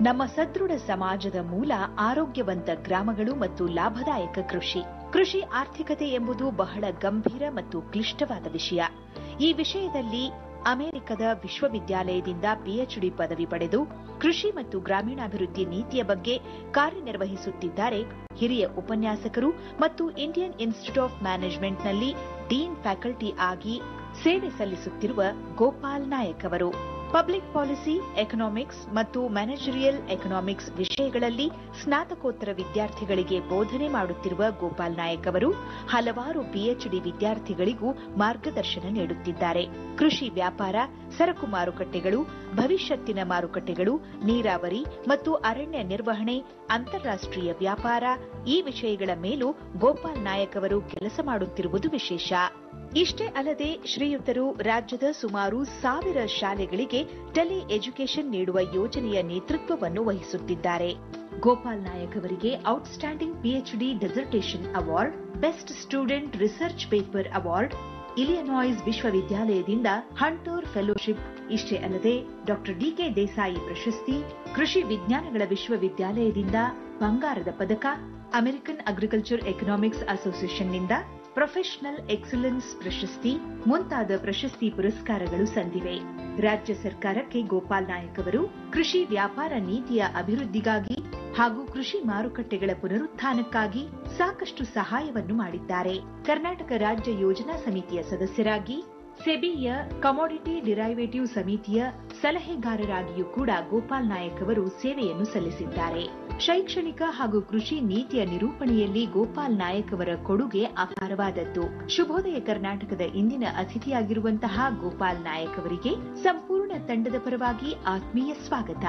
ನಮ್ಮ ಸದೃಢ ಸಮಾಜದ ಮೂಲ ಆರೋಗ್ಯವಂತ ಗ್ರಾಮಗಳು ಮತ್ತು ಲಾಭದಾಯಕ ಕೃಷಿ ಕೃಷಿ ಆರ್ಥಿಕತೆ ಎಂಬುದು ಬಹಳ ಗಂಭೀರ ಮತ್ತು ಕ್ಲಿಷ್ಟವಾದ ವಿಷಯ ಈ ವಿಷಯದಲ್ಲಿ ಅಮೆರಿಕದ ವಿಶ್ವವಿದ್ಯಾಲಯದಿಂದ ಪಿಎಚ್ಡಿ ಪದವಿ ಪಡೆದು ಕೃಷಿ ಮತ್ತು ಗ್ರಾಮೀಣಾಭಿವೃದ್ಧಿ ನೀತಿಯ ಬಗ್ಗೆ ಕಾರ್ಯನಿರ್ವಹಿಸುತ್ತಿದ್ದಾರೆ ಹಿರಿಯ ಉಪನ್ಯಾಸಕರು ಮತ್ತು ಇಂಡಿಯನ್ ಇನ್ಸ್ಟಿಟ್ಯೂಟ್ ಆಫ್ ಮ್ಯಾನೇಜ್ಮೆಂಟ್ನಲ್ಲಿ ಡೀನ್ ಫ್ಯಾಕಲ್ಟಿ ಆಗಿ ಸೇವೆ ಸಲ್ಲಿಸುತ್ತಿರುವ ಗೋಪಾಲ್ ನಾಯಕ್ ಅವರು ಪಬ್ಲಿಕ್ ಪಾಲಿಸಿ ಎಕನಾಮಿಕ್ಸ್ ಮತ್ತು ಮ್ಯಾನೇಜರಿಯಲ್ ಎಕನಾಮಿಕ್ಸ್ ವಿಷಯಗಳಲ್ಲಿ ಸ್ನಾತಕೋತ್ತರ ವಿದ್ಯಾರ್ಥಿಗಳಿಗೆ ಬೋಧನೆ ಮಾಡುತ್ತಿರುವ ಗೋಪಾಲ್ ನಾಯಕ್ ಅವರು ಹಲವಾರು ಪಿಎಚ್ಡಿ ವಿದ್ಯಾರ್ಥಿಗಳಿಗೂ ಮಾರ್ಗದರ್ಶನ ನೀಡುತ್ತಿದ್ದಾರೆ ಕೃಷಿ ವ್ಯಾಪಾರ ಸರಕು ಮಾರುಕಟ್ಟೆಗಳು ಭವಿಷ್ಯತ್ತಿನ ಮಾರುಕಟ್ಟೆಗಳು ನೀರಾವರಿ ಮತ್ತು ಅರಣ್ಯ ನಿರ್ವಹಣೆ ಅಂತಾರಾಷ್ಟೀಯ ವ್ಯಾಪಾರ ಈ ವಿಷಯಗಳ ಮೇಲೂ ಗೋಪಾಲ್ ನಾಯಕ್ ಅವರು ಕೆಲಸ ಮಾಡುತ್ತಿರುವುದು ವಿಶೇಷ ಇಷ್ಟೇ ಅಲ್ಲದೆ ಶ್ರೀಯುತರು ರಾಜ್ಯದ ಸುಮಾರು ಸಾವಿರ ಶಾಲೆಗಳಿಗೆ ಟೆಲಿ ಎಜುಕೇಷನ್ ನೀಡುವ ಯೋಜನೆಯ ನೇತೃತ್ವವನ್ನು ವಹಿಸುತ್ತಿದ್ದಾರೆ ಗೋಪಾಲ್ ನಾಯಕ್ ಅವರಿಗೆ outstanding PhD dissertation award best student research paper award Illinois ವಿಶ್ವವಿದ್ಯಾಲಯದಿಂದ ಹಂಟರ್ ಫೆಲೋಶಿಪ್ ಇಷ್ಟೇ ಅಲ್ಲದೆ ಡಾಕ್ಟರ್ ಡಿಕೆ ದೇಸಾಯಿ ಪ್ರಶಸ್ತಿ ಕೃಷಿ ವಿಜ್ಞಾನಗಳ ವಿಶ್ವವಿದ್ಯಾಲಯದಿಂದ ಬಂಗಾರದ ಪದಕ ಅಮೆರಿಕನ್ ಅಗ್ರಿಕಲ್ಚರ್ ಎಕನಾಮಿಕ್ಸ್ ಅಸೋಸಿಯೇಷನ್ನಿಂದ ಪ್ರೊಫೆಷನಲ್ ಎಕ್ಸಲೆನ್ಸ್ ಪ್ರಶಸ್ತಿ ಮುಂತಾದ ಪ್ರಶಸ್ತಿ ಪುರಸ್ಕಾರಗಳು ಸಂದಿವೆ ರಾಜ್ಯ ಸರ್ಕಾರಕ್ಕೆ ಗೋಪಾಲ್ ನಾಯಕ್ ಅವರು ಕೃಷಿ ವ್ಯಾಪಾರ ನೀತಿಯ ಅಭಿವೃದ್ಧಿಗಾಗಿ ಹಾಗೂ ಕೃಷಿ ಮಾರುಕಟ್ಟೆಗಳ ಪುನರುತ್ಥಾನಕ್ಕಾಗಿ ಸಾಕಷ್ಟು ಸಹಾಯವನ್ನು ಮಾಡಿದ್ದಾರೆ ಕರ್ನಾಟಕ ರಾಜ್ಯ ಯೋಜನಾ ಸಮಿತಿಯ ಸದಸ್ಯರಾಗಿ ಸೆಬಿಯ ಕಮೋಡಿಟಿ ಡಿರೈವೇಟಿವ್ ಸಮಿತಿಯ ಸಲಹೆಗಾರರಾಗಿಯೂ ಕೂಡ ಗೋಪಾಲ್ ನಾಯಕ್ ಅವರು ಸೇವೆಯನ್ನು ಸಲ್ಲಿಸಿದ್ದಾರೆ ಶೈಕ್ಷಣಿಕ ಹಾಗೂ ಕೃಷಿ ನೀತಿಯ ನಿರೂಪಣೆಯಲ್ಲಿ ಗೋಪಾಲ್ ನಾಯಕ್ ಅವರ ಕೊಡುಗೆ ಅಪಾರವಾದದ್ದು ಶುಭೋದಯ ಕರ್ನಾಟಕದ ಇಂದಿನ ಅತಿಥಿಯಾಗಿರುವಂತಹ ಗೋಪಾಲ್ ನಾಯಕ್ ಅವರಿಗೆ ಸಂಪೂರ್ಣ ತಂಡದ ಪರವಾಗಿ ಆತ್ಮೀಯ ಸ್ವಾಗತ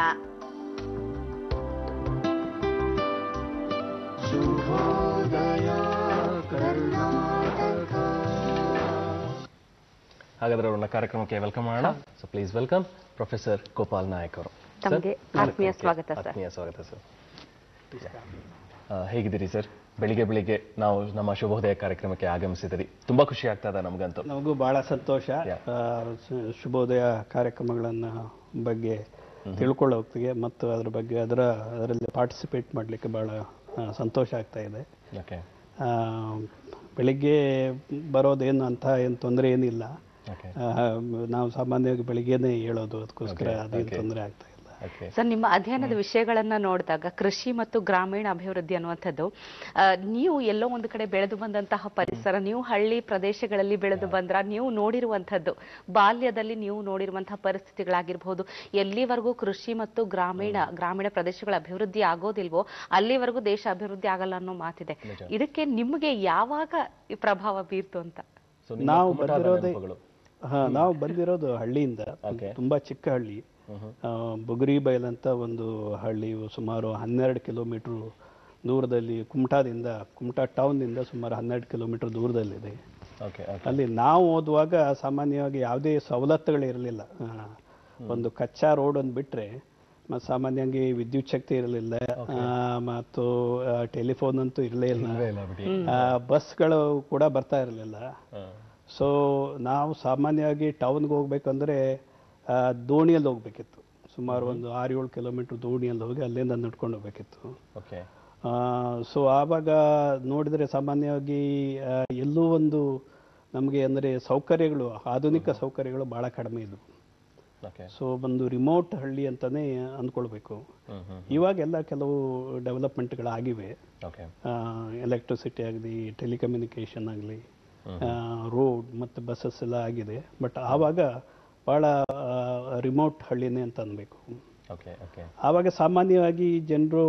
ಹಾಗಾದ್ರೆ ಅವ್ರನ್ನ ಕಾರ್ಯಕ್ರಮಕ್ಕೆ ವೆಲ್ಕಮ್ ಮಾಡೋಣ so please welcome professor Gopal Nayak ಅವರು ತಮಗೆ ಸರ್, ಆತ್ಮೀಯ ಸ್ವಾಗತ ಸರ್ ಆತ್ಮೀಯ ಸ್ವಾಗತ ಸರ್ ಆ, ಹೇಗಿದ್ದೀರಿ ಸರ್ ಬೆಳಿಗ್ಗೆ ಬೆಳಿಗ್ಗೆ ನಾವು ನಮ್ಮ ಶುಭೋದಯ ಕಾರ್ಯಕ್ರಮಕ್ಕೆ ಆಗಮಿಸಿದಿರಿ ತುಂಬಾ ಖುಷಿ ಆಗ್ತಾ ಇದೆ ನಮಗಂತೂ ನಮಗೂ ಬಹಳ ಸಂತೋಷ Yeah. ಆ, ಶು- ಶುಭೋದಯ ಕಾರ್ಯಕ್ರಮಗಳನ್ನ ಬಗ್ಗೆ ತಿಳ್ಕೊಳ್ಳೋಕೆ ಮತ್ತು ಅದ್ರ ಬಗ್ಗೆ ಅದರ ಅದರಲ್ಲಿ ಪಾರ್ಟಿಸಿಪೇಟ್ ಮಾಡಲಿಕ್ಕೆ ಬಹಳ ಆ, ಸಂತೋಷ ಆಗ್ತಾ ಇದೆ ಓಕೆ ಆ, ಬೆಳಿಗ್ಗೆ ಬರೋದೇನು ಅಂತ ಏನು ತೊಂದರೆ ಏನಿಲ್ಲ ಓಕೆ ಆ, ನಾವು ಸಾಮಾನ್ಯವಾಗಿ ಬೆಳಿಗ್ಗೆನೆ ಹೇಳೋದು ಅದಕ್ಕೋಸ್ಕರ Okay, ಅದೇನು okay. ತೊಂದರೆ ಆಗ್ತಾ ಇಲ್ಲ ಓಕೆ ಸರ್ ನಿಮ್ಮ ಅಧ್ಯಯನದ ವಿಷಯಗಳನ್ನ ನೋಡಿದಾಗ ಕೃಷಿ ಮತ್ತು ಗ್ರಾಮೀಣ ಅಭಿವೃದ್ಧಿ ಅನ್ನುವಂಥದ್ದು ಆ, ನೀವು ಎಲ್ಲೋ ಒಂದು ಕಡೆ ಬೆಳೆದು ಬಂದಂತಹ ಪರಿಸರ ನೀವು ಹಳ್ಳಿ ಪ್ರದೇಶಗಳಲ್ಲಿ ಬೆಳೆದು ಬಂದ್ರ ನೀವು ನೋಡಿರುವಂಥದ್ದು ಬಾಲ್ಯದಲ್ಲಿ ನೀವು ನೋಡಿರುವಂತಹ ಪರಿಸ್ಥಿತಿಗಳಾಗಿರ್ಬೋದು ಎಲ್ಲಿವರೆಗೂ ಕೃಷಿ ಮತ್ತು ಗ್ರಾಮೀಣ ಗ್ರಾಮೀಣ ಪ್ರದೇಶಗಳ ಅಭಿವೃದ್ಧಿ ಆಗೋದಿಲ್ವೋ ಅಲ್ಲಿವರೆಗೂ ದೇಶ ಅಭಿವೃದ್ಧಿ ಆಗಲ್ಲ ಅನ್ನೋ ಮಾತಿದೆ ನಿಜ. ಇದಕ್ಕೆ ನಿಮಗೆ ಯಾವಾಗ ಈ ಪ್ರಭಾವ ಬೀರ್ತು ಅಂತ ಸೊ ನಿಮ್ಮ ನಾವು ಕುಮಟಾದ ಬಂದಿರೋದೇ ನೆನಪುಗಳು. ಹಾ ನಾವು ಬಂದಿರೋದು ಹಳ್ಳಿಯಿಂದ Okay. ತುಂಬಾ ಚಿಕ್ಕ ಹಳ್ಳಿ ಆ, ಬುಗುರಿ ಬೈಲ್ ಅಂತ ಒಂದು ಹಳ್ಳಿ ಸುಮಾರು ಹನ್ನೆರಡು ಕಿಲೋಮೀಟರ್ ದೂರದಲ್ಲಿ ಕುಮಟಾದಿಂದ ಕುಮಟಾ ಟೌನ್ನಿಂದ ಸುಮಾರು ಹನ್ನೆರಡು ಕಿಲೋಮೀಟರ್ ದೂರದಲ್ಲಿದೆ ಓಕೆ ಓಕೆ ಅಲ್ಲಿ ನಾವು ಓದುವಾಗ ಸಾಮಾನ್ಯವಾಗಿ ಯಾವುದೇ ಸವಲತ್ತುಗಳು ಇರಲಿಲ್ಲ ಒಂದು ಕಚ್ಚಾ ರೋಡ್ ಒಂದು ಬಿಟ್ರೆ ಮತ್ತು ಸಾಮಾನ್ಯವಾಗಿ ವಿದ್ಯುತ್ ಶಕ್ತಿ ಇರಲಿಲ್ಲ ಮತ್ತು ಟೆಲಿಫೋನ್ ಅಂತೂ ಇರಲೇ ಇಲ್ಲ ಇಲ್ವೇ ಇಲ್ಲ ಬಿಡಿ ಆ, ಬಸ್ಗಳು ಕೂಡ ಬರ್ತಾ ಇರಲಿಲ್ಲ ಹಾ. ಸೊ ನಾವು ಸಾಮಾನ್ಯವಾಗಿ ಟೌನ್ಗೆ ಹೋಗ್ಬೇಕಂದ್ರೆ ಆ, ದೋಣಿಯಲ್ಲಿ ಹೋಗ್ಬೇಕಿತ್ತು ಸುಮಾರು ಒಂದು ಆರು ಏಳು ಕಿಲೋಮೀಟರ್ ದೋಣಿಯಲ್ಲಿ ಹೋಗಿ ಅಲ್ಲಿಂದ ನಡ್ಕೊಂಡು ಹೋಗ್ಬೇಕಿತ್ತು ಓಕೆ ಸೊ ಆವಾಗ ನೋಡಿದರೆ ಸಾಮಾನ್ಯವಾಗಿ ಆ, ಎಲ್ಲೂ ಒಂದು ನಮಗೆ ಅಂದರೆ ಸೌಕರ್ಯಗಳು ಆಧುನಿಕ ಸೌಕರ್ಯಗಳು ಭಾಳ ಕಡಿಮೆ ಇದ್ವು ಓಕೆ ಸೊ ಒಂದು ರಿಮೋಟ್ ಹಳ್ಳಿ ಅಂತಲೇ ಅಂದ್ಕೊಳ್ಬೇಕು ಹ್ಮ್ ಹ್ಮ್ ಇವಾಗೆಲ್ಲ ಕೆಲವು ಡೆವಲಪ್ಮೆಂಟ್ಗಳಾಗಿವೆ ಓಕೆ ಎಲೆಕ್ಟ್ರಿಸಿಟಿ ಆಗಲಿ ಟೆಲಿಕಮ್ಯುನಿಕೇಷನ್ ಆಗಲಿ ರೋಡ್ ಮತ್ತು ಬಸ್ಸಸ್ ಎಲ್ಲ ಆಗಿದೆ ಬಟ್ ಆವಾಗ ಭಾಳ ರಿಮೋಟ್ ಹಳ್ಳಿನೇ ಅಂತ ಅನ್ಬೇಕು ಓಕೆ ಓಕೆ ಆವಾಗ ಸಾಮಾನ್ಯವಾಗಿ ಜನರು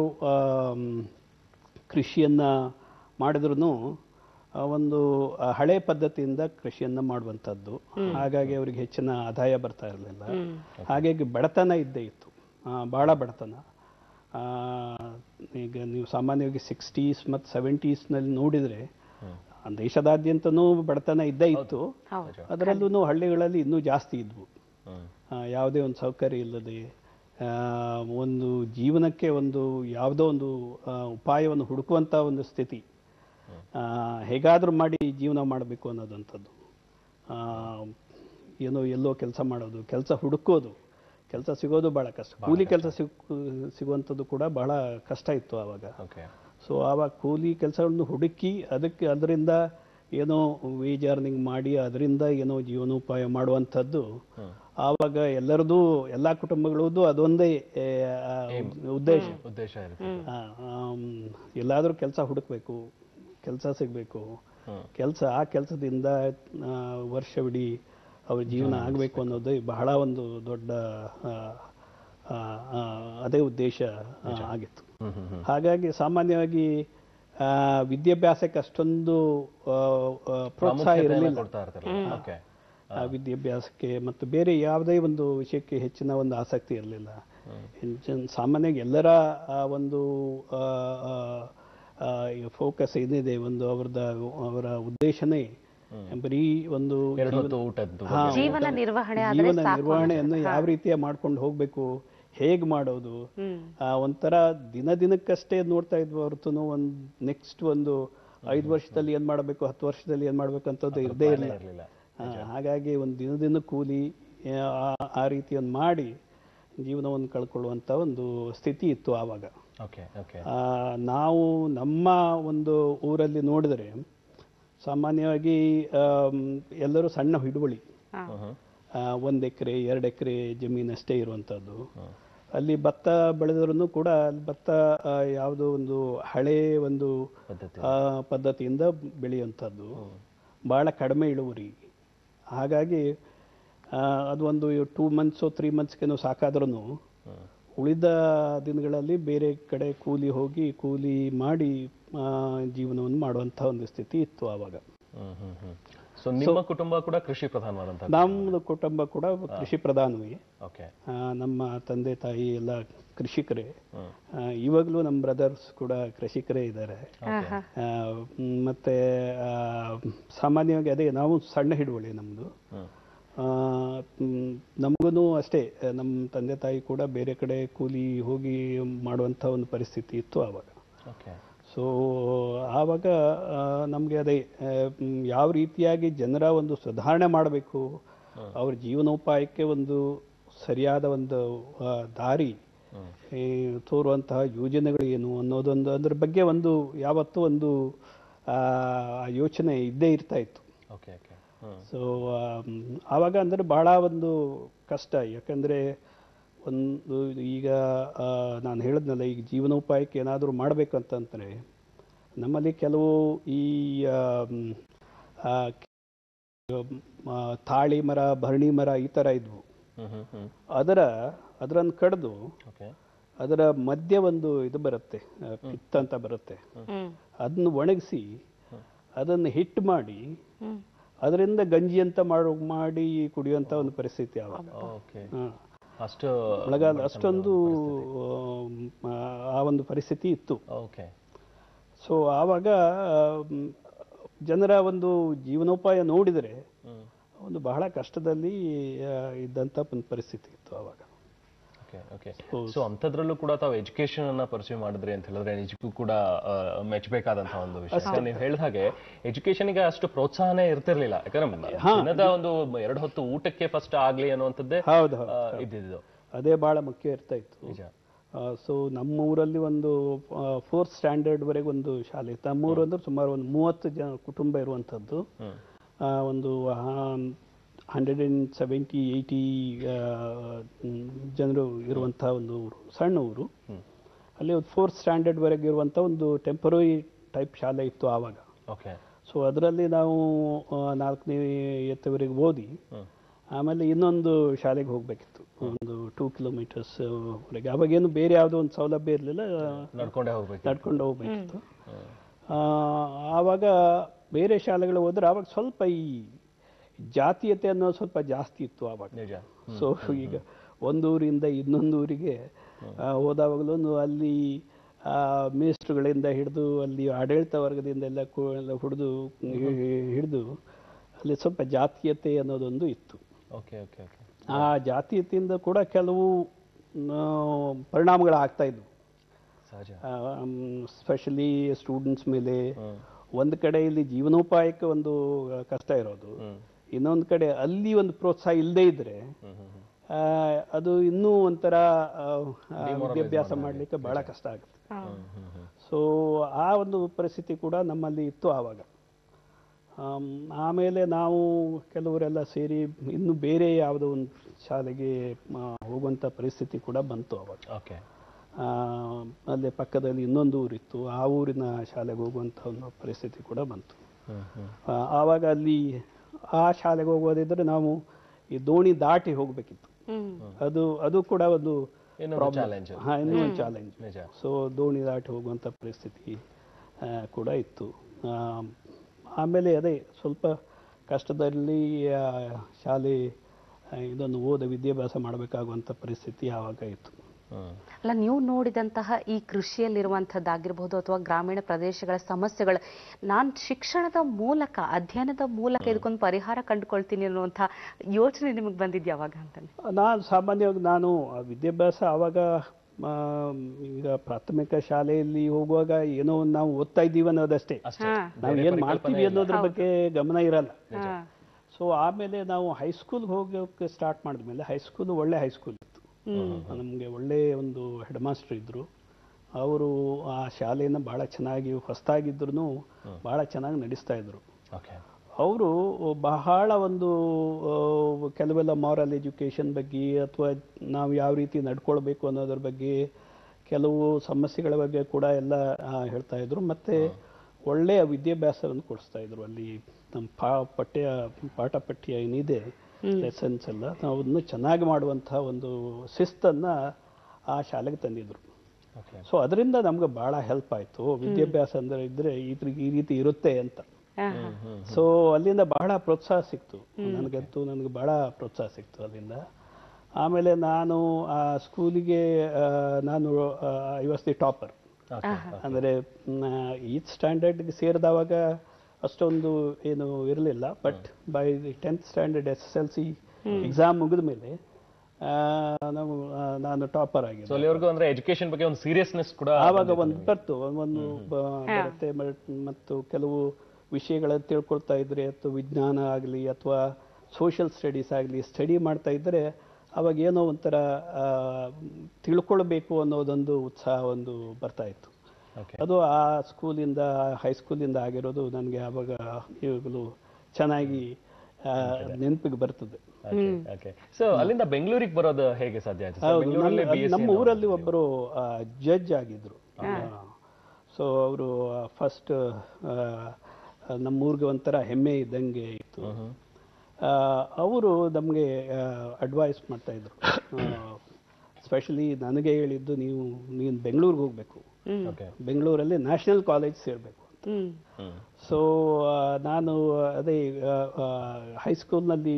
ಕೃಷಿಯನ್ನು ಮಾಡಿದ್ರು ಒಂದು ಆ, ಹಳೆ ಪದ್ಧತಿಯಿಂದ ಕೃಷಿಯನ್ನು ಮಾಡುವಂಥದ್ದು ಹಾಗಾಗಿ ಅವರಿಗೆ ಹೆಚ್ಚಿನ ಆದಾಯ ಬರ್ತಾ ಇರಲಿಲ್ಲ ಹಾಗಾಗಿ ಬಡತನ ಇದ್ದೇ ಇತ್ತು ಆ, ಬಹಳ ಬಡತನ ಆ, ಈಗ ನೀವು ಸಾಮಾನ್ಯವಾಗಿ ಸಿಕ್ಸ್ಟೀಸ್ ಮತ್ತು ಸೆವೆಂಟೀಸ್ನಲ್ಲಿ ನೋಡಿದರೆ ದೇಶದಾದ್ಯಂತನೂ ಬಡತನ ಇದ್ದೇ ಇತ್ತು ಹೌದು ಅದರಲ್ಲೂ ಹಳ್ಳಿಗಳಲ್ಲಿ ಇನ್ನೂ ಜಾಸ್ತಿ ಇದ್ವು ಹ್ಮ್ ಆ, ಯಾವುದೇ ಒಂದು ಸೌಕರ್ಯ ಇಲ್ಲದೆ ಆ, ಒಂದು ಜೀವನಕ್ಕೆ ಒಂದು ಯಾವುದೋ ಒಂದು ಆ, ಉಪಾಯವನ್ನು ಹುಡುಕುವಂಥ ಒಂದು ಸ್ಥಿತಿ ಆ, ಹೇಗಾದರೂ ಮಾಡಿ ಜೀವನ ಮಾಡಬೇಕು ಅನ್ನೋದಂಥದ್ದು ಆ, ಏನೋ ಎಲ್ಲೋ ಕೆಲಸ ಮಾಡೋದು ಕೆಲಸ ಹುಡುಕೋದು ಕೆಲಸ ಸಿಗೋದು ಬಹಳ ಕಷ್ಟ ಕೂಲಿ ಕೆಲಸ ಸಿಗುವಂಥದ್ದು ಕೂಡ ಬಹಳ ಕಷ್ಟ ಇತ್ತು ಆವಾಗ ಓಕೆ ಸೊ ಆವಾಗ ಕೂಲಿ ಕೆಲಸಗಳನ್ನು ಹುಡುಕಿ ಅದಕ್ಕೆ ಅದರಿಂದ ಏನೋ ವೇಜ್ ಅರ್ನಿಂಗ್ ಮಾಡಿ ಅದರಿಂದ ಏನೋ ಜೀವನೋಪಾಯ ಮಾಡುವಂಥದ್ದು ಆವಾಗ ಎಲ್ಲರದು ಎಲ್ಲ ಕುಟುಂಬಗಳದ್ದು ಅದೊಂದೇ ಏ, ಆ, ಉದ್ದೇಶ ಉದ್ದೇಶ ಇರುತ್ತೆ ಆ, ಆಮ್, ಎಲ್ಲಾದ್ರೂ ಕೆಲಸ ಹುಡುಕ್ಬೇಕು ಕೆಲಸ ಸಿಗಬೇಕು ಕೆಲಸ ಆ ಕೆಲಸದಿಂದ ವರ್ಷವಿಡೀ ಅವ್ರ ಜೀವನ ಆಗಬೇಕು ಅನ್ನೋದು ಬಹಳ ಒಂದು ದೊಡ್ಡ ಆ, ಆ, ಆ, ಅದೇ ಉದ್ದೇಶ ಆ, ಆಗಿತ್ತು ಹ್ಮ್ ಹ್ಮ್ ಹ್ಮ್ ಹಾಗಾಗಿ ಸಾಮಾನ್ಯವಾಗಿ ಆ, ವಿದ್ಯಾಭ್ಯಾಸಕ್ಕೆ ಅಷ್ಟೊಂದು ಆ, ಆ, ಪ್ರೋತ್ಸಾಹ ಪ್ರಾಮುಖ್ಯತೆಯನ್ನ ಇರಲಿಲ್ಲ ಕೊಡ್ತಾ ಇರ್ತಾರೆ ಓಕೆ ಆ ವಿದ್ಯಾಭ್ಯಾಸಕ್ಕೆ ಮತ್ತು ಬೇರೆ ಯಾವುದೇ ಒಂದು ವಿಷಯಕ್ಕೆ ಹೆಚ್ಚಿನ ಒಂದು ಆಸಕ್ತಿ ಇರಲಿಲ್ಲ ಸಾಮಾನ್ಯವಾಗಿ ಎಲ್ಲರ ಆ ಒಂದು ಫೋಕಸ್ ಏನಿದೆ ಒಂದು ಅವ್ರದ ಅವರ ಉದ್ದೇಶನೇ ಬರೀ ಒಂದು ಎರಡು ಜೀವನ- ಹೊತ್ತು ಊಟದ್ದು ಹಾ, ಜೀವನ ಊಟ- ನಿರ್ವಹಣೆ ಆದ್ರೆ ಜೀವನ ಸಾಕು ನಿರ್ವಹಣೆಯನ್ನು ಯಾವ ರೀತಿಯ ಮಾಡ್ಕೊಂಡು ಹೋಗ್ಬೇಕು ಹೇಗ್ ಮಾಡೋದು ಆ, ಒಂಥರ ದಿನ ದಿನಕ್ಕಷ್ಟೇ ನೋಡ್ತಾ ಇದ್ವಿ ಹೊರತು ಒಂದು ನೆಕ್ಸ್ಟ್ ಒಂದು ಐದು ವರ್ಷದಲ್ಲಿ ಏನ್ ಮಾಡಬೇಕು ಹತ್ತು ವರ್ಷದಲ್ಲಿ ಏನ್ ಮಾಡ್ಬೇಕು ಅಂತದ್ದು ಇರದೇ ಇರಲಿಲ್ಲ ಇರಲಿಲ್ಲ ಹಾಗಾಗಿ ಒಂದು ದಿನ ದಿನ ಕೂಲಿ ಆ- ಆ ರೀತಿ ಒಂದು ಮಾಡಿ ಜೀವನವನ್ನು ಕಳ್ಕೊಳ್ಳುವಂತ ಒಂದು ಸ್ಥಿತಿ ಇತ್ತು ಆವಾಗ ಓಕೆ ಓಕೆ ಆ, ನಾವು ನಮ್ಮ ಒಂದು ಊರಲ್ಲಿ ನೋಡಿದರೆ ಸಾಮಾನ್ಯವಾಗಿ ಆಮ್, ಎಲ್ಲರೂ ಸಣ್ಣ ಹಿಡುವಳಿ ಆ, ಒಂದ್ ಎಕರೆ ಎರಡು ಎಕರೆ ಜಮೀನಷ್ಟೇ ಇರುವಂಥದ್ದು ಅಲ್ಲಿ ಭತ್ತ ಬೆಳೆದ್ರೂ ಕೂಡ ಅಲ್ಲಿ ಭತ್ತ ಆ, ಯಾವುದೋ ಒಂದು ಹಳೆ ಒಂದು ಪದ್ಧತಿ ಆ, ಪದ್ಧತಿಯಿಂದ ಬೆಳೆಯುವಂಥದ್ದು ಬಹಳ ಕಡಿಮೆ ಇಳುವರಿ ಹಾಗಾಗಿ ಆ, ಅದು ಒಂದು ಟೂ ಮಂತ್ಸು ತ್ರೀ ಮಂತ್ಸ್ಗೇನೋ ಸಾಕಾದ್ರೂ ಉಳಿದ ದಿನಗಳಲ್ಲಿ ಬೇರೆ ಕಡೆ ಕೂಲಿ ಹೋಗಿ ಕೂಲಿ ಮಾಡಿ ಆ, ಜೀವನವನ್ನು ಮಾಡುವಂಥ ಒಂದು ಸ್ಥಿತಿ ಇತ್ತು ಆವಾಗ ಹ್ಮ್ ಹ್ಮ್ ಹ್ಮ್ ಸೊ ನಿಮ್ಮ ಕುಟುಂಬ ಕೂಡ ಕೃಷಿ ಪ್ರಧಾನವಾದಂತ ನಮ್ಮದು ಕುಟುಂಬ ಕೂಡ ಕೃಷಿ ಪ್ರಧಾನವೇ ಓಕೆ ಆ, ನಮ್ಮ ತಂದೆ ತಾಯಿ ಎಲ್ಲ ಕೃಷಿಕರೇ ಹ್ಮ್. ಆ, ಇವಾಗಲೂ ನಮ್ಮ ಬ್ರದರ್ಸ್ ಕೂಡ ಕೃಷಿಕರೇ ಇದ್ದಾರೆ ಆಹಾ. ಆ, ಮ್, ಮತ್ತೆ ಆ, ಸಾಮಾನ್ಯವಾಗಿ ಅದೇ ನಾವು ಸಣ್ಣ ಹಿಡುವಳಿ ನಮ್ಮದು ಹ್ಮ್ ನಮಗೂ ಅಷ್ಟೇ ನಮ್ಮ ತಂದೆ ತಾಯಿ ಕೂಡ ಬೇರೆ ಕಡೆ ಕೂಲಿ ಹೋಗಿ ಮಾಡುವಂಥ ಒಂದು ಪರಿಸ್ಥಿತಿ ಇತ್ತು ಆವಾಗ ಓಕೆ ಸೊ ಆವಾಗ ನಮಗೆ ಅದೇ ಆ, ಮ್, ಯಾವ ರೀತಿಯಾಗಿ ಜನರ ಒಂದು ಸುಧಾರಣೆ ಮಾಡಬೇಕು ಅವ್ರ ಜೀವನೋಪಾಯಕ್ಕೆ ಒಂದು ಸರಿಯಾದ ಒಂದು ಆ, ದಾರಿ ಈ, ತೋರುವಂತಹ ಯೋಜನೆಗಳು ಏನು ಅನ್ನೋದೊಂದು ಅದ್ರ ಬಗ್ಗೆ ಒಂದು ಯಾವತ್ತೂ ಒಂದು ಆ, ಯೋಚನೆ ಇದ್ದೇ ಇರ್ತಾ ಇತ್ತು ಓಕೆ ಓಕೆ ಹ್ಮ್ ಸೊ ಆವಾಗ ಅಂದರೆ ಬಹಳ ಒಂದು ಕಷ್ಟ ಯಾಕಂದರೆ ಒಂದು ಈಗ ಆ, ನಾನು ಹೇಳಿದ್ನಲ್ಲ ಈಗ ಜೀವನೋಪಾಯಕ್ಕೆ ಏನಾದರೂ ಮಾಡಬೇಕಂತಂದರೆ ನಮ್ಮಲ್ಲಿ ಕೆಲವು ಈ ಆ, ಮ್, ಆ, ಆ, ತಾಳಿ ಮರ ಭರಣಿ ಮರ ಈ ಥರ ಇದ್ವು ಹ್ಮ್ ಹ್ಮ್ ಹ್ಮ್ ಅದರ ಅದರನ್ನು ಕಡಿದು ಓಕೆ ಅದರ ಮಧ್ಯೆ ಒಂದು ಇದು ಬರುತ್ತೆ ಆ, ಪಿತ್ತ ಅಂತ ಬರುತ್ತೆ ಹ್ಮ್ ಅದನ್ನು ಒಣಗಿಸಿ ಅದನ್ನು ಹಿಟ್ಟು ಮಾಡಿ ಹ್ಮ್ ಅದರಿಂದ ಗಂಜಿ ಅಂತ ಮಾಡು ಮಾಡಿ ಕುಡಿಯುವಂತ ಒಂದು ಪರಿಸ್ಥಿತಿ ಆವಾಗ ಓಕೆ ಹಾ. ಅಷ್ಟು ಮಳೆಗಾಲ ಅಷ್ಟೊಂದು ಆ, ಆ ಒಂದು ಪರಿಸ್ಥಿತಿ ಇತ್ತು ಓಕೆ ಸೊ ಆವಾಗ ಮ್, ಜನರ ಒಂದು ಜೀವನೋಪಾಯ ನೋಡಿದರೆ ಹ್ಮ್ ಒಂದು ಬಹಳ ಕಷ್ಟದಲ್ಲಿ ಆ, ಇದ್ದಂಥ ಒಂದು ಪರಿಸ್ಥಿತಿ ಇತ್ತು ಆವಾಗ ಓಕೆ ಓಕೆ ಸೊ ಅಂಥದ್ರಲ್ಲೂ ಕೂಡ ತಾವು ಎಜುಕೇಶನ್ ಅನ್ನ ಪರ್ಸ್ಯೂ ಮಾಡಿದ್ರಿ ಅಂತ ಹೇಳಿದ್ರೆ ನಿಜಕ್ಕೂ ಕೂಡ ಆ, ಮೆಚ್ಚಬೇಕಾದಂತಹ ಒಂದು ವಿಷಯ ನೀವು ಹೇಳಿದ ಹಾಗೆ ಎಜುಕೇಶನ್ಗೆ ಅಷ್ಟು ಪ್ರೋತ್ಸಾಹನೇ ಇರ್ತಿರ್ಲಿಲ್ಲ ಯಾಕಂದ್ರೆ ದಿನದ ಒಂದು ಎರಡು ಹೊತ್ತು ಊಟಕ್ಕೆ ಫಸ್ಟ್ ಆಗ್ಲಿ ಅನ್ನುವಂಥದ್ದೇ ಹೌದು ಹೌದು ಆ, ಇದ್ದಿದ್ದು ಅದೇ ಬಹಳ ಮುಖ್ಯ ಇರ್ತಾ ಇತ್ತು ನಿಜ ಸೊ ನಮ್ಮ ಊರಲ್ಲಿ ಒಂದು ಫೋರ್ತ್ ಸ್ಟ್ಯಾಂಡರ್ಡ್ವರೆಗೆ ಒಂದು ಶಾಲೆ ಇತ್ತು ನಮ್ಮ ಊರು ಅಂದ್ರೆ ಸುಮಾರು ಒಂದು ಮೂವತ್ತು ಜನ ಕುಟುಂಬ ಇರುವಂಥದ್ದು ಹ್ಮ್ ಆ, ಒಂದು ಹಂಡ್ರೆಡ್ ಆ್ಯಂಡ್ ಸೆವೆಂಟಿ ಏಯ್ಟಿ ಜನರು ಇರುವಂಥ ಒಂದು ಊರು ಸಣ್ಣ ಊರು ಹ್ಮ್ ಅಲ್ಲಿ ಒಂದು ಫೋರ್ತ್ ಸ್ಟ್ಯಾಂಡರ್ಡ್ವರೆಗೆ ಇರುವಂಥ ಒಂದು ಟೆಂಪರರಿ ಟೈಪ್ ಶಾಲೆ ಇತ್ತು ಆವಾಗ ಓಕೆ ಸೊ ಅದರಲ್ಲಿ ನಾವು ಆ, ನಾಲ್ಕನೇ ಎತ್ತವರೆಗೆ ಓದಿ ಹ್ಮ್ ಆಮೇಲೆ ಇನ್ನೊಂದು ಶಾಲೆಗೆ ಹೋಗಬೇಕಿತ್ತು ಒಂದು ಟೂ ಕಿಲೋಮೀಟರ್ಸ್ ವರೆಗೆ ಅವಾಗೇನು ಬೇರೆ ಯಾವುದೋ ಒಂದು ಸೌಲಭ್ಯ ಇರಲಿಲ್ಲ ನಡ್ಕೊಂಡೇ ಹೋಗ್ಬೇಕು ನಡ್ಕೊಂಡು ಹೋಗ್ಬೇಕಿತ್ತು ಹ್ಮ್. ಆ, ಆವಾಗ ಬೇರೆ ಶಾಲೆಗಳು ಹೋದ್ರೆ ಆವಾಗ ಸ್ವಲ್ಪ ಈ ಜಾತೀಯತೆ ಅನ್ನೋದು ಸ್ವಲ್ಪ ಜಾಸ್ತಿ ಇತ್ತು ಆವಾಗ ನಿಜ ಸೊ ಈಗ ಒಂದು ಊರಿಂದ ಇನ್ನೊಂದು ಊರಿಗೆ ಆ, ಹೋದಾವಾಗಲೂ ಅಲ್ಲಿ ಆ, ಮೇಸ್ಟ್ರುಗಳಿಂದ ಹಿಡಿದು ಅಲ್ಲಿ ಆಡಳಿತ ವರ್ಗದಿಂದ ಎಲ್ಲ ಕೂ- ಎಲ್ಲ ಹಿಡಿದು ಹಿಡಿದು ಅಲ್ಲಿ ಸ್ವಲ್ಪ ಜಾತೀಯತೆ ಅನ್ನೋದೊಂದು ಇತ್ತು ಓಕೆ ಓಕೆ ಓಕೆ ಆ ಜಾತೀಯತೆಯಿಂದ ಕೂಡ ಕೆಲವು ಆ, ಪರಿಣಾಮಗಳು ಆಗ್ತಾ ಇದ್ವು ಸಹಜ ಸ್ಪೆಷಲಿ ಸ್ಟೂಡೆಂಟ್ಸ್ ಮೇಲೆ ಹ್ಮ್ ಒಂದು ಕಡೆ ಇಲ್ಲಿ ಜೀವನೋಪಾಯಕ್ಕೆ ಒಂದು ಕಷ್ಟ ಇರೋದು ಹ್ಮ್ ಇನ್ನೊಂದು ಕಡೆ ಅಲ್ಲಿ ಒಂದು ಪ್ರೋತ್ಸಾಹ ಇಲ್ಲದೇ ಇದ್ರೆ ಹ್ಮ್ ಹ್ಮ್ ಹ್ಮ್ ಆ, ಅದು ಇನ್ನೂ ಒಂಥರ ಆ, ಆ, ವಿದ್ಯಾಭ್ಯಾಸ ಮಾಡಲಿಕ್ಕೆ ಬಹಳ ಕಷ್ಟ ಆಗುತ್ತೆ ಸೊ ಆ ಒಂದು ಪರಿಸ್ಥಿತಿ ಕೂಡ ನಮ್ಮಲ್ಲಿ ಇತ್ತು ಆವಾಗ ಆಮ್, ಆಮೇಲೆ ನಾವು ಕೆಲವರೆಲ್ಲ ಸೇರಿ ಇನ್ನು ಬೇರೆ ಯಾವುದೋ ಒಂದು ಶಾಲೆಗೆ ಆ, ಹೋಗುವಂಥ ಪರಿಸ್ಥಿತಿ ಕೂಡ ಬಂತು ಅವಾಗ ಓಕೆ ಆ, ಅಲ್ಲೇ ಪಕ್ಕದಲ್ಲಿ ಇನ್ನೊಂದು ಊರಿತ್ತು ಆ ಊರಿನ ಶಾಲೆಗೆ ಹೋಗುವಂಥ ಒಂದು ಪರಿಸ್ಥಿತಿ ಕೂಡ ಬಂತು ಆ, ಆವಾಗ ಅಲ್ಲಿ ಆ ಶಾಲೆಗೆ ಹೋಗೋದಿದ್ರೆ ನಾವು ಈ ದೋಣಿ ದಾಟಿ ಹೋಗಬೇಕಿತ್ತು ಹ್ಮ್ ಅದು ಅದು ಕೂಡ ಒಂದು ಇನ್ನೊಂದು ಚಾಲೆಂಜ್ ಹಾ ಇನ್ನೂ ಒಂದು ಚಾಲೆಂಜ್ ನಿಜ ಸೊ ದೋಣಿ ದಾಟಿ ಹೋಗುವಂಥ ಪರಿಸ್ಥಿತಿ ಆ, ಕೂಡ ಇತ್ತು ಆ, ಆಮೇಲೆ ಅದೇ ಸ್ವಲ್ಪ ಕಷ್ಟದಲ್ಲಿ ಆ, ಶಾಲೆ ಆ, ಇದನ್ನು ಓದ ವಿದ್ಯಾಭ್ಯಾಸ ಮಾಡಬೇಕಾಗುವಂಥ ಪರಿಸ್ಥಿತಿ ಆವಾಗ ಇತ್ತು ಹ್ಮ್ ಅಲ್ಲ ನೀವು ನೋಡಿದಂತಹ ಈ ಕೃಷಿಯಲ್ಲಿರುವಂಥದ್ದಾಗಿರ್ಬೋದು ಅಥವಾ ಗ್ರಾಮೀಣ ಪ್ರದೇಶಗಳ ಸಮಸ್ಯೆಗಳು ನಾನು ಶಿಕ್ಷಣದ ಮೂಲಕ ಅಧ್ಯಯನದ ಮೂಲಕ ಇದಕ್ಕೊಂದು ಪರಿಹಾರ ಕಂಡುಕೊಳ್ತೀನಿ ಅನ್ನುವಂಥ ಯೋಚನೆ ನಿಮಗೆ ಬಂದಿದ್ಯಾ ಅವಾಗ ಅಂತಾನೆ ನಾನು ಸಾಮಾನ್ಯವಾಗಿ ನಾನು ಆ ವಿದ್ಯಾಭ್ಯಾಸ ಆವಾಗ ಆ, ಈಗ ಪ್ರಾಥಮಿಕ ಶಾಲೆಯಲ್ಲಿ ಹೋಗುವಾಗ ಏನೋ ಒಂದು ನಾವು ಓದ್ತಾ ಇದ್ದೀವಿ ಅನ್ನೋದಷ್ಟೇ ಅಷ್ಟೇ ಹಾ. ನಾವು ಏನು ಮಾಡ್ತೀವಿ ಅನ್ನೋದ್ರ ಬಗ್ಗೆ ಗಮನ ಇರಲ್ಲ ಹಾ. ಸೊ ಆಮೇಲೆ ನಾವು ಹೈಸ್ಕೂಲ್ಗೆ ಹೋಗೋಕೆ ಸ್ಟಾರ್ಟ್ ಮಾಡಿದ್ಮೇಲೆ ಹೈಸ್ಕೂಲ್ ಒಳ್ಳೆ ಹೈಸ್ಕೂಲ್ ಇತ್ತು ನಮಗೆ ಒಳ್ಳೆ ಒಂದು ಹೆಡ್ ಮಾಸ್ಟರ್ ಇದ್ರು ಅವರು ಆ ಶಾಲೆಯನ್ನು ಬಹಳ ಚೆನ್ನಾಗಿ ಹೊಸದಾಗಿದ್ರು ಬಹಳ ಚೆನ್ನಾಗಿ ನಡೆಸ್ತಾ ಇದ್ರು ಓಕೆ ಅವರು ಬಹಳ ಒಂದು ಆ, ಕೆಲವೆಲ್ಲ ಮಾರಲ್ ಎಜುಕೇಷನ್ ಬಗ್ಗೆ ಅಥವಾ ನಾವು ಯಾವ ರೀತಿ ನಡ್ಕೊಳ್ಬೇಕು ಅನ್ನೋದ್ರ ಬಗ್ಗೆ ಕೆಲವು ಸಮಸ್ಯೆಗಳ ಬಗ್ಗೆ ಕೂಡ ಎಲ್ಲ ಆ, ಹೇಳ್ತಾ ಇದ್ರು ಮತ್ತೆ ಒಳ್ಳೆಯ ವಿದ್ಯಾಭ್ಯಾಸವನ್ನು ಕೊಡಿಸ್ತಾ ಇದ್ರು ಅಲ್ಲಿ ನಮ್ಮ ಪಾ ಪಠ್ಯ ಪಾಠ ಪಠ್ಯ ಏನಿದೆ ಲೆಸನ್ಸ್ ಎಲ್ಲ ನಾವು ಅದನ್ನು ಚೆನ್ನಾಗಿ ಮಾಡುವಂಥ ಒಂದು ಶಿಸ್ತನ್ನು ಆ ಶಾಲೆಗೆ ತಂದಿದ್ರು ಓಕೆ ಸೊ ಅದರಿಂದ ನಮ್ಗೆ ಬಹಳ ಹೆಲ್ಪ್ ಆಯಿತು ವಿದ್ಯಾಭ್ಯಾಸ ಅಂದರೆ ಇದ್ರೆ ಇದ್ರ ಈ ರೀತಿ ಇರುತ್ತೆ ಅಂತ ಹಾ, ಹಾ. ಸೊ ಅಲ್ಲಿಂದ ಬಹಳ ಪ್ರೋತ್ಸಾಹ ಸಿಕ್ತು ನನಗಂತೂ ನನಗೆ ಬಹಳ ಪ್ರೋತ್ಸಾಹ ಸಿಕ್ತು ಅಲ್ಲಿಂದ ಆಮೇಲೆ ನಾನು ಆ ಸ್ಕೂಲಿಗೆ ಆ, ನಾನು I was the topper okay ಅಂದರೆ ಈತ್ ಸ್ಟ್ಯಾಂಡರ್ಡ್ಗೆ ಸೇರಿದವಾಗ ಅಷ್ಟೊಂದು ಏನು ಇರಲಿಲ್ಲ but by the tenth standard S S L C exam ಮುಗಿದ ಮೇಲೆ ನಾವು ಆ, ನಾನು ಟಾಪರ್ ಸೊ ಆಗಿದ್ದೆ ಅಲ್ಲಿವರೆಗೂ ಅಂದ್ರೆ ಎಜುಕೇಶನ್ ಬಗ್ಗೆ ಒಂದು ಸೀರಿಯಸ್ನೆಸ್ ಕೂಡ ಆವಾಗ ಒಂದು ಬರ್ತು ಒಂದು ಬ- ಬರುತ್ತೆ ಬಟ್- ಮತ್ತು ಕೆಲವು ವಿಷಯಗಳನ್ನು ತಿಳ್ಕೊಳ್ತಾ ಇದ್ರೆ ಅಥವಾ ವಿಜ್ಞಾನ ಆಗಲಿ ಅಥವಾ ಸೋಷಿಯಲ್ ಸ್ಟಡೀಸ್ ಆಗಲಿ ಸ್ಟಡಿ ಮಾಡ್ತಾ ಇದ್ರೆ ಅವಾಗ ಏನೋ ಒಂಥರ ಆ, ತಿಳ್ಕೊಳ್ಬೇಕು ಅನ್ನೋದೊಂದು ಉತ್ಸಾಹ ಒಂದು ಬರ್ತಾ ಇತ್ತು ಓಕೆ ಅದು ಆ ಸ್ಕೂಲಿಂದ ಹೈಸ್ಕೂಲಿಂದ ಆಗಿರೋದು ನನಗೆ ಆವಾಗ ಇವಾಗಲೂ ಚೆನ್ನಾಗಿ ಆ, ನೆನಪಿಗೆ ಬರ್ತದೆ ಓಕೆ ಸೊ ಅಲ್ಲಿಂದ ಬೆಂಗಳೂರಿಗೆ ಬರೋದು ಹೇಗೆ ಸಾಧ್ಯ ಆಯ್ತು ಸರ್ ಹೌದು ಬೆಂಗಳೂರಲ್ಲಿ ನಮ್ಮ- ಬಿ ಎಸ್ ನಮ್ಮ ಊರಲ್ಲಿ ಒಬ್ಬರು ಜಡ್ಜ್ ಆಗಿದ್ರು ಸೊ ಅವರು ಫಸ್ಟ್ ನಮ್ಮ ಊರಿಗೆ ಒಂಥರ ಹೆಮ್ಮೆ ಇದ್ದಂಗೆ ಇತ್ತು ಅವರು ನಮಗೆ ಅಡ್ವೈಸ್ ಮಾಡ್ತಾ ಇದ್ರು ಸ್ಪೆಷಲಿ ನನಗೆ ಹೇಳಿದ್ದು ನೀವು ನೀನು ಬೆಂಗಳೂರಿಗೆ ಹೋಗಬೇಕು ಓಕೆ ಬೆಂಗಳೂರಲ್ಲಿ ನ್ಯಾಷನಲ್ ಕಾಲೇಜ್ ಸೇರಬೇಕು ಹ್ಮ್ ಹ್ಮ್ ಸೊ ನಾನು ಅದೇ ಹೈಸ್ಕೂಲ್ನಲ್ಲಿ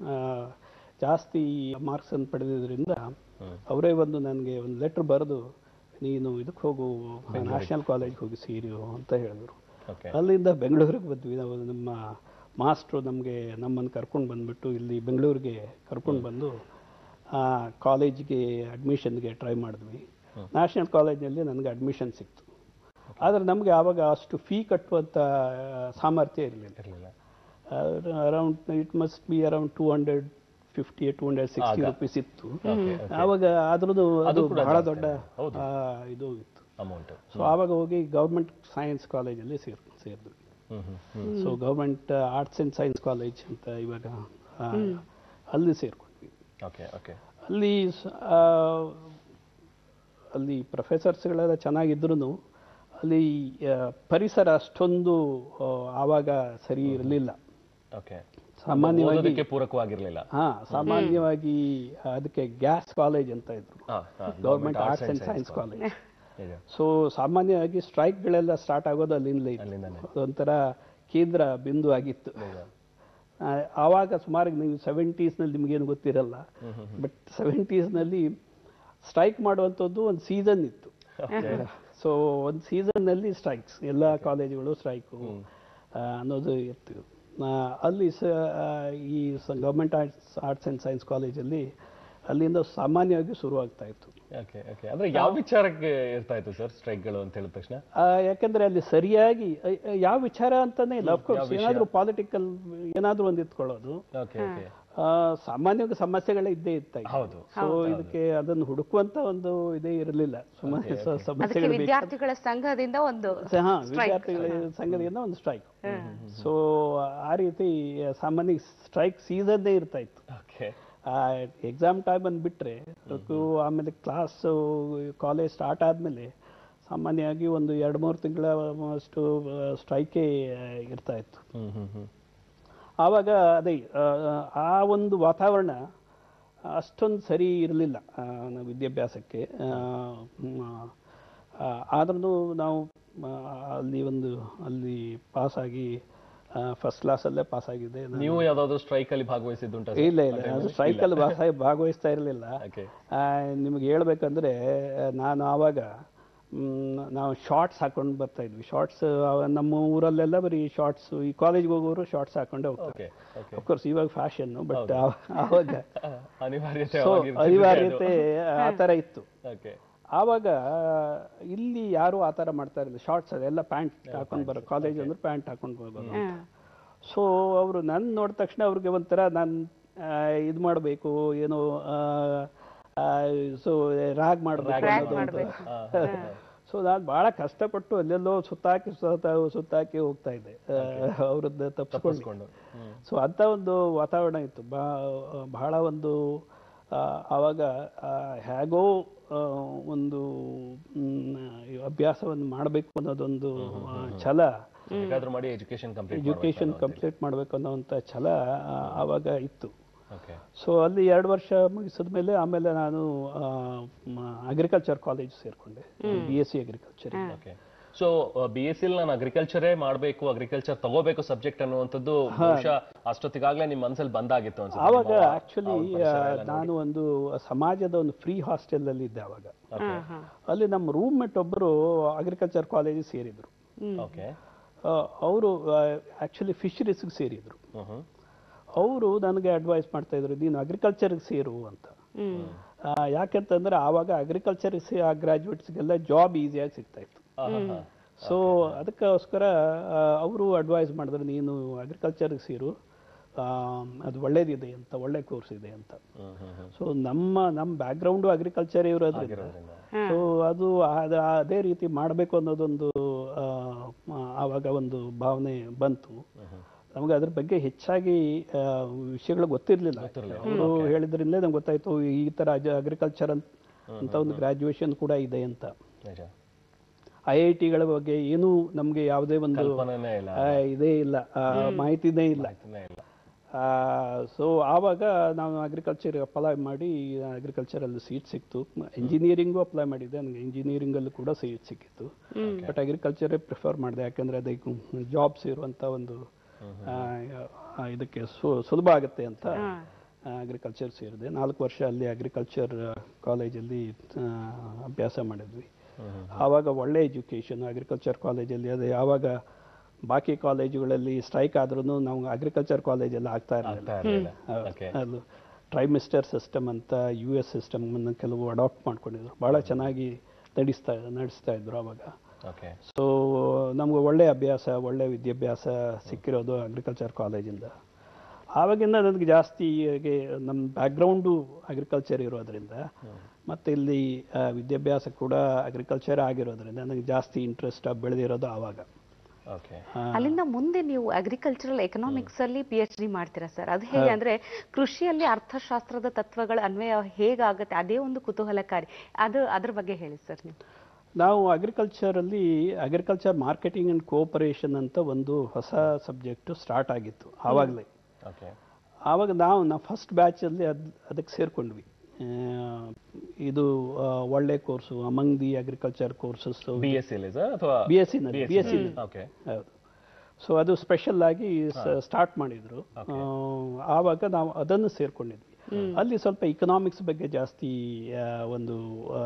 ಜಾಸ್ತಿ ಮಾರ್ಕ್ಸನ್ನು ಪಡೆದಿದ್ದರಿಂದ ಅವರೇ ಒಂದು ನನಗೆ ಒಂದು ಲೆಟ್ರ್ ಬರೆದು ನೀನು ಇದಕ್ಕೆ ಹೋಗು ನ್ಯಾಷನಲ್ ಕಾಲೇಜ್ಗೆ ಹೋಗಿ ಸೇರು ಅಂತ ಹೇಳಿದ್ರು ಓಕೆ ಅಲ್ಲಿಂದ ಬೆಂಗಳೂರಿಗೆ ಬಂದ್ವಿ ನಾವು ನಮ್ಮ ಮಾಸ್ಟ್ರು ನಮಗೆ ನಮ್ಮನ್ನು ಕರ್ಕೊಂಡು ಬಂದ್ಬಿಟ್ಟು ಇಲ್ಲಿ ಬೆಂಗಳೂರಿಗೆ ಕರ್ಕೊಂಡು ಬಂದು ಕಾಲೇಜ್ಗೆ ಅಡ್ಮಿಷನ್ಗೆ ಟ್ರೈ ಮಾಡಿದ್ವಿ ನ್ಯಾಷನಲ್ ಕಾಲೇಜ್ನಲ್ಲಿ ನನಗೆ ಅಡ್ಮಿಷನ್ ಸಿಕ್ತು ಆದರೆ ನಮಗೆ ಆವಾಗ ಅಷ್ಟು ಫೀ ಕಟ್ಟುವಂಥ ಸಾಮರ್ಥ್ಯ ಇರಲಿಲ್ಲ ಇರಲಿಲ್ಲ around it must be around two hundred fifty two hundred sixty rupees ಇತ್ತು ಆವಾಗ ಅದ್ರದ್ದು ಅದು ಕೂಡ ಬಹಳ ಜಾಸ್ತಿ ದೊಡ್ಡ ಹೌದು. ಆ, ಇದು ಇತ್ತು ಅಮೌಂಟ್ ಸೊ ಆವಾಗ ಹೋಗಿ ಗೌರ್ಮೆಂಟ್ ಸೈನ್ಸ್ ಕಾಲೇಜಲ್ಲಿ ಸೇರ್ ಸೇರಿದ್ವಿ ಹ್ಮ್ ಹ್ಮ್ ಹ್ಮ್ so government arts and science college ಅಂತ ಇವಾಗ ಆ, ಅಲ್ಲಿ ಸೇರ್ಕೊಂಡ್ವಿ ಓಕೆ ಓಕೆ ಅಲ್ಲಿ ಸ- ಆ, ಅಲ್ಲಿ ಪ್ರೊಫೆಸರ್ಸ್ಗಳೆಲ್ಲ ಚೆನ್ನಾಗಿದ್ರು ಅಲ್ಲಿ ಆ, ಪರಿಸರ ಅಷ್ಟೊಂದು ಆ, ಆವಾಗ ಸರಿ ಇರಲಿಲ್ಲ ಓಕೆ ಸಾಮಾನ್ಯವಾಗಿ ಓದೋದಕ್ಕೆ ಪೂರಕವಾಗಿರ್ಲಿಲ್ಲ ಹಾ ಸಾಮಾನ್ಯವಾಗಿ ಅದಕ್ಕೆ ಗ್ಯಾಸ್ ಕಾಲೇಜ್ ಅಂತ ಇದ್ರು ಹಾ ಹಾ government arts and science college ನಿಜ. ಸೊ ಸಾಮಾನ್ಯವಾಗಿ ಸ್ಟ್ರೈಕ್ಗಳೆಲ್ಲ ಸ್ಟಾರ್ಟ್ ಆಗೋದು ಅಲ್ಲಿಂದಲೇ ಇತ್ತು. ಅಲ್ಲಿಂದಾನೆ. ಅದೊಂಥರ ಕೇಂದ್ರ ಬಿಂದು ಆಗಿತ್ತು ನಿಜ. ಆ, ಆವಾಗ ಸುಮಾರು ನೀವು ಸೆವೆಂಟೀಸ್ನಲ್ಲಿ ನಿಮಗೇನು ಗೊತ್ತಿರಲ್ಲ ಬಟ್ ಸೆವೆಂಟೀಸ್ನಲ್ಲಿ ಸ್ಟ್ರೈಕ್ ಮಾಡುವಂಥದ್ದು ಒಂದು ಸೀಸನ್ ಇತ್ತು ಸೊ ಒಂದು ಸೀಸನ್ನಲ್ಲಿ ಸ್ಟ್ರೈಕ್ಸ್ ಎಲ್ಲ ಕಾಲೇಜುಗಳು ಸ್ಟ್ರೈಕು ಅನ್ನೋದು ಇತ್ತು ಆ, ಅಲ್ಲಿ ಸ ಆ, ಈ government arts arts and science ಕಾಲೇಜಲ್ಲಿ ಅಲ್ಲಿಂದ ಸಾಮಾನ್ಯವಾಗಿ ಶುರುವಾಗ್ತಾ ಇತ್ತು ಓಕೆ ಓಕೆ ಅಂದ್ರೆ ಯಾವ ವಿಚಾರಕ್ಕೆ ಇರ್ತಾ ಇತ್ತು ಸರ್ ಸ್ಟ್ರೈಕ್ಗಳು ಅಂತ ಹೇಳಿದ ತಕ್ಷಣ ಆ, ಯಾಕಂದ್ರೆ ಅಲ್ಲಿ ಸರಿಯಾಗಿ ಅ, ಅ, ಯಾವ ವಿಚಾರ ಅಂತಾನೆ ಇಲ್ಲ ಅಫ್ಕೋರ್ಸ್ ಏನಾದ್ರೂ ಪಾಲಿಟಿಕಲ್ ಏನಾದ್ರೂ ಒಂದು ಇಟ್ಕೊಳ್ಳೋದು ಓಕೆ ಓಕೆ ಆ, ಸಾಮಾನ್ಯವಾಗಿ ಸಮಸ್ಯೆಗಳೇ ಇದ್ದೇ ಇರ್ತಾ ಹೌದು ಸೊ ಇದಕ್ಕೆ ಅದನ್ನು ಹುಡುಕುವಂತ ಒಂದು ಇದೇ ಇರಲಿಲ್ಲ ಸುಮ್ಮನೆ ಸ- ಅದಕ್ಕೆ ಸಮಸ್ಯೆಗಳು ಬೇಕು ವಿದ್ಯಾರ್ಥಿಗಳ ಸಂಘದಿಂದ ಒಂದು ಹಾ ವಿದ್ಯಾರ್ಥಿಗಳ ಸಂಘದಿಂದ ಒಂದು ಸ್ಟ್ರೈಕ್ ಸೊ ಆ ರೀತಿ ಸಾಮಾನ್ಯ ಸ್ಟ್ರೈಕ್ ಸೀಸನ್ನೇ ಇರ್ತಾ ಇತ್ತು ಓಕೆ ಎಕ್ಸಾಮ್ ಟೈಮ್ ಬಂದು ಬಿಟ್ರೆ ಅದಕ್ಕೂ ಆಮೇಲೆ ಕ್ಲಾಸ್ ಕಾಲೇಜ್ ಸ್ಟಾರ್ಟ್ ಆದಮೇಲೆ ಸಾಮಾನ್ಯವಾಗಿ ಒಂದು ಎರಡು ಮೂರು ತಿಂಗಳ ಅಷ್ಟು ಸ್ಟ್ರೈಕೇ ಇರ್ತಾ ಇತ್ತು ಹ್ಮ್ ಹ್ಮ್ ಹ್ಮ್ ಆವಾಗ ಅದೇ ಆ, ಆ ಒಂದು ವಾತಾವರಣ ಅಷ್ಟೊಂದು ಸರಿ ಇರಲಿಲ್ಲ ವಿದ್ಯಾಭ್ಯಾಸಕ್ಕೆ ಆದ್ರೂ ನಾವು ಆ, ಅಲ್ಲಿ ಒಂದು ಅಲ್ಲಿ ಪಾಸಾಗಿ ಫಸ್ಟ್ ಕ್ಲಾಸಲ್ಲೇ ಪಾಸಾಗಿದೆ ನೀವು ಯಾವ್ದಾದ್ರು ಸ್ಟ್ರೈಕ್ ಅಲ್ಲಿ ಭಾಗವಹಿಸಿದ್ದುಂಟ ಇಲ್ಲ ಇಲ್ಲ ಅದು ಸ್ಟ್ರೈಕಲ್ಲಿ ಭಾಗವಹಿಸ್ತಾ ಇರಲಿಲ್ಲ ಓಕೆ ನಿಮಗೆ ಹೇಳ್ಬೇಕಂದ್ರೆ ಆ, ನಾನು ಆವಾಗ ಮ್, ನಾವು ಶಾರ್ಟ್ಸ್ ಹಾಕೊಂಡು ಬರ್ತಾ ಇದ್ವಿ ಶಾರ್ಟ್ಸ್ ನಮ್ಮ ಊರಲ್ಲೆಲ್ಲ ಬರೀ ಶಾರ್ಟ್ಸ್ ಈ ಕಾಲೇಜ್ಗೆ ಹೋಗೋರು ಶಾರ್ಟ್ಸ್ ಹಾಕೊಂಡೇ ಹೋಗ್ತಾರೆ ಓಕೆ ಓಕೆ ಅಫ್ಕೋರ್ಸ್ ಇವಾಗ ಫ್ಯಾಷನ್ ಬಟ್ ಆವಾಗ ಅನಿವಾರ್ಯತೆ ಸೊ ಅವಾಗ ಇರ್ತಿದೆ ಅನಿವಾರ್ಯತೆ ಆ ಥರ ಇತ್ತು ಓಕೆ ಆವಾಗ ಇಲ್ಲಿ ಯಾರು ಆ ಥರ ಮಾಡ್ತಾ ಇರಲಿಲ್ಲ ಶಾರ್ಟ್ಸ್ ಅದೆಲ್ಲ ಪ್ಯಾಂಟ್ ಹಾಕೊಂಡು ಬರೋ ಕಾಲೇಜ್ ಅಂದ್ರೆ ಪ್ಯಾಂಟ್ ಹಾಕೊಂಡು ಬರೋದು ಸೊ ಅವರು ನನ್ನ ನೋಡಿದ ತಕ್ಷಣ ಅವ್ರಿಗೆ ಒಂಥರ ನಾನು ಇದು ಮಾಡಬೇಕು ಏನೋ ಸೊ ರಾಗ್ ಮಾಡಬೇಕು ಅನ್ನೋದು ಸೊ ನಾನು ಭಾಳ ಕಷ್ಟಪಟ್ಟು ಅಲ್ಲೆಲ್ಲೋ ಸುತ್ತಾಕಿ ಸುತ್ತ ಸುತ್ತಾಕಿ ಹೋಗ್ತಾ ಇದ್ದೆ ಅವ್ರದ್ದು ತಪ್ಪಿಸ್ಕೊಂಡು ತಪ್ಪಿಸ್ಕೊಂಡು ಹ್ಮ್ ಸೊ ಅಂಥ ಒಂದು ವಾತಾವರಣ ಇತ್ತು ಬಾ ಬಹಳ ಒಂದು ಆ, ಆವಾಗ ಆ, ಹೇಗೋ ಆ, ಒಂದು ಮ್, ಈ ಅಭ್ಯಾಸವನ್ನು ಮಾಡಬೇಕು ಅನ್ನೋದೊಂದು ಆ, ಛಲ ಹೇಗಾದ್ರೂ ಮಾಡಿ ಎಜುಕೇಶನ್ ಕಂಪ್ಲೀಟ್ ಎಜುಕೇಶನ್ ಕಂಪ್ಲೀಟ್ ಮಾಡಬೇಕು ಅನ್ನೋವಂಥ ಛಲ ಆ, ಆವಾಗ ಇತ್ತು ಓಕೆ ಸೊ ಅಲ್ಲಿ ಎರಡು ವರ್ಷ ಮುಗಿಸಿದ ಮೇಲೆ ಆಮೇಲೆ ನಾನು ಅಗ್ರಿಕಲ್ಚರ್ ಕಾಲೇಜ್ ಸೇರಿಕೊಂಡೆ B S C agriculture okay so B S ಸಿಲ್ ನಾನು ಅಗ್ರಿಕಲ್ಚರೇ ಮಾಡಬೇಕು ಅಗ್ರಿಕಲ್ಚರ್ ತಗೋಬೇಕು ಸಬ್ಜೆಕ್ಟ್ ಅನ್ನುವಂಥದ್ದು ಬಹುಶಃ ಅಷ್ಟೊತ್ತಿಗಾಗ್ಲೇ ನಿಮ್ಮ ಮನಸ್ಸಲ್ಲಿ ಬಂದಾಗಿತ್ತು ಅನ್ಸುತ್ತೆ ಆವಾಗ ಆಕ್ಚುಲಿ ನಾನು ಒಂದು ಸಮಾಜದ ಒಂದು ಫ್ರೀ ಹಾಸ್ಟೆಲ್ ಅಲ್ಲಿ ಇದ್ದೆ ಆವಾಗ ಅಲ್ಲಿ ನಮ್ಮ ರೂಮ್ಮೇಟ್ ಒಬ್ಬರು ಅಗ್ರಿಕಲ್ಚರ್ ಕಾಲೇಜಿಗೆ ಸೇರಿದ್ರು ಓಕೆ ಅವರು ಆಕ್ಚುಲಿ ಫಿಶರೀಸ್ಗೆ ಸೇರಿದ್ರು ಹ್ಮ್ ಹ್ಮ್ ಅವರು ನನಗೆ ಅಡ್ವೈಸ್ ಮಾಡ್ತಾ ಇದ್ರು ನೀನು ಅಗ್ರಿಕಲ್ಚರ್ಗೆ ಸೇರು ಅಂತ ಆ, ಯಾಕೆಂತಂದ್ರೆ ಆವಾಗ ಅಗ್ರಿಕಲ್ಚರ್ ಗ್ರಾಜುಯೇಟ್ಸ್ಗೆಲ್ಲ ಜಾಬ್ ಈಸಿಯಾಗಿ ಸಿಗ್ತಾ ಇತ್ತು ಆಹಾ. ಸೊ ಅದಕ್ಕೋಸ್ಕರ ಅವರು ಅಡ್ವೈಸ್ ಮಾಡಿದ್ರು ನೀನು ಅಗ್ರಿಕಲ್ಚರ್ಗೆ ಸೇರು ಆ, ಅದು ಒಳ್ಳೇದಿದೆ ಅಂತ ಒಳ್ಳೆ ಕೋರ್ಸ್ ಇದೆ ಅಂತ ಹ್ಮ್ ಹ್ಮ್ ಹ್ಮ್ ಸೊ ನಮ್ಮ ನಮ್ಮ ಬ್ಯಾಕ್ಗ್ರೌಂಡು ಅಗ್ರಿಕಲ್ಚರ್ ಇರೋದ್ರಿಂದ ಇರೋದ್ರಿಂದ. ಸೊ ಅದು ಅದ- ಅದೇ ರೀತಿ ಮಾಡಬೇಕು ಅನ್ನೋದೊಂದು ಆ, ಆವಾಗ ಒಂದು ಭಾವನೆ ಬಂತು ನಮಗೆ ಅದ್ರ ಬಗ್ಗೆ ಹೆಚ್ಚಾಗಿ ಆ, ವಿಷಯಗಳು ಗೊತ್ತಿರಲಿಲ್ಲ ಅವರು ಹೇಳಿದ್ರಿಂದ ನಂಗೆ ಗೊತ್ತಾಯ್ತು ಈ ಥರ ಅಗ್ರಿಕಲ್ಚರ್ ಅಂತ ಅಂತ ಒಂದು ಗ್ರಾಜುಯೇಷನ್ ಕೂಡ ಇದೆ ಅಂತ ನಿಜ ಐ ಐ ಟಿಗಳ ಬಗ್ಗೆ ಏನೂ ನಮಗೆ ಯಾವುದೇ ಒಂದು ಕಲ್ಪನೆನೇ ಇಲ್ಲ ಆ, ಇದೇ ಇಲ್ಲ ಆ, ಮಾಹಿತಿನೇ ಇಲ್ಲ ಆಯ್ತನೇ ಇಲ್ಲ ಸೊ ಆವಾಗ ನಾವು ಅಗ್ರಿಕಲ್ಚರ್ ಅಪ್ಲೈ ಮಾಡಿ ಅಗ್ರಿಕಲ್ಚರಲ್ಲಿ ಸೀಟ್ ಸಿಕ್ತು ಇಂಜಿನಿಯರಿಂಗು ಅಪ್ಲೈ ಮಾಡಿದ್ದೆ ನನಗೆ ಇಂಜಿನಿಯರಿಂಗಲ್ಲೂ ಕೂಡ ಸೀಟ್ ಸಿಕ್ಕಿತ್ತು ಬಟ್ ಅಗ್ರಿಕಲ್ಚರೇ ಪ್ರಿಫರ್ ಮಾಡಿದೆ ಯಾಕಂದರೆ ಅದಕ್ಕೆ ಜಾಬ್ಸ್ ಇರುವಂಥ ಒಂದು ಆ, ಆ, ಇದಕ್ಕೆ ಸು- ಸುಲಭ ಆಗುತ್ತೆ ಅಂತ ಅಗ್ರಿಕಲ್ಚರ್ ಸೇರಿದೆ ನಾಲ್ಕು ವರ್ಷ ಅಲ್ಲಿ ಅಗ್ರಿಕಲ್ಚರ್ ಕಾಲೇಜಲ್ಲಿ ಅಭ್ಯಾಸ ಮಾಡಿದ್ವಿ ಆವಾಗ ಒಳ್ಳೆ ಎಜುಕೇಷನ್ ಅಗ್ರಿಕಲ್ಚರ್ ಕಾಲೇಜಲ್ಲಿ ಅದು ಯಾವಾಗ ಬಾಕಿ ಕಾಲೇಜುಗಳಲ್ಲಿ ಸ್ಟ್ರೈಕ್ ಆದ್ರೂ ನಾವು ಅಗ್ರಿಕಲ್ಚರ್ ಕಾಲೇಜಲ್ಲಿ ಆಗ್ತಾ ಇರಲಿಲ್ಲ ಆಗ್ತಾ ಇರ್ಲಿಲ್ಲ ಓಕೆ ಅದು ಟ್ರೈಮಿಸ್ಟರ್ ಸಿಸ್ಟಮ್ ಅಂತ ಯು ಎಸ್ ಸಿಸ್ಟಮ್ ಕೆಲವು ಅಡಾಪ್ಟ್ ಮಾಡ್ಕೊಂಡಿದ್ರು ಭಾಳ ಚೆನ್ನಾಗಿ ನಡೆಸ್ತಾ ನಡೆಸ್ತಾ ಇದ್ರು ಆವಾಗ ಓಕೆ ಸೊ ನಮ್ಗೆ ಒಳ್ಳೆ ಅಭ್ಯಾಸ ಒಳ್ಳೆ ವಿದ್ಯಾಭ್ಯಾಸ ಸಿಕ್ಕಿರೋದು ಅಗ್ರಿಕಲ್ಚರ್ ಕಾಲೇಜಿಂದ ಆವಾಗಿಂದ ನನಗೆ ಜಾಸ್ತಿ ಹೀಗೆ ನಮ್ಮ ಬ್ಯಾಕ್ಗ್ರೌಂಡು ಅಗ್ರಿಕಲ್ಚರ್ ಇರೋದ್ರಿಂದ ಮತ್ತು ಇಲ್ಲಿ ಆ, ವಿದ್ಯಾಭ್ಯಾಸ ಕೂಡ ಅಗ್ರಿಕಲ್ಚರ್ ಆಗಿರೋದ್ರಿಂದ ನನಗೆ ಜಾಸ್ತಿ ಇಂಟ್ರೆಸ್ಟ್ ಬೆಳೆದಿರೋದು ಆವಾಗ ಓಕೆ ಅಲ್ಲಿಂದ ಮುಂದೆ ನೀವು ಅಗ್ರಿಕಲ್ಚರಲ್ ಎಕನಾಮಿಕ್ಸ್ ಅಲ್ಲಿ ಪಿ ಎಚ್ ಡಿ ಮಾಡ್ತೀರಾ ಸರ್ ಅದು ಹೇಗೆ ಅಂದ್ರೆ ಕೃಷಿಯಲ್ಲಿ ಅರ್ಥಶಾಸ್ತ್ರದ ತತ್ವಗಳ ಅನ್ವಯ ಹೇಗಾಗುತ್ತೆ ಅದೇ ಒಂದು ಕುತೂಹಲಕಾರಿ ಅದು ಅದ್ರ ಬಗ್ಗೆ ಹೇಳಿ ಸರ್ ನೀವು ನಾವು ಅಗ್ರಿಕಲ್ಚರಲ್ಲಿ ಅಗ್ರಿಕಲ್ಚರ್ ಮಾರ್ಕೆಟಿಂಗ್ ಆ್ಯಂಡ್ ಕೋಆಪರೇಷನ್ ಅಂತ ಒಂದು ಹೊಸ ಸಬ್ಜೆಕ್ಟು ಸ್ಟಾರ್ಟ್ ಆಗಿತ್ತು ಆವಾಗಲೇ ಓಕೆ ಆವಾಗ ನಾವು ನಾವು ಫಸ್ಟ್ ಬ್ಯಾಚಲ್ಲಿ ಅದು ಅದಕ್ಕೆ ಸೇರ್ಕೊಂಡ್ವಿ ಆ, ಇದು ಆ, ಒಳ್ಳೆ course among the agriculture courses B S C sir ಅಥವಾ ಬಿ ಎಸ್ ಸಿನಲ್ಲಿ ಬಿ ಎಸ್ ಸಿ ಓಕೆ ಹೌದು ಸೊ ಅದು ಸ್ಪೆಷಲ್ ಆಗಿ ಸ್ಟಾರ್ಟ್ ಮಾಡಿದ್ರು ಆ, ಆವಾಗ ನಾವು ಅದನ್ನು ಸೇರ್ಕೊಂಡಿದ್ವಿ ಅಲ್ಲಿ ಸ್ವಲ್ಪ ಇಕನಾಮಿಕ್ಸ್ ಬಗ್ಗೆ ಜಾಸ್ತಿ ಆ, ಒಂದು ಆ,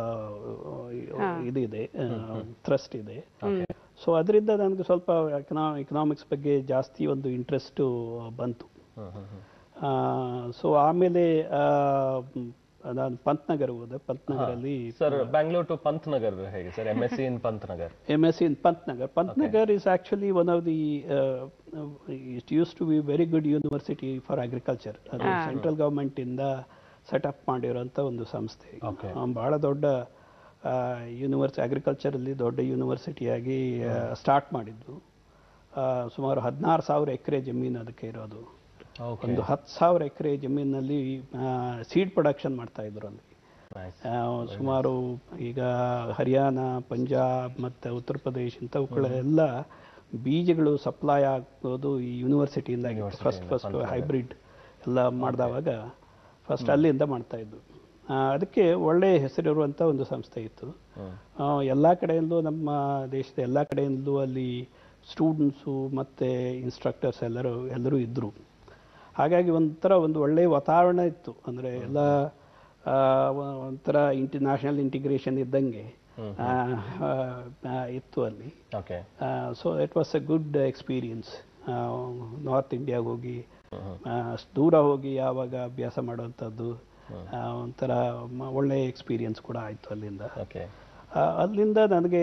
ಇದಿದೆ ಥ್ರಸ್ಟ್ ಇದೆ ಸೊ ಅದರಿಂದ ನನಗೆ ಸ್ವಲ್ಪ ಎಕನಾ ಇಕನಾಮಿಕ್ಸ್ ಬಗ್ಗೆ ಜಾಸ್ತಿ ಒಂದು ಇಂಟ್ರೆಸ್ಟು ಬಂತು ಹ್ಮ್ ಹ್ಮ್ ಹ್ಮ್ ಸೊ ಆಮೇಲೆ ಆ, ಮ್, ನಾನು ಪಂತ್ನಗರ್ ಹೋದೆ ಪಂತ್ನಗರಲ್ಲಿ ಸರ್ ಬ್ಯಾಂಗ್ಳೂರ್ ಟು ಪಂತ್ ನಗರ್ ಹೇಗೆ sir M S C in Pant Nagar M S C in Pantnagar Pantnagar is actually one of the it used to be very good university for agriculture ಅದು ಸೆಂಟ್ರಲ್ ಗೌರ್ಮೆಂಟ್ ಇಂದ ಸೆಟಪ್ ಮಾಡಿರೋಂಥ ಒಂದು ಸಂಸ್ಥೆ Okay. ಆ, ಬಹಳ ದೊಡ್ಡ ಯೂನಿವರ್ಸಿ ಅಗ್ರಿಕಲ್ಚರಲ್ಲಿ ದೊಡ್ಡ ಯೂನಿವರ್ಸಿಟಿಯಾಗಿ ಸ್ಟಾರ್ಟ್ ಮಾಡಿದ್ದು ಆ, ಸುಮಾರು ಹದಿನಾರು ಸಾವಿರ ಎಕರೆ ಜಮೀನು ಅದಕ್ಕೆ ಇರೋದು ಓಕೆ ಒಂದು ಹತ್ತು ಸಾವಿರ ಎಕರೆ ಜಮೀನಲ್ಲಿ ಸೀಡ್ ಪ್ರೊಡಕ್ಷನ್ ಮಾಡ್ತಾ ಇದ್ರು ಅಲ್ಲಿ ನೈಸ್ ಆ, ಸುಮಾರು ಈಗ ಹರಿಯಾಣ ಪಂಜಾಬ್ ಮತ್ತು ಉತ್ತರ ಪ್ರದೇಶ್ ಇಂಥವುಗಳೆಲ್ಲ ಬೀಜಗಳು ಸಪ್ಲೈ ಆಗೋದು ಈ ಯೂನಿವರ್ಸಿಟಿಯಿಂದ ಫಸ್ಟ್ ಫಸ್ಟ್ ಹೈಬ್ರಿಡ್ ಎಲ್ಲ ಮಾಡಿದವಾಗ ಫಸ್ಟ್ ಅಲ್ಲಿಂದ ಮಾಡ್ತಾ ಇದ್ದು ಆ, ಅದಕ್ಕೆ ಒಳ್ಳೆಯ ಹೆಸರಿರುವಂಥ ಒಂದು ಸಂಸ್ಥೆ ಇತ್ತು ಎಲ್ಲ ಕಡೆಯಿಂದಲೂ ನಮ್ಮ ದೇಶದ ಎಲ್ಲ ಕಡೆಯಿಂದಲೂ ಅಲ್ಲಿ ಸ್ಟೂಡೆಂಟ್ಸು ಮತ್ತು ಇನ್ಸ್ಟ್ರಕ್ಟರ್ಸ್ ಎಲ್ಲರೂ ಎಲ್ಲರೂ ಇದ್ದರು ಹಾಗಾಗಿ ಒಂಥರ ಒಂದು ಒಳ್ಳೆಯ ವಾತಾವರಣ ಇತ್ತು ಅಂದರೆ ಎಲ್ಲ ಆ, ಒ- ಒಂಥರ ಇಂಟರ್ನ್ಯಾಷನಲ್ ಇಂಟಿಗ್ರೇಷನ್ ಇದ್ದಂಗೆ ಆ, ಆ, ಆ, ಇತ್ತು ಅಲ್ಲಿ okay so it was a good experience north ಇಂಡಿಯಾಗೆ ಹೋಗಿ ಆ, ಅಷ್ಟ್ ದೂರ ಹೋಗಿ ಯಾವಾಗ ಅಭ್ಯಾಸ ಮಾಡುವಂಥದ್ದು ಆ, ಒಂಥರ ಮ- ಒಳ್ಳೆಯ ಎಕ್ಸ್ಪೀರಿಯನ್ಸ್ ಕೂಡ ಆಯಿತು ಅಲ್ಲಿಂದ ಓಕೆ ಆ, ಅಲ್ಲಿಂದ ನನಗೆ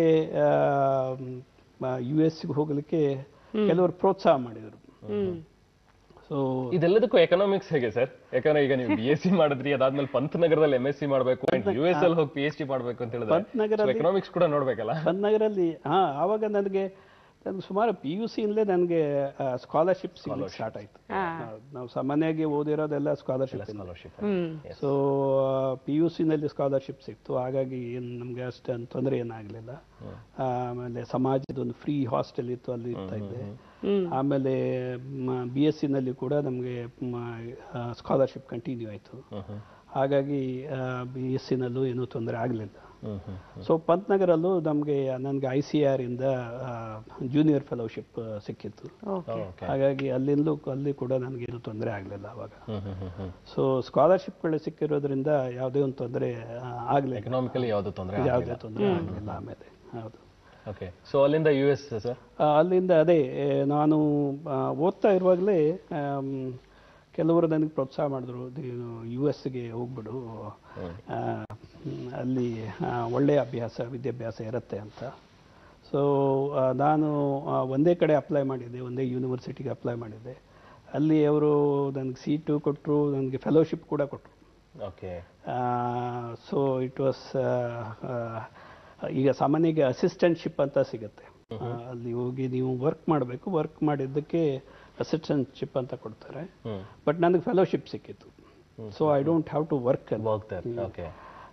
ಯು ಎಸ್ಗೆ ಹೋಗಲಿಕ್ಕೆ ಕೆಲವರು ಪ್ರೋತ್ಸಾಹ ಮಾಡಿದರು ಸೊ ಇದೆಲ್ಲದಕ್ಕೂ ಎಕನಾಮಿಕ್ಸ್ ಹೇಗೆ ಸರ್ ಯಾಕಂದ್ರೆ ಈಗ ನೀವು ಬಿ ಎಸ್ ಸಿ ಮಾಡಿದ್ರಿ ಅದಾದ್ಮೇಲೆ ಪಂತ್ ನಗರದಲ್ಲಿ ಎಂ ಎಸ್ ಸಿ ಮಾಡಬೇಕು ಯು ಎಸ್ ಅಲ್ಲಿ ಹೋಗಿ ಪಿ ಎಚ್ ಡಿ ಮಾಡಬೇಕು ಅಂತ ಹೇಳಿದ್ರೆ ಪಂತ್ನಗರಲ್ಲಿ- ಎಕನಾಮಿಕ್ಸ್ ಕೂಡ ನೋಡ್ಬೇಕಲ್ಲ ಪನ್ನಗರಲ್ಲಿ ಹಾ ಆವಾಗ ನನಗೆ ನನಗೆ ಸುಮಾರು ಪಿ ಯು ಸಿಯಿಂದಲೇ ನನಗೆ ಸ್ಕಾಲರ್ಶಿಪ್ ಸಿಗ್ಲಿಕ್ಕೆ ಸ್ಟಾರ್ಟ್ ಆಯಿತು ನಾವು ಸಾಮಾನ್ಯವಾಗಿ ಓದಿರೋದೆಲ್ಲ scholarship scholarship so P U ಸಿನಲ್ಲಿ ಸ್ಕಾಲರ್ಶಿಪ್ ಸಿಕ್ತು ಹಾಗಾಗಿ ಏನು ನಮಗೆ ಅಷ್ಟೊಂದು ತೊಂದರೆ ಏನಾಗಲಿಲ್ಲ ಆಮೇಲೆ ಸಮಾಜದ ಒಂದು ಫ್ರೀ ಹಾಸ್ಟೆಲ್ ಇತ್ತು ಅಲ್ಲಿ ಇರ್ತಾ ಇದ್ದೆ ಆಮೇಲೆ ಬಿ ಎಸ್ ಸಿನಲ್ಲಿ ಕೂಡ ನಮಗೆ ಸ್ಕಾಲರ್ಶಿಪ್ ಕಂಟಿನ್ಯೂ ಆಯಿತು ಹಾಗಾಗಿ ಬಿ ಎಸ್ ಸಿನಲ್ಲೂ ಏನೂ ತೊಂದರೆ ಆಗಲಿಲ್ಲ ಸೊ ಪಂತ್ನಗರಲ್ಲೂ ನಮಗೆ ನನಗೆ ಐ ಸಿ ಆರ್ ಇಂದ ಜೂನಿಯರ್ ಫೆಲೋಶಿಪ್ ಸಿಕ್ಕಿತ್ತು ಓಕೆ ಹಾಗಾಗಿ ಅಲ್ಲಿಂದಲೂ ಅಲ್ಲಿ ಕೂಡ ನನಗೇನು ತೊಂದರೆ ಆಗಲಿಲ್ಲ ಅವಾಗ ಸೊ ಸ್ಕಾಲರ್ಶಿಪ್ಗಳು ಸಿಕ್ಕಿರೋದ್ರಿಂದ ಯಾವುದೇ ಒಂದು ತೊಂದರೆ ಆಗಲಿಲ್ಲ ಎಕನಾಮಿಕಲಿ ಯಾವ್ದು ತೊಂದರೆ ಯಾವುದೇ ತೊಂದರೆ ಆಗಲಿಲ್ಲ ಆಮೇಲೆ ಹೌದು ಓಕೆ ಸೊ ಅಲ್ಲಿಂದ ಯು ಎಸ್ ಸರ್ ಆ, ಅಲ್ಲಿಂದ ಅದೇ ಏ, ನಾನು ಆ, ಓದ್ತಾ ಇರುವಾಗಲೇ ಆಮ್, ಕೆಲವರು ನನಗೆ ಪ್ರೋತ್ಸಾಹ ಮಾಡಿದ್ರು ನೀನು ಯು ಎಸ್ಗೆ ಹೋಗ್ಬಿಡು ಆ, ಹ್ಮ್, ಅಲ್ಲಿ ಆ, ಒಳ್ಳೆಯ ಅಭ್ಯಾಸ ವಿದ್ಯಾಭ್ಯಾಸ ಇರುತ್ತೆ ಅಂತ ಸೊ ನಾನು ಆ, ಒಂದೇ ಕಡೆ ಅಪ್ಲೈ ಮಾಡಿದ್ದೆ ಒಂದೇ ಯೂನಿವರ್ಸಿಟಿಗೆ ಅಪ್ಲೈ ಮಾಡಿದ್ದೆ ಅಲ್ಲಿ ಅವರು ನನಗೆ ಸೀಟು ಕೊಟ್ಟರು ನನಗೆ ಫೆಲೋಶಿಪ್ ಕೂಡ ಕೊಟ್ಟರು ಓಕೆ ಸೊ ಇಟ್ ವಾಸ್ ಈಗ ಸಾಮಾನ್ಯವಾಗಿ ಅಸಿಸ್ಟೆಂಟ್ಶಿಪ್ ಅಂತ ಸಿಗುತ್ತೆ ಆ, ಅಲ್ಲಿ ಹೋಗಿ ನೀವು ವರ್ಕ್ ಮಾಡಬೇಕು ವರ್ಕ್ ಮಾಡಿದ್ದಕ್ಕೆ ಅಸಿಸ್ಟೆಂಟ್ಶಿಪ್ ಅಂತ ಕೊಡ್ತಾರೆ ಹ್ಮ್ ಬಟ್ ನನಗೆ ಫೆಲೋಶಿಪ್ ಸಿಕ್ಕಿತ್ತು so I don't have to work work there okay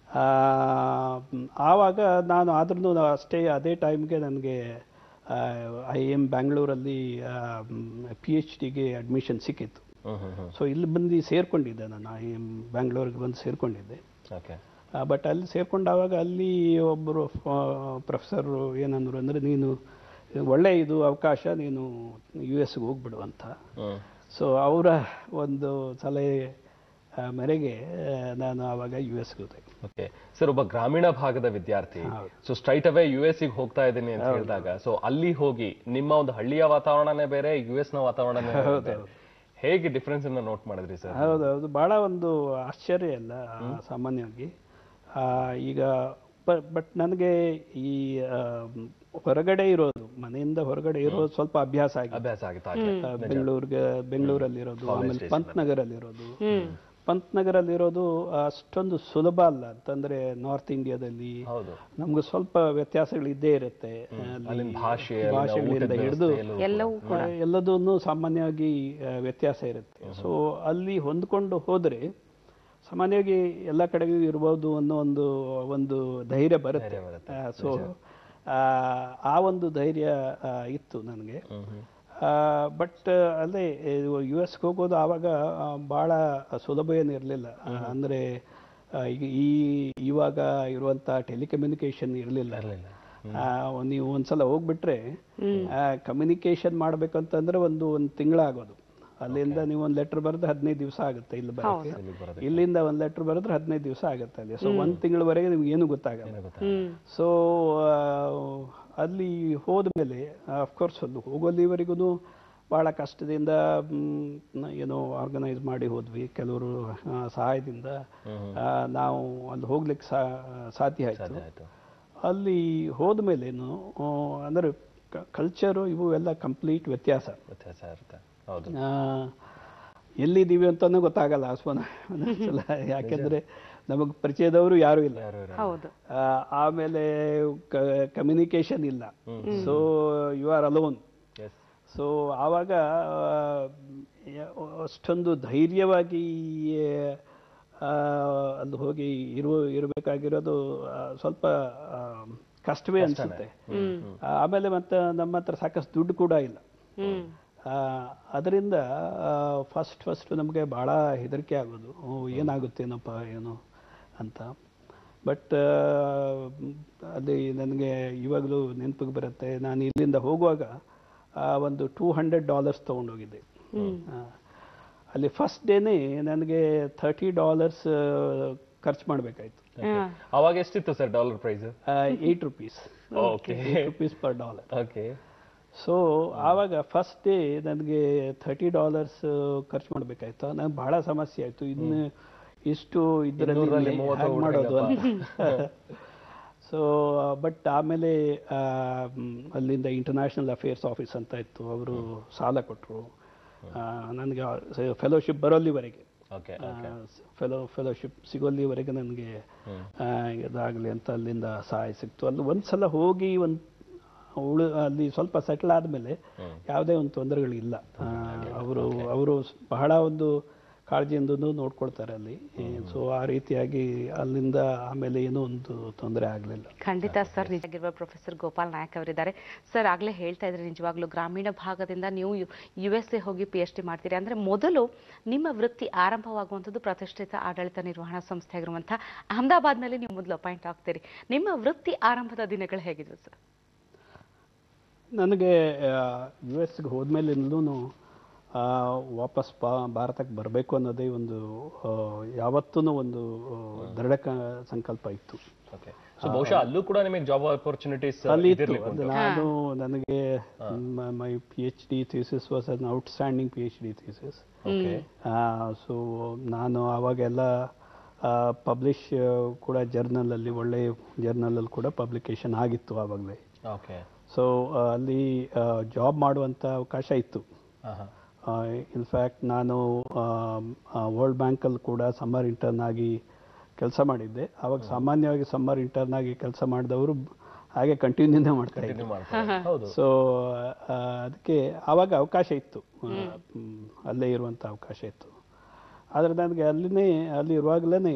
ಆವಾಗ ನಾನು ಆದ್ರೂ ಅಷ್ಟೇ ಅದೇ ಟೈಮ್ಗೆ ನನಗೆ ಐ ಎಮ್ ಬ್ಯಾಂಗ್ಳೂರಲ್ಲಿ ಪಿ ಎಚ್ ಡಿಗೆ ಅಡ್ಮಿಷನ್ ಸಿಕ್ಕಿತ್ತು ಹ್ಮ್ ಹ್ಮ್ ಹ್ಮ್ ಸೊ ಇಲ್ಲಿ ಬಂದು ಸೇರ್ಕೊಂಡಿದ್ದೆ ನಾನು ಐ ಎಮ್ ಬ್ಯಾಂಗ್ಳೂರಿಗೆ ಬಂದು ಸೇರ್ಕೊಂಡಿದ್ದೆ ಓಕೆ ಬಟ್ ಅಲ್ಲಿ ಸೇರ್ಕೊಂಡಾಗ ಅಲ್ಲಿ ಒಬ್ಬರು ಪ್ರೊಫೆಸರು ಏನಂದ್ರು ಅಂದರೆ ನೀನು ಒಳ್ಳೆ ಇದು ಅವಕಾಶ ನೀನು ಯು ಎಸ್ಗೆ ಹೋಗ್ಬಿಡು ಅಂತ ಹ್ಮ್ ಸೊ ಅವರ ಒಂದು ಸಲಹೆ ಆ, ಮೇರೆಗೆ ಆ, ನಾನು ಆವಾಗ ಯು ಎಸ್ಗೆ ಹೋದೆ ಓಕೆ ಸರ್ ಒಬ್ಬ ಗ್ರಾಮೀಣ ಭಾಗದ ವಿದ್ಯಾರ್ಥಿ so straight away U S ಗೆ ಹೋಗ್ತಾ ಇದ್ದೀನಿ ಅಂತ ಹೇಳಿದಾಗ ಸೊ ಅಲ್ಲಿ ಹೋಗಿ ನಿಮ್ಮ ಒಂದು ಹಳ್ಳಿಯ ವಾತಾವರಣನೇ ಬೇರೆ ಯು ಎಸ್ ನ ವಾತಾವರಣನೇ ಬೇರೆ ಹೇಗೆ ಡಿಫ್ರೆನ್ಸ್ ಅನ್ನ ನೋಟ್ ಮಾಡಿದ್ರಿ ಸರ್ ಹೌದು ಹೌದು ಭಾಳ ಒಂದು ಆಶ್ಚರ್ಯ ಅಲ್ಲ ಆ, ಸಾಮಾನ್ಯವಾಗಿ ಆ, ಈಗ ಬಟ್ ನನಗೆ ಈ ಆ, ಹೊರಗಡೆ ಇರೋದು ಮನೆಯಿಂದ ಹೊರಗಡೆ ಇರೋದು ಸ್ವಲ್ಪ ಅಭ್ಯಾಸ ಆಗಿದೆ ಅಭ್ಯಾಸ ಆಗಿತ್ತು ಆಗ್ಲೇ. ಆ, ಬೆಂಗಳೂರಿಗೆ ಬೆಂಗಳೂರಲ್ಲಿರೋದು ಆಮೇಲೆ ಪಂತ್ನಗರಲ್ಲಿರೋದು ಪಂತ್ನಗರಲ್ಲಿರೋದು ಅಷ್ಟೊಂದು ಸುಲಭ ಅಲ್ಲ ಅಂತಂದ್ರೆ ನಾರ್ತ್ ಇಂಡಿಯಾದಲ್ಲಿ ಹೌದು ನಮ್ಗೆ ಸ್ವಲ್ಪ ವ್ಯತ್ಯಾಸಗಳು ಇದ್ದೇ ಇರುತ್ತೆ ಅಲ್ಲಿ ಅಲ್ಲಿನ ಭಾಷೆ ಅಲ್ಲಿನ ಭಾಷೆಗಳಿಂದ ಊಟದ ಹಿಡಿದು ವ್ಯವಸ್ಥೆ ಎಲ್ಲವೂ ಎಲ್ಲವೂ ಆ, ಎಲ್ಲದನ್ನೂ ಸಾಮಾನ್ಯವಾಗಿ ಆ, ವ್ಯತ್ಯಾಸ ಇರುತ್ತೆ ಸೊ ಅಲ್ಲಿ ಹೊಂದ್ಕೊಂಡು ಹೋದ್ರೆ ಸಾಮಾನ್ಯವಾಗಿ ಎಲ್ಲ ಕಡೆಗೂ ಇರ್ಬೋದು ಅನ್ನೋ ಒಂದು ಒಂದು ಧೈರ್ಯ ಬರುತ್ತೆ ಧೈರ್ಯ ಬರುತ್ತೆ. ಸೊ ಆ ಒಂದು ಧೈರ್ಯ ಆ, ಇತ್ತು ನನಗೆ ಹ್ಮ್ ಹ್ಮ್ ಬಟ್ ಅಲ್ಲೇ ಯು ಎಸ್ಗೆ ಹೋಗೋದು ಆವಾಗ ಆ, ಭಾಳ ಸುಲಭ ಏನಿರಲಿಲ್ಲ ಅಂದರೆ ಈಗ ಈ ಇವಾಗ ಇರುವಂಥ ಟೆಲಿಕಮ್ಯುನಿಕೇಶನ್ ಇರಲಿಲ್ಲ ಇರ್ಲಿಲ್ಲ. ನೀವು ಒಂದ್ಸಲ ಹೋಗ್ಬಿಟ್ರೆ ಕಮ್ಯುನಿಕೇಶನ್ ಮಾಡ್ಬೇಕಂತಂದ್ರೆ ಒಂದು ಒಂದು ತಿಂಗಳಾಗೋದು ಅಲ್ಲಿಂದ ನೀವು ಒಂದು ಲೆಟರ್ ಬರೆದು ಹದಿನೈದು ದಿವಸ ಆಗುತ್ತೆ ಇಲ್ಲಿ ಬರೋಕ್ಕೆ ಇಲ್ಲಿ ಬರೋದಕ್ಕೆ. ಇಲ್ಲಿಂದ ಒಂದು ಲೆಟರ್ ಬರೆದ್ರೆ ಹದಿನೈದು ದಿವಸ ಆಗುತ್ತೆ ಅಲ್ಲಿ ಸೊ ಒಂದು ತಿಂಗಳವರೆಗೆ ನಿಮ್ಗೆ ಏನು ಗೊತ್ತಾಗಲ್ಲ ಏನು ಗೊತ್ತಾ? ಸೊ ಅಲ್ಲಿ ಹೋದ್ಮೇಲೆ ಅಫ್ಕೋರ್ಸ್ ಅಲ್ಲಿ ಹೋಗೋಲ್ಲಿವರೆಗೂ ಭಾಳ ಕಷ್ಟದಿಂದ ಮ್, ಏನೋ ಆರ್ಗನೈಸ್ ಮಾಡಿ ಹೋದ್ವಿ ಕೆಲವರು ಆ, ಸಹಾಯದಿಂದ ಆ, ನಾವು ಅಲ್ಲಿ ಹೋಗ್ಲಿಕ್ಕೆ ಸಾ ಸಾಧ್ಯ ಆಯಿತು ಸಾಧ್ಯ ಆಯ್ತು ಅಲ್ಲಿ ಹೋದ್ಮೇಲೇನು ಆ, ಅಂದರೆ ಕಲ್ಚರು ಇವು ಎಲ್ಲ ಕಂಪ್ಲೀಟ್ ವ್ಯತ್ಯಾಸ ವ್ಯತ್ಯಾಸ ಇರುತ್ತೆ ಹೌದು ಆ, ಎಲ್ಲಿದ್ದೀವಿ ಅಂತಾನೂ ಗೊತ್ತಾಗಲ್ಲ ಆಸ್ಮಾನ ಒಂದೊಂದ್ಸಲ ಯಾಕೆಂದ್ರೆ ನಮಗೆ ಪರಿಚಯದವರು ಯಾರೂ ಇಲ್ಲ ಯಾರು ಇರಲ್ಲ. ಹೌದು ಆ, ಆಮೇಲೆ ಕಮ್ಯುನಿಕೇಶನ್ ಇಲ್ಲ so you are alone Yes. So ಆವಾಗ ಆ, ಯ- ಅಷ್ಟೊಂದು ಧೈರ್ಯವಾಗಿ ಆ, ಅಲ್ಲಿ ಹೋಗಿ ಇರುವ ಇರಬೇಕಾಗಿರೋದು ಆ, ಸ್ವಲ್ಪ ಆ, ಕಷ್ಟವೇ ಅನಿಸುತ್ತೆ ಆಮೇಲೆ ಮತ್ತೆ ನಮ್ಮ ಹತ್ರ ಸಾಕಷ್ಟು ದುಡ್ಡು ಕೂಡ ಇಲ್ಲ ಹ್ಮ್ ಆ, ಅದರಿಂದ ಫಸ್ಟ್ ಫಸ್ಟ್ ನಮಗೆ ಭಾಳ ಹೆದರಿಕೆ ಆಗೋದು ಓ, ಏನಾಗುತ್ತೇನಪ್ಪ ಏನು ಅಂತ ಬಟ್ ಅಲ್ಲಿ ನನಗೆ ಇವಾಗಲೂ ನೆನಪಿಗೆ ಬರುತ್ತೆ ನಾನು ಇಲ್ಲಿಂದ ಹೋಗುವಾಗ ಆ, ಒಂದು ಟೂ ಹಂಡ್ರೆಡ್ ಡಾಲರ್ಸ್ ತೊಗೊಂಡೋಗಿದ್ದೆ ಆ, ಅಲ್ಲಿ ಫಸ್ಟ್ ಡೇನೇ ನನಗೆ ಥರ್ಟಿ ಡಾಲರ್ಸ್ ಖರ್ಚು ಮಾಡಬೇಕಾಯ್ತು ಅವಾಗ ಎಷ್ಟಿತ್ತು sir dollar price eight rupees okay rupees per dollar okay so ಆವಾಗ ಫಸ್ಟ್ ಡೇ ನನಗೆ ಥರ್ಟಿ ಡಾಲರ್ಸ್ ಖರ್ಚು ಮಾಡಬೇಕಾಯ್ತು ನನಗೆ ಬಹಳ ಸಮಸ್ಯೆ ಆಯಿತು ಇನ್ನು ಇಷ್ಟು ಇನ್ನೂರಲ್ಲಿ ಇದರಲ್ಲಿ ಮೂವತ್ತು ಹೇಗೆ ಮಾಡೋದು ಅಂತ ಸೊ ಬಟ್ ಆಮೇಲೆ ಆ, ಮ್, ಅಲ್ಲಿಂದ ಇಂಟರ್ನ್ಯಾಷನಲ್ ಅಫೇರ್ಸ್ ಆಫೀಸ್ ಅಂತ ಇತ್ತು ಅವರು ಸಾಲ ಕೊಟ್ಟರು ನನಗೆ ಫೆಲೋಶಿಪ್ ಬರೋಲ್ಲಿವರೆಗೆ ಓಕೆ ಫೆಲೋ ಫೆಲೋಶಿಪ್ ಸಿಗೋಲ್ಲಿವರೆಗೆ ನನಗೆ ಇದಾಗಲಿ ಅಂತ ಅಲ್ಲಿಂದ ಸಹಾಯ ಸಿಕ್ತು ಅಲ್ಲಿ ಒಂದ್ಸಲ ಹೋಗಿ ಒಂದು ಉಳು ಅಲ್ಲಿ ಸ್ವಲ್ಪ ಸೆಟ್ಲ್ ಆದಮೇಲೆ ಯಾವುದೇ ಒಂದು ತೊಂದರೆಗಳಿಲ್ಲ ಅವರು ಅವರು ಬಹಳ ಒಂದು ಕಾಳಜಿಯಿಂದ ನೋಡ್ಕೊಳ್ತಾರೆ ಅಲ್ಲಿ ಸೊ ಆ ರೀತಿಯಾಗಿ ಅಲ್ಲಿಂದ ಆಮೇಲೆ ಏನೂ ಒಂದು ತೊಂದರೆ ಆಗಲಿಲ್ಲ ಖಂಡಿತ ಸರ್ ನಿಜವಾಗಿರುವ ಪ್ರೊಫೆಸರ್ ಗೋಪಾಲ್ ನಾಯಕ್ ಅವರಿದ್ದಾರೆ ಸರ್ ಆಗ್ಲೇ ಹೇಳ್ತಾ ಇದ್ರೆ ನಿಜವಾಗ್ಲೂ ಗ್ರಾಮೀಣ ಭಾಗದಿಂದ ನೀವು ಯು ಎಸ್ ಎ ಹೋಗಿ ಪಿ ಎಚ್ ಡಿ ಮಾಡ್ತೀರಿ ಅಂದ್ರೆ ಮೊದಲು ನಿಮ್ಮ ವೃತ್ತಿ ಆರಂಭವಾಗುವಂಥದ್ದು ಪ್ರತಿಷ್ಠಿತ ಆಡಳಿತ ನಿರ್ವಹಣಾ ಸಂಸ್ಥೆ ಆಗಿರುವಂತಹ ಅಹಮದಾಬಾದ್ನಲ್ಲಿ ನೀವು ಮೊದಲು ಅಪಾಯಿಂಟ್ ಆಗ್ತೀರಿ ನಿಮ್ಮ ವೃತ್ತಿ ಆರಂಭದ ದಿನಗಳು ಹೇಗಿದ್ವು ಸರ್ ನನಗೆ ಯು ಎಸ್ಗೆ ಹೋದ್ಮೇಲಿಂದಲೂ ವಾಪಸ್ ಬಾ ಭಾರತಕ್ಕೆ ಬರಬೇಕು ಅನ್ನೋದೇ ಒಂದು ಯಾವತ್ತೂ ಒಂದು ಆ, ದೃಢ ಕ- ಸಂಕಲ್ಪ ಇತ್ತು ಓಕೆ ಸೊ ಬಹುಶಃ ಅಲ್ಲೂ ಕೂಡ ನಿಮಗೆ ಜಾಬ್ ಆಪರ್ಚುನಿಟೀಸ್ ಅಲ್ಲಿ ಇತ್ತು ಅದು ನಾನು ನನಗೆ my P H D thesis was an outstanding P H D thesis okay so ನಾನು ಆವಾಗೆಲ್ಲ ಪಬ್ಲಿಷ್ ಕೂಡ ಜರ್ನಲಲ್ಲಿ ಒಳ್ಳೆಯ ಜರ್ನಲಲ್ಲಿ ಕೂಡ ಪಬ್ಲಿಕೇಶನ್ ಆಗಿತ್ತು ಆವಾಗಲೇ ಓಕೆ ಸೊ ಅಲ್ಲಿ ಜಾಬ್ ಮಾಡುವಂಥ ಅವಕಾಶ ಇತ್ತು ಹಾ ಹಾ ಇನ್ಫ್ಯಾಕ್ಟ್ ನಾನು ವರ್ಲ್ಡ್ ಬ್ಯಾಂಕಲ್ಲಿ ಕೂಡ ಸಮ್ಮರ್ ಇಂಟರ್ನ್ ಆಗಿ ಕೆಲಸ ಮಾಡಿದ್ದೆ ಆವಾಗ ಸಾಮಾನ್ಯವಾಗಿ ಸಮ್ಮರ್ ಇಂಟರ್ನ್ ಆಗಿ ಕೆಲಸ ಮಾಡಿದವರು ಹಾಗೆ ಕಂಟಿನ್ಯೂನೇ ಮಾಡ್ತಾ ಇದ್ರು ಕಂಟಿನ್ಯೂ ಮಾಡ್ತಾರೆ ಹೌದು ಸೊ ಅದಕ್ಕೆ ಆವಾಗ ಅವಕಾಶ ಇತ್ತು ಆ, ಮ್, ಅಲ್ಲೇ ಇರುವಂಥ ಅವಕಾಶ ಇತ್ತು ಆದರೆ ನನಗೆ ಅಲ್ಲಿನೇ ಅಲ್ಲಿ ಇರುವಾಗಲೇ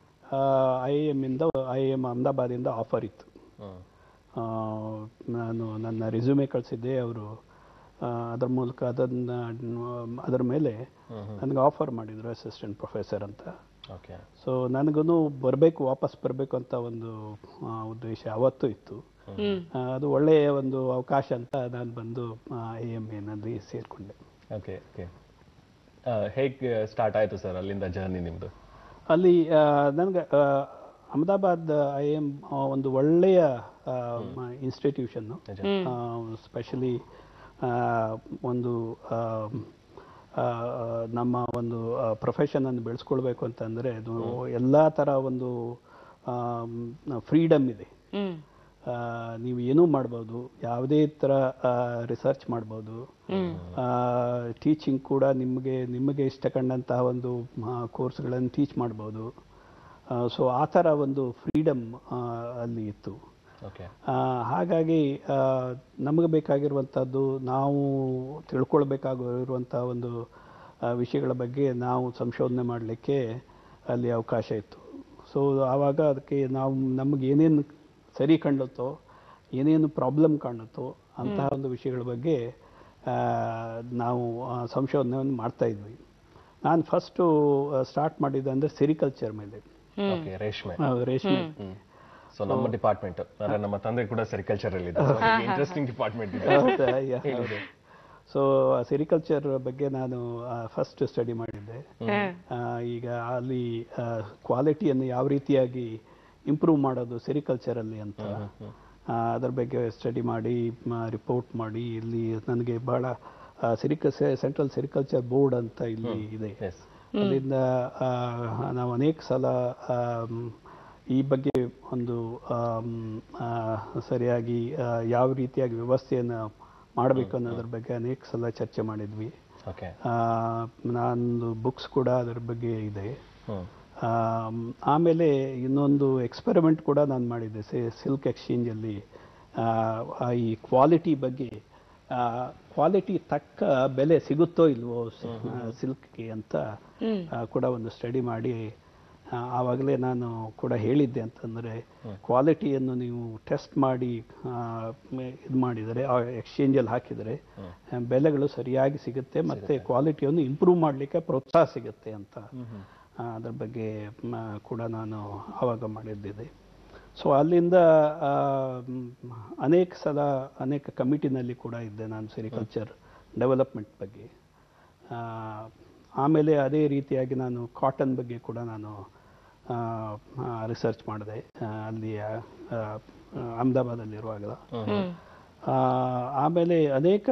ಐ ಎ ಎಮ್ಮಿಂದ ಐ ಎ ಎಮ್ ಅಹಮದಾಬಾದಿಂದ ಆಫರ್ ಇತ್ತು ಹ್ಮ್ ಆ, ನಾನು ನನ್ನ ರೆಸ್ಯೂಮೆ ಕಳಿಸಿದ್ದೆ ಅವರು ಅದರ ಮೂಲಕ ಅದನ್ನು ಅದರ ಮೇಲೆ ನನಗೆ ಆಫರ್ ಮಾಡಿದರು ಅಸಿಸ್ಟೆಂಟ್ ಪ್ರೊಫೆಸರ್ ಅಂತ ಓಕೆ ಸೊ ನನಗೂ ಬರಬೇಕು ವಾಪಸ್ ಬರಬೇಕು ಅಂತ ಒಂದು ಆ, ಉದ್ದೇಶ ಅವತ್ತೂ ಇತ್ತು ಆ, ಅದು ಒಳ್ಳೆಯ ಒಂದು ಅವಕಾಶ ಅಂತ ನಾನು ಬಂದು ಐ ಎಮ್ ಎನಲ್ಲಿ ಸೇರಿಕೊಂಡೆ ಓಕೆ ಓಕೆ ಹೇಗೆ ಸ್ಟಾರ್ಟ್ ಆಯ್ತು ಸರ್ ಅಲ್ಲಿಂದ ಜರ್ನಿ ನಿಮ್ದು ಅಲ್ಲಿ ನನಗೆ ಅಹಮದಾಬಾದ್ ಐ ಎಮ್ ಒಂದು ಒಳ್ಳೆಯ ಇನ್ಸ್ಟಿಟ್ಯೂಷನ್ನು ಸ್ಪೆಷಲಿ ಒಂದು ಆ, ಆ, ನಮ್ಮ ಒಂದು ಪ್ರೊಫೆಷನನ್ನು ಬೆಳೆಸ್ಕೊಳ್ಬೇಕು ಅಂತಂದರೆ ಅದು ಎಲ್ಲ ಥರ ಒಂದು ಫ್ರೀಡಮ್ ಇದೆ ಹ್ಮ್ ಆ, ನೀವು ಏನೂ ಮಾಡ್ಬೋದು ಯಾವುದೇ ಥರ ರಿಸರ್ಚ್ ಮಾಡ್ಬೋದು ಟೀಚಿಂಗ್ ಕೂಡ ನಿಮಗೆ ನಿಮಗೆ ಇಷ್ಟ ಕಂಡಂತಹ ಒಂದು ಕೋರ್ಸ್ಗಳನ್ನು ಟೀಚ್ ಮಾಡ್ಬೋದು ಸೊ ಆ ಥರ ಒಂದು ಫ್ರೀಡಮ್ ಅಲ್ಲಿ ಇತ್ತು ಓಕೆ ಆ, ಹಾಗಾಗಿ ಆ, ನಮಗೆ ಬೇಕಾಗಿರುವಂಥದ್ದು ನಾವು ತಿಳ್ಕೊಳ್ಬೇಕಾಗಿರುವಂಥ ಒಂದು ಆ, ವಿಷಯಗಳ ಬಗ್ಗೆ ನಾವು ಸಂಶೋಧನೆ ಮಾಡಲಿಕ್ಕೆ ಅಲ್ಲಿ ಅವಕಾಶ ಇತ್ತು ಸೊ ಆವಾಗ ಅದಕ್ಕೆ ನಾವು ನಮಗೆ ಏನೇನು ಸರಿ ಕಾಣುತ್ತೋ ಏನೇನು ಪ್ರಾಬ್ಲಮ್ ಕಾಣುತ್ತೋ ಅಂತಹ ಒಂದು ವಿಷಯಗಳ ಬಗ್ಗೆ ಆ, ನಾವು ಆ, ಸಂಶೋಧನೆಯನ್ನು ಮಾಡ್ತಾ ಇದ್ವಿ ನಾನು ಫಸ್ಟು ಸ್ಟಾರ್ಟ್ ಮಾಡಿದ್ದು ಅಂದರೆ ಸೆರಿಕಲ್ಚರ್ ಮೇಲೆ ಓಕೆ ರೇಷ್ಮೆ ಆ, ರೇಷ್ಮೆ ಹ್ಮ್ ಸೊ ನಮ್ಮ ಡಿಪಾರ್ಟ್ಮೆಂಟ್ ಅಂದ್ರೆ ನಮ್ಮ ತಂದೆ ಕೂಡ ಸೆರಿಕಲ್ಚರ್ ಅಲ್ಲಿ ಇಂಟ್ರೆಸ್ಟಿಂಗ್ ಡಿಪಾರ್ಟ್ಮೆಂಟ್ ಇದೆ ಸೊ ಸೆರಿಕಲ್ಚರ್ ಬಗ್ಗೆ ನಾನು ಫಸ್ಟ್ ಸ್ಟಡಿ ಮಾಡಿದ್ದೆ ಆ, ಈಗ ಅಲ್ಲಿ ಕ್ವಾಲಿಟಿಯನ್ನು ಯಾವ ರೀತಿಯಾಗಿ ಇಂಪ್ರೂವ್ ಮಾಡೋದು ಸೆರಿಕಲ್ಚರಲ್ಲಿ ಅಂತ ಆ, ಅದರ ಬಗ್ಗೆ ಸ್ಟಡಿ ಮಾಡಿ ರಿಪೋರ್ಟ್ ಮಾಡಿ ಇಲ್ಲಿ ನನಗೆ ಬಹಳ ಸಿರಿಕ ಸೆಂಟ್ರಲ್ ಸೆರಿಕಲ್ಚರ್ ಬೋರ್ಡ್ ಅಂತ ಇಲ್ಲಿ ಇದೆ ಎಸ್ ಅದರಿಂದ ಆ, ನಾವು ಅನೇಕ ಸಲ ಆಮ್, ಈ ಬಗ್ಗೆ ಒಂದು ಆಮ್, ಆ, ಸರಿಯಾಗಿ ಆ, ಯಾವ ರೀತಿಯಾಗಿ ವ್ಯವಸ್ಥೆಯನ್ನು ಮಾಡಬೇಕು ಅನ್ನೋದ್ರ ಬಗ್ಗೆ ಅನೇಕ ಸಲ ಚರ್ಚೆ ಮಾಡಿದ್ವಿ ಓಕೆ ಆ, ನಂದು ಬುಕ್ಸ್ ಕೂಡ ಅದರ ಬಗ್ಗೆ ಇದೆ ಹ್ಮ್ ಆಮ್, ಆಮೇಲೆ ಇನ್ನೊಂದು ಎಕ್ಸ್ಪೆರಿಮೆಂಟ್ ಕೂಡ ನಾನು ಮಾಡಿದ್ದೆ ಸೆ ಸಿಲ್ಕ್ ಎಕ್ಸ್ಚೇಂಜಲ್ಲಿ ಈ ಕ್ವಾಲಿಟಿ ಬಗ್ಗೆ ಕ್ವಾಲಿಟಿ ತಕ್ಕ ಬೆಲೆ ಸಿಗುತ್ತೋ ಇಲ್ವೋ ಸಿಲ್ಕ್ಗೆ ಅಂತ ಆ, ಕೂಡ ಒಂದು ಸ್ಟಡಿ ಮಾಡಿ ಆ, ಆವಾಗಲೇ ನಾನು ಕೂಡ ಹೇಳಿದ್ದೆ ಅಂತಂದರೆ ಕ್ವಾಲಿಟಿಯನ್ನು ನೀವು ಟೆಸ್ಟ್ ಮಾಡಿ ಇದು ಮಾಡಿದರೆ ಎಕ್ಸ್ಚೇಂಜಲ್ಲಿ ಹಾಕಿದರೆ ಆ, ಬೆಲೆಗಳು ಸರಿಯಾಗಿ ಸಿಗುತ್ತೆ ಮತ್ತು ಕ್ವಾಲಿಟಿಯನ್ನು ಇಂಪ್ರೂವ್ ಮಾಡಲಿಕ್ಕೆ ಪ್ರೋತ್ಸಾಹ ಸಿಗುತ್ತೆ ಅಂತ ಆ, ಅದ್ರ ಬಗ್ಗೆ ಮ, ಕೂಡ ನಾನು ಆವಾಗ ಮಾಡಿದ್ದಿದೆ ಸೊ ಅಲ್ಲಿಂದ ಆ, ಮ್, ಅನೇಕ ಸಲ ಅನೇಕ ಕಮಿಟಿನಲ್ಲಿ ಕೂಡ ಇದ್ದೆ ನಾನು ಸೆರಿಕಲ್ಚರ್ ಡೆವಲಪ್ಮೆಂಟ್ ಬಗ್ಗೆ ಆ, ಆಮೇಲೆ ಅದೇ ರೀತಿಯಾಗಿ ನಾನು ಕಾಟನ್ ಬಗ್ಗೆ ಕೂಡ ನಾನು ರಿಸರ್ಚ್ ಮಾಡಿದೆ ಆ, ಅಲ್ಲಿ ಆ, ಆ, ಅಹಮದಾಬಾದಲ್ಲಿರುವಾಗ ಆ, ಆಮೇಲೆ ಅನೇಕ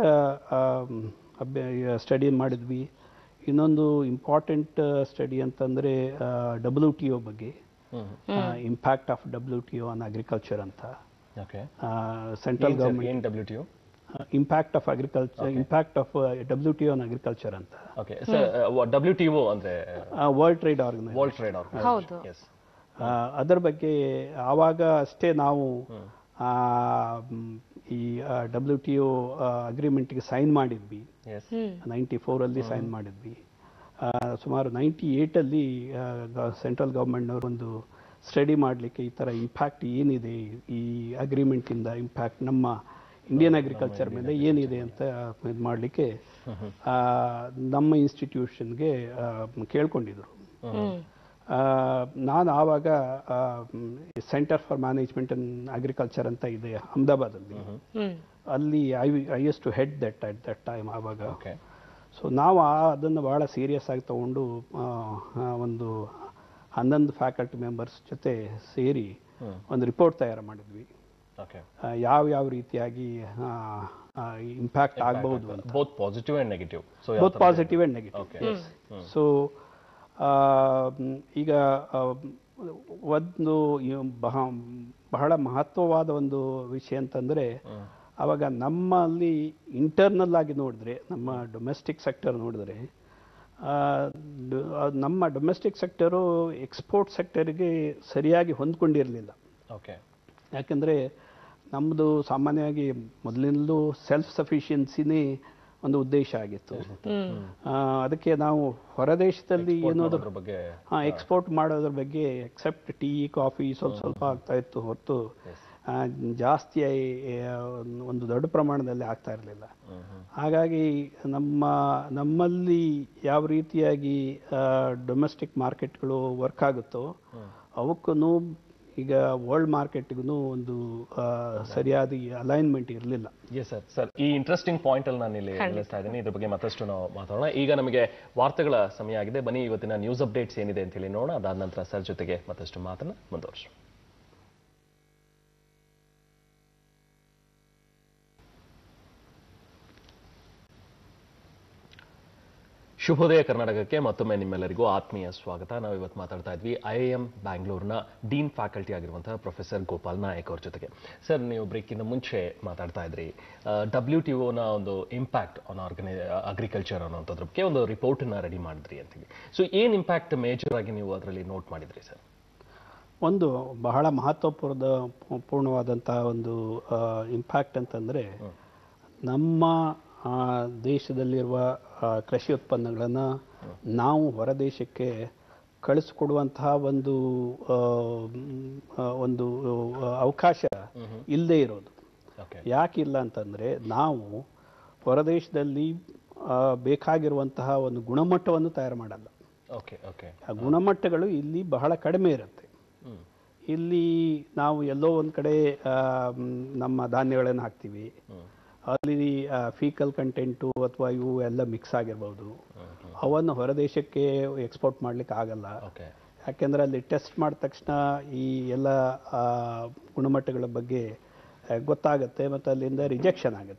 ಸ್ಟಡಿ ಮಾಡಿದ್ವಿ ಇನ್ನೊಂದು ಇಂಪಾರ್ಟೆಂಟ್ ಸ್ಟಡಿ ಅಂತಂದರೆ ಡಬ್ಲ್ಯೂ ಟಿ ಒ ಬಗ್ಗೆ impact of W T O on agriculture ಅಂತ ಓಕೆ ಸೆಂಟ್ರಲ್ ಗೌರ್ಮೆಂಟ್ ಏನ್ W T U impact of agriculture impact of W T on agriculture ಅಂತ okay sir W T O ಅಂದ್ರೆ world trade organisation world trade ಹೌದು. Yes ಅದರ ಬಗ್ಗೆ ಆವಾಗ ಅಷ್ಟೇ ನಾವು ಆ, ಮ್, ಈ ಡಬ್ಲ್ಯೂ ಟಿ ಒ ಅಗ್ರಿಮೆಂಟ್ಗೆ ಸೈನ್ ಮಾಡಿದ್ವಿ ಎಸ್ ನೈಂಟಿ ಫೋರಲ್ಲಿ ಸೈನ್ ಮಾಡಿದ್ವಿ ಆ, ಸುಮಾರು ನೈಂಟಿ ಏಯ್ಟಲ್ಲಿ ಸೆಂಟ್ರಲ್ ಗೌರ್ಮೆಂಟ್ನವರು ಒಂದು ಸ್ಟಡಿ ಮಾಡಲಿಕ್ಕೆ ಈ ಥರ ಇಂಪ್ಯಾಕ್ಟ್ ಏನಿದೆ ಈ ಅಗ್ರಿಮೆಂಟಿಂದ ಇಂಪ್ಯಾಕ್ಟ್ ನಮ್ಮ ಇಂಡಿಯನ್ ಅಗ್ರಿಕಲ್ಚರ್ ಮೇಲೆ ಏನಿದೆ ಅಂತ ಇದು ಮಾಡಲಿಕ್ಕೆ ನಮ್ಮ ಇನ್ಸ್ಟಿಟ್ಯೂಷನ್ಗೆ ಕೇಳ್ಕೊಂಡಿದ್ರು ಆ, ನಾನು ಆವಾಗ centre for management and agriculture ಅಂತ ಇದೆ ಅಹಮದಾಬಾದಲ್ಲಿ ಅಲ್ಲಿ I I used to head that at that time ಆವಾಗ ಓಕೆ ಸೊ ನಾವು ಆ ಅದನ್ನು ಭಾಳ ಸೀರಿಯಸ್ ಆಗಿ ತಗೊಂಡು ಆ, ಆ, ಒಂದು ಹನ್ನೊಂದು ಫ್ಯಾಕಲ್ಟಿ ಮೆಂಬರ್ಸ್ ಜೊತೆ ಸೇರಿ ಒಂದು ರಿಪೋರ್ಟ್ ತಯಾರು ಮಾಡಿದ್ವಿ ಓಕೆ ಆ, ಯಾವ ಯಾವ ರೀತಿಯಾಗಿ ಇಂಪ್ಯಾಕ್ಟ್ ಆಗಬಹುದು ಅಂತ both positive and negative so both positive and negative okay so ಈಗ ಆ, ಒಂದು ಈ ಬಹ ಬಹಳ ಮಹತ್ವವಾದ ಒಂದು ವಿಷಯ ಅಂತಂದರೆ ಆವಾಗ ನಮ್ಮಲ್ಲಿ ಇಂಟರ್ನಲ್ ಆಗಿ ನೋಡಿದ್ರೆ ನಮ್ಮ ಡೊಮೆಸ್ಟಿಕ್ ಸೆಕ್ಟರ್ ನೋಡಿದ್ರೆ ಆ, ಡ- ಆ, ನಮ್ಮ ಡೊಮೆಸ್ಟಿಕ್ ಸೆಕ್ಟರು ಎಕ್ಸ್ಪೋರ್ಟ್ ಸೆಕ್ಟರ್ಗೆ ಸರಿಯಾಗಿ ಹೊಂದ್ಕೊಂಡಿರಲಿಲ್ಲ ಓಕೆ ಯಾಕೆಂದರೆ ನಮ್ಮದು ಸಾಮಾನ್ಯವಾಗಿ ಮೊದಲಿನಲ್ಲೂ ಸೆಲ್ಫ್ ಸಫಿಷಿಯನ್ಸಿನೇ ಒಂದು ಉದ್ದೇಶ ಆಗಿತ್ತು ಆ, ಅದಕ್ಕೆ ನಾವು ಹೊರದೇಶದಲ್ಲಿ ಏನೋದು ಅದ್ರ ಬಗ್ಗೆ ಹಾಂ ಎಕ್ಸ್ಪೋರ್ಟ್ ಮಾಡೋದ್ರ ಬಗ್ಗೆ ಎಕ್ಸೆಪ್ಟ್ ಟೀ ಕಾಫಿ ಸ್ವಲ್ಪ ಸ್ವಲ್ಪ ಆಗ್ತಾ ಇತ್ತು ಹೊರತು ಆ, ಜಾಸ್ತಿ ಆ, ಒಂದು ದೊಡ್ಡ ಪ್ರಮಾಣದಲ್ಲಿ ಆಗ್ತಾ ಇರಲಿಲ್ಲ ಹಾಗಾಗಿ ನಮ್ಮ ನಮ್ಮಲ್ಲಿ ಯಾವ ರೀತಿಯಾಗಿ ಡೊಮೆಸ್ಟಿಕ್ ಮಾರ್ಕೆಟ್ಗಳು ವರ್ಕ್ ಆಗುತ್ತೋ ಅವಕ್ಕೂ ಈಗ ವರ್ಲ್ಡ್ ಮಾರ್ಕೆಟ್ಗೂ ಒಂದು ಆ, ಸರಿಯಾದ ಅಲೈನ್ಮೆಂಟ್ ಇರಲಿಲ್ಲ ಎಸ್ ಸರ್ ಸರ್ ಈ ಇಂಟ್ರೆಸ್ಟಿಂಗ್ ಪಾಯಿಂಟ್ ಅಲ್ಲಿ ನಾನು ಇಲ್ಲಿ ನಿಲ್ಲಿಸ್ತಾ ಇದ್ದೀನಿ ಇದ್ರ ಬಗ್ಗೆ ಮತ್ತಷ್ಟು ನಾವು ಮಾತಾಡೋಣ ಈಗ ನಮಗೆ ವಾರ್ತೆಗಳ ಸಮಯ ಆಗಿದೆ ಬನ್ನಿ ಇವತ್ತಿನ ನ್ಯೂಸ್ ಅಪ್ಡೇಟ್ಸ್ ಏನಿದೆ ಅಂತ ಹೇಳಿ ನೋಡೋಣ ಅದಾದ ನಂತರ ಸರ್ ಜೊತೆಗೆ ಮತ್ತಷ್ಟು ಮಾತನ್ನ ಮುಂದುವರ್ಸೋಣ ಶುಭೋದಯ ಕರ್ನಾಟಕಕ್ಕೆ ಮತ್ತೊಮ್ಮೆ ನಿಮ್ಮೆಲ್ಲರಿಗೂ ಆತ್ಮೀಯ ಸ್ವಾಗತ ನಾವು ಇವತ್ತು ಮಾತಾಡ್ತಾ ಇದ್ವಿ ಐ ಐ ಎಂ ಬ್ಯಾಂಗ್ಳೂರ್ನ ಡೀನ್ ಫ್ಯಾಕಲ್ಟಿ ಆಗಿರುವಂತಹ ಪ್ರೊಫೆಸರ್ ಗೋಪಾಲ್ ನಾಯಕ್ ಅವ್ರ ಜೊತೆಗೆ ಸರ್ ನೀವು ಬ್ರೇಕಿಂದ ಮುಂಚೆ ಮಾತಾಡ್ತಾ ಇದ್ರಿ ಡಬ್ಲ್ಯೂ ಟಿ ಒನ ಒಂದು ಇಂಪ್ಯಾಕ್ಟ್ ಆನ್ ಆರ್ಗನೈ ಅಗ್ರಿಕಲ್ಚರ್ ಅನ್ನೋಂಥದ್ರ ಬಗ್ಗೆ ಒಂದು ರಿಪೋರ್ಟನ್ನ ರೆಡಿ ಮಾಡಿದ್ರಿ ಅಂತೇಳಿ ಸೊ ಏನು ಇಂಪ್ಯಾಕ್ಟ್ ಮೇಜರ್ ಆಗಿ ನೀವು ಅದರಲ್ಲಿ ನೋಟ್ ಮಾಡಿದ್ರಿ ಸರ್ ಒಂದು ಬಹಳ ಮಹತ್ವಪೂರ್ಣ ಪೂರ್ಣವಾದಂತಹ ಒಂದು ಇಂಪ್ಯಾಕ್ಟ್ ಅಂತಂದರೆ ನಮ್ಮ ಆ, ದೇಶದಲ್ಲಿರುವ ಆ, ಕೃಷಿ ಉತ್ಪನ್ನಗಳನ್ನು ನಾವು ಹೊರದೇಶಕ್ಕೆ ಕಳಿಸ್ಕೊಡುವಂತಹ ಒಂದು ಆ, ಮ್, ಆ, ಒಂದು ಆ, ಅವಕಾಶ ಇಲ್ಲದೆ ಇರೋದು ಓಕೆ ಯಾಕಿಲ್ಲ ಅಂತಂದರೆ ನಾವು ಹೊರದೇಶದಲ್ಲಿ ಆ, ಬೇಕಾಗಿರುವಂತಹ ಒಂದು ಗುಣಮಟ್ಟವನ್ನು ತಯಾರು ಮಾಡಲ್ಲ ಓಕೆ ಓಕೆ ಆ ಗುಣಮಟ್ಟಗಳು ಇಲ್ಲಿ ಬಹಳ ಕಡಿಮೆ ಇರುತ್ತೆ ಹ್ಮ್ ಇಲ್ಲಿ ನಾವು ಎಲ್ಲೋ ಒಂದು ಕಡೆ ಆ, ಮ್, ನಮ್ಮ ಧಾನ್ಯಗಳನ್ನು ಹಾಕ್ತೀವಿ ಅಲ್ಲಿ ಫೀಕಲ್ ಕಂಟೆಂಟು ಅಥವಾ ಇವು ಎಲ್ಲ ಮಿಕ್ಸ್ ಆಗಿರ್ಬೋದು ಅವನ್ನು ಹೊರದೇಶಕ್ಕೆ ಎಕ್ಸ್ಪೋರ್ಟ್ ಮಾಡ್ಲಿಕ್ಕೆ ಆಗಲ್ಲ ಓಕೆ ಯಾಕೆಂದ್ರೆ ಅಲ್ಲಿ ಟೆಸ್ಟ್ ಮಾಡಿದ ತಕ್ಷಣ ಈ ಎಲ್ಲ ಆ, ಗುಣಮಟ್ಟಗಳ ಬಗ್ಗೆ ಆ, ಗೊತ್ತಾಗುತ್ತೆ ಮತ್ತು ಅಲ್ಲಿಂದ ರಿಜೆಕ್ಷನ್ ಆಗುತ್ತೆ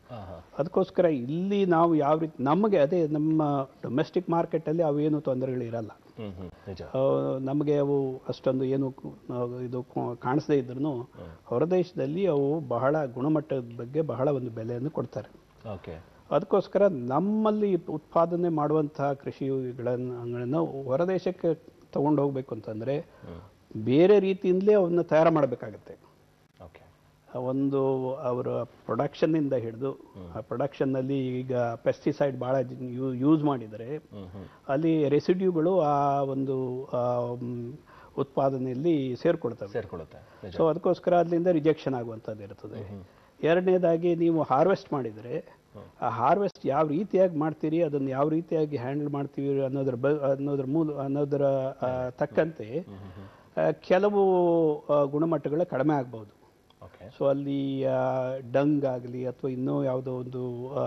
ಹಾ ಹಾ ಅದಕ್ಕೋಸ್ಕರ ಇಲ್ಲಿ ನಾವು ಯಾವ ರೀತಿ ನಮಗೆ ಅದೇ ನಮ್ಮ ಡೊಮೆಸ್ಟಿಕ್ ಮಾರ್ಕೆಟಲ್ಲಿ ಅವೇನು ತೊಂದರೆಗಳಿರಲ್ಲ ಹ್ಮ್ ಹ್ಮ್ ನಿಜ ಆ, ನಮಗೆ ಅವು ಅಷ್ಟೊಂದು ಏನು ಕು- ಆ, ಇದು ಕು- ಕಾಣಿಸದೇ ಇದ್ರೂ ಹೊರದೇಶದಲ್ಲಿ ಅವು ಬಹಳ ಗುಣಮಟ್ಟದ ಬಗ್ಗೆ ಬಹಳ ಒಂದು ಬೆಲೆಯನ್ನು ಕೊಡ್ತಾರೆ ಓಕೆ ಅದಕ್ಕೋಸ್ಕರ ನಮ್ಮಲ್ಲಿ ಉತ್ಪಾದನೆ ಮಾಡುವಂತಹ ಕೃಷಿಗಳನ್ನು ಹೊರದೇಶಕ್ಕೆ ತಗೊಂಡು ಹೋಗ್ಬೇಕು ಅಂತಂದ್ರೆ ಬೇರೆ ರೀತಿಯಿಂದಲೇ ಅವನ್ನ ತಯಾರು ಮಾಡಬೇಕಾಗತ್ತೆ ಓಕೆ ಒಂದು ಅವರ ಪ್ರೊಡಕ್ಷನ್ನಿಂದ ಹಿಡಿದು ಆ ಪ್ರೊಡಕ್ಷನ್ನಲ್ಲಿ ಈಗ ಪೆಸ್ಟಿಸೈಡ್ ಭಾಳ ಯೂಸ್ ಮಾಡಿದರೆ ಹ್ಮ್ ಹ್ಮ್ ಅಲ್ಲಿ ರೆಸಿಡ್ಯೂಗಳು ಆ ಒಂದು ಆ, ಮ್, ಉತ್ಪಾದನೆಯಲ್ಲಿ ಸೇರ್ಕೊಳ್ತವೆ ಸೇರ್ಕೊಳ್ಳುತ್ತೆ ನಿಜ ಸೊ ಅದಕ್ಕೋಸ್ಕರ ಅಲ್ಲಿಂದ ರಿಜೆಕ್ಷನ್ ಆಗುವಂಥದ್ದು ಇರ್ತದೆ ಎರಡನೇದಾಗಿ ನೀವು ಹಾರ್ವೆಸ್ಟ್ ಮಾಡಿದರೆ ಆ ಹಾರ್ವೆಸ್ಟ್ ಯಾವ ರೀತಿಯಾಗಿ ಮಾಡ್ತೀರಿ ಅದನ್ನು ಯಾವ ರೀತಿಯಾಗಿ ಹ್ಯಾಂಡಲ್ ಮಾಡ್ತೀವಿ ಅನ್ನೋದ್ರ ಬ ಅನ್ನೋದ್ರ ಮೂಲ ಅನ್ನೋದರ ಆ, ತಕ್ಕಂತೆ ಆ, ಕೆಲವು ಆ, ಗುಣಮಟ್ಟಗಳು ಕಡಿಮೆ ಆಗ್ಬೋದು ಓಕೆ ಸೊ ಅಲ್ಲಿ ಡಂಗ್ ಆಗಲಿ ಅಥವಾ ಇನ್ನೂ ಯಾವುದೋ ಒಂದು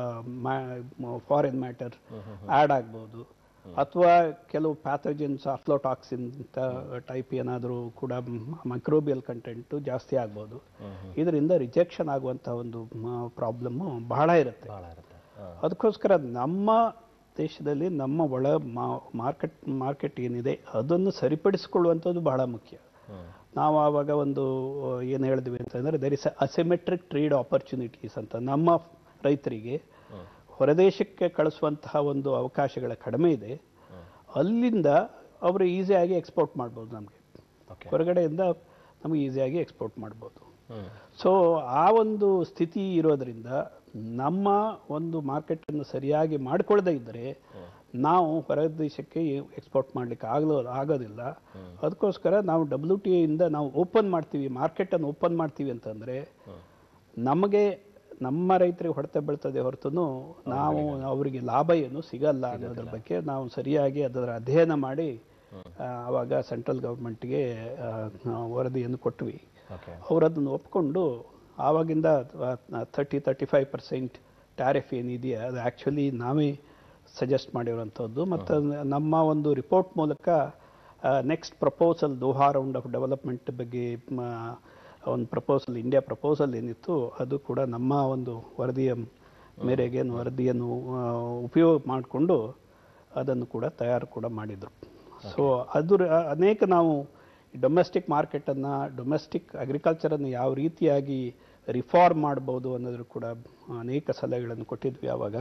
ಫಾರಿನ್ ಮ್ಯಾಟರ್ ಆ್ಯಡ್ ಆಗ್ಬೋದು ಅಥವಾ ಕೆಲವು ಪ್ಯಾಥೋಜನ್ಸ್ ಅಫ್ಲೋಟಾಕ್ಸಿನ್ ಟೈಪ್ ಏನಾದರೂ ಕೂಡ ಮೈಕ್ರೋಬಿಯಲ್ ಕಂಟೆಂಟು ಜಾಸ್ತಿ ಆಗ್ಬೋದು ಇದರಿಂದ ರಿಜೆಕ್ಷನ್ ಆಗುವಂಥ ಒಂದು ಪ್ರಾಬ್ಲಮ್ಮು ಬಹಳ ಇರುತ್ತೆ ಬಹಳ ಇರುತ್ತೆ ಹಾ. ಅದಕ್ಕೋಸ್ಕರ ನಮ್ಮ ದೇಶದಲ್ಲಿ ನಮ್ಮ ಒಳ ಮಾರ್ಕೆಟ್ ಮಾರ್ಕೆಟ್ ಏನಿದೆ ಅದನ್ನು ಸರಿಪಡಿಸಿಕೊಳ್ಳುವಂಥದ್ದು ಬಹಳ ಮುಖ್ಯ ಹ್ಮ್ ನಾವು ಆವಾಗ ಒಂದು ಏನು ಹೇಳಿದ್ವಿ ಅಂತಂದರೆ there is asymmetric trade opportunities ಅಂತ ನಮ್ಮ ರೈತರಿಗೆ ಹೊರದೇಶಕ್ಕೆ ಕಳಿಸುವಂತಹ ಒಂದು ಅವಕಾಶಗಳ ಕಡಿಮೆ ಇದೆ ಅಲ್ಲಿಂದ ಅವರು ಈಸಿಯಾಗಿ ಎಕ್ಸ್ಪೋರ್ಟ್ ಮಾಡ್ಬೋದು ನಮಗೆ ಓಕೆ ಹೊರಗಡೆಯಿಂದ ನಮಗೆ ಈಸಿಯಾಗಿ ಎಕ್ಸ್ಪೋರ್ಟ್ ಮಾಡ್ಬೋದು ಹ್ಮ್ ಸೊ ಆ ಒಂದು ಸ್ಥಿತಿ ಇರೋದ್ರಿಂದ ನಮ್ಮ ಒಂದು ಮಾರ್ಕೆಟನ್ನು ಸರಿಯಾಗಿ ಮಾಡ್ಕೊಳ್ಳದೇ ಇದ್ದರೆ ನಾವು ಹೊರ ದೇಶಕ್ಕೆ ಎಕ್ಸ್ಪೋರ್ಟ್ ಮಾಡ್ಲಿಕ್ಕೆ ಆಗಲೋ ಆಗೋದಿಲ್ಲ ಅದಕ್ಕೋಸ್ಕರ ನಾವು ಡಬ್ಲ್ಯೂ ಟಿ ಇಂದ ನಾವು ಓಪನ್ ಮಾಡ್ತೀವಿ ಮಾರ್ಕೆಟನ್ನು ಓಪನ್ ಮಾಡ್ತೀವಿ ಅಂತಂದರೆ ನಮಗೆ ನಮ್ಮ ರೈತರಿಗೆ ಹೊಡೆತ ಬೀಳ್ತದೆ ಹೊರತು ನಾವು ಅವರಿಗೆ ಲಾಭ ಏನು ಸಿಗಲ್ಲ ಅನ್ನೋದ್ರ ಬಗ್ಗೆ ನಾವು ಸರಿಯಾಗಿ ಅದರ ಅಧ್ಯಯನ ಮಾಡಿ ಆ, ಆವಾಗ ಸೆಂಟ್ರಲ್ ಗೌರ್ಮೆಂಟ್ಗೆ ವರದಿಯನ್ನು ಕೊಟ್ವಿ ಓಕೆ ಅವರು ಅದನ್ನು ಒಪ್ಕೊಂಡು ಆವಾಗಿಂದ thirty thirty five percent tariff ಏನಿದೆಯಾ ಅದು ಆ್ಯಕ್ಚುಲಿ ನಾವೇ ಸಜೆಸ್ಟ್ ಮಾಡಿರುವಂಥದ್ದು ಮತ್ತು ನಮ್ಮ ಒಂದು ರಿಪೋರ್ಟ್ ಮೂಲಕ next proposal Doha round of development ಬಗ್ಗೆ ಮ, ಒಂದು ಪ್ರಪೋಸಲ್ ಇಂಡಿಯಾ ಪ್ರಪೋಸಲ್ ಏನಿತ್ತು ಅದು ಕೂಡ ನಮ್ಮ ಒಂದು ವರದಿಯ ಮೇರೆಗೆ ವರದಿಯನ್ನು ಆ, ಉಪಯೋಗ ಮಾಡಿಕೊಂಡು ಅದನ್ನು ಕೂಡ ತಯಾರು ಕೂಡ ಮಾಡಿದರು ಸೊ ಅದು ರ- ಅನೇಕ ನಾವು ಡೊಮೆಸ್ಟಿಕ್ ಮಾರ್ಕೆಟನ್ನು ಡೊಮೆಸ್ಟಿಕ್ ಅಗ್ರಿಕಲ್ಚರನ್ನು ಯಾವ ರೀತಿಯಾಗಿ ರಿಫಾರ್ಮ್ ಮಾಡ್ಬೋದು ಅನ್ನೋದ್ರ ಕೂಡ ಅನೇಕ ಸಲಹೆಗಳನ್ನು ಕೊಟ್ಟಿದ್ವಿ ಆವಾಗ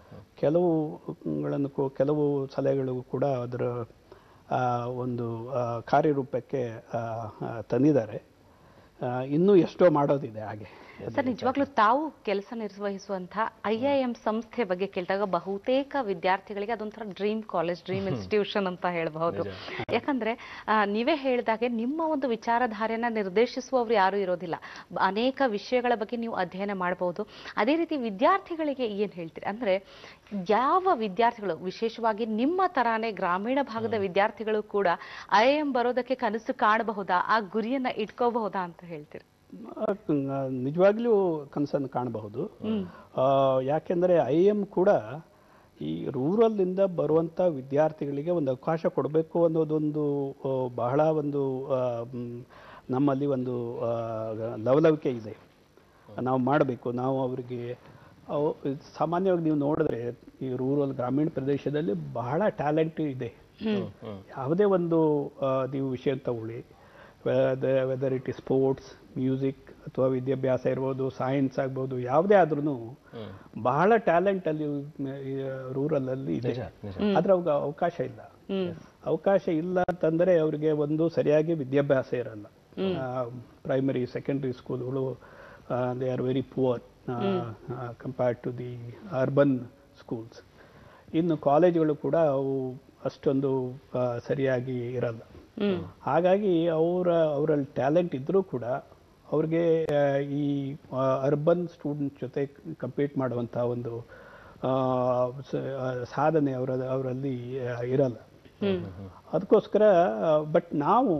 ಕೆಲವುಗಳನ್ನು ಕೂ- ಕೆಲವು ಸಲಹೆಗಳು ಕೂಡ ಅದರ ಆ, ಒಂದು ಆ, ಕಾರ್ಯರೂಪಕ್ಕೆ ಆ, ಆ, ತಂದಿದ್ದಾರೆ ಆ, ಇನ್ನೂ ಎಷ್ಟೋ ಮಾಡೋದಿದೆ ಹಾಗೆ ಸರ್ ನಿಜವಾಗ್ಲೂ ತಾವು ಕೆಲಸ ನಿರ್ವಹಿಸುವಂತಹ ಐ ಐ ಎಂ ಸಂಸ್ಥೆ ಬಗ್ಗೆ ಕೇಳಿದಾಗ ಬಹುತೇಕ ವಿದ್ಯಾರ್ಥಿಗಳಿಗೆ ಅದೊಂಥರ ಡ್ರೀಮ್ ಕಾಲೇಜ್ ಡ್ರೀಮ್ ಇನ್ಸ್ಟಿಟ್ಯೂಷನ್ ಅಂತ ಹೇಳಬಹುದು ಯಾಕಂದ್ರೆ ಆ, ನೀವೇ ಹೇಳಿದಾಗೆ ನಿಮ್ಮ ಒಂದು ವಿಚಾರಧಾರೆಯನ್ನ ನಿರ್ದೇಶಿಸುವವರು ಯಾರು ಇರೋದಿಲ್ಲ ಬ- ಅನೇಕ ವಿಷಯಗಳ ಬಗ್ಗೆ ನೀವು ಅಧ್ಯಯನ ಮಾಡಬಹುದು ಅದೇ ರೀತಿ ವಿದ್ಯಾರ್ಥಿಗಳಿಗೆ ಏನ್ ಹೇಳ್ತೀರಿ ಅಂದ್ರೆ ಯಾವ ವಿದ್ಯಾರ್ಥಿಗಳು ವಿಶೇಷವಾಗಿ ನಿಮ್ಮ ತರಾನೇ ಗ್ರಾಮೀಣ ಭಾಗದ ವಿದ್ಯಾರ್ಥಿಗಳು ಕೂಡ ಐ ಎಂ ಬರೋದಕ್ಕೆ ಕನಸು ಕಾಣಬಹುದಾ ಆ ಗುರಿಯನ್ನ ಇಟ್ಕೋಬಹುದಾ ಅಂತ ಹೇಳ್ತೀರಿ ನಿಜವಾಗ್ಲೂ ಕನಸನ್ನು ಕಾಣಬಹುದು ಆ, ಯಾಕೆಂದ್ರೆ ಐ ಎಂ ಕೂಡ ಈ ರೂರಲ್ನಿಂದ ಬರುವಂಥ ವಿದ್ಯಾರ್ಥಿಗಳಿಗೆ ಒಂದು ಅವಕಾಶ ಕೊಡಬೇಕು ಅನ್ನೋದೊಂದು ಆ, ಬಹಳ ಒಂದು ಆ, ಮ್, ನಮ್ಮಲ್ಲಿ ಒಂದು ಆ, ಲವಲವಿಕೆ ಇದೆ ನಾವು ಮಾಡಬೇಕು ನಾವು ಅವರಿಗೆ ಅವು ಸಾಮಾನ್ಯವಾಗಿ ನೀವು ನೋಡಿದ್ರೆ ಈ ರೂರಲ್ ಗ್ರಾಮೀಣ ಪ್ರದೇಶದಲ್ಲಿ ಬಹಳ ಟ್ಯಾಲೆಂಟ್ ಇದೆ ಯಾವುದೇ ಒಂದು ಆ, ನೀವು ವಿಷಯ ತಗೊಳ್ಳಿ whether it is sports music ಅಥವಾ ವಿದ್ಯಾಭ್ಯಾಸ ಇರ್ಬೋದು ಸೈನ್ಸ್ ಆಗ್ಬೋದು ಯಾವುದೇ ಆದ್ರೂ ಬಹಳ ಟ್ಯಾಲೆಂಟ್ ಅಲ್ಲಿ ರೂರಲ್ ಅಲ್ಲಿ ಇದೆ ನಿಜ ನಿಜ ಆದ್ರೆ ಅವಾಗ ಅವಕಾಶ ಇಲ್ಲ ಅವಕಾಶ ಇಲ್ಲ ಅಂತಂದ್ರೆ ಅವ್ರಿಗೆ ಒಂದು ಸರಿಯಾಗಿ ವಿದ್ಯಾಭ್ಯಾಸ ಇರಲ್ಲ ಪ್ರೈಮರಿ ಸೆಕೆಂಡರಿ ಸ್ಕೂಲ್ಗಳು they are very poor compared to the urban schools ಇನ್ನು ಕಾಲೇಜುಗಳು ಕೂಡ ಅವು ಅಷ್ಟೊಂದು ಆ, ಸರಿಯಾಗಿ ಇರಲ್ಲ ಹಾಗಾಗಿ ಅವರ ಅವರಲ್ಲಿ ಟ್ಯಾಲೆಂಟ್ ಇದ್ರೂ ಕೂಡ ಅವ್ರಿಗೆ ಆ, ಈ ಅರ್ಬನ್ ಸ್ಟೂಡೆಂಟ್ ಜೊತೆ ಕಂಪೀಟ್ ಮಾಡುವಂಥ ಒಂದು ಆ, ಸ- ಆ, ಸಾಧನೆ ಅವರ ಅವರಲ್ಲಿ ಆ, ಇರಲ್ಲ ಅದಕ್ಕೋಸ್ಕರ ಬಟ್ ನಾವು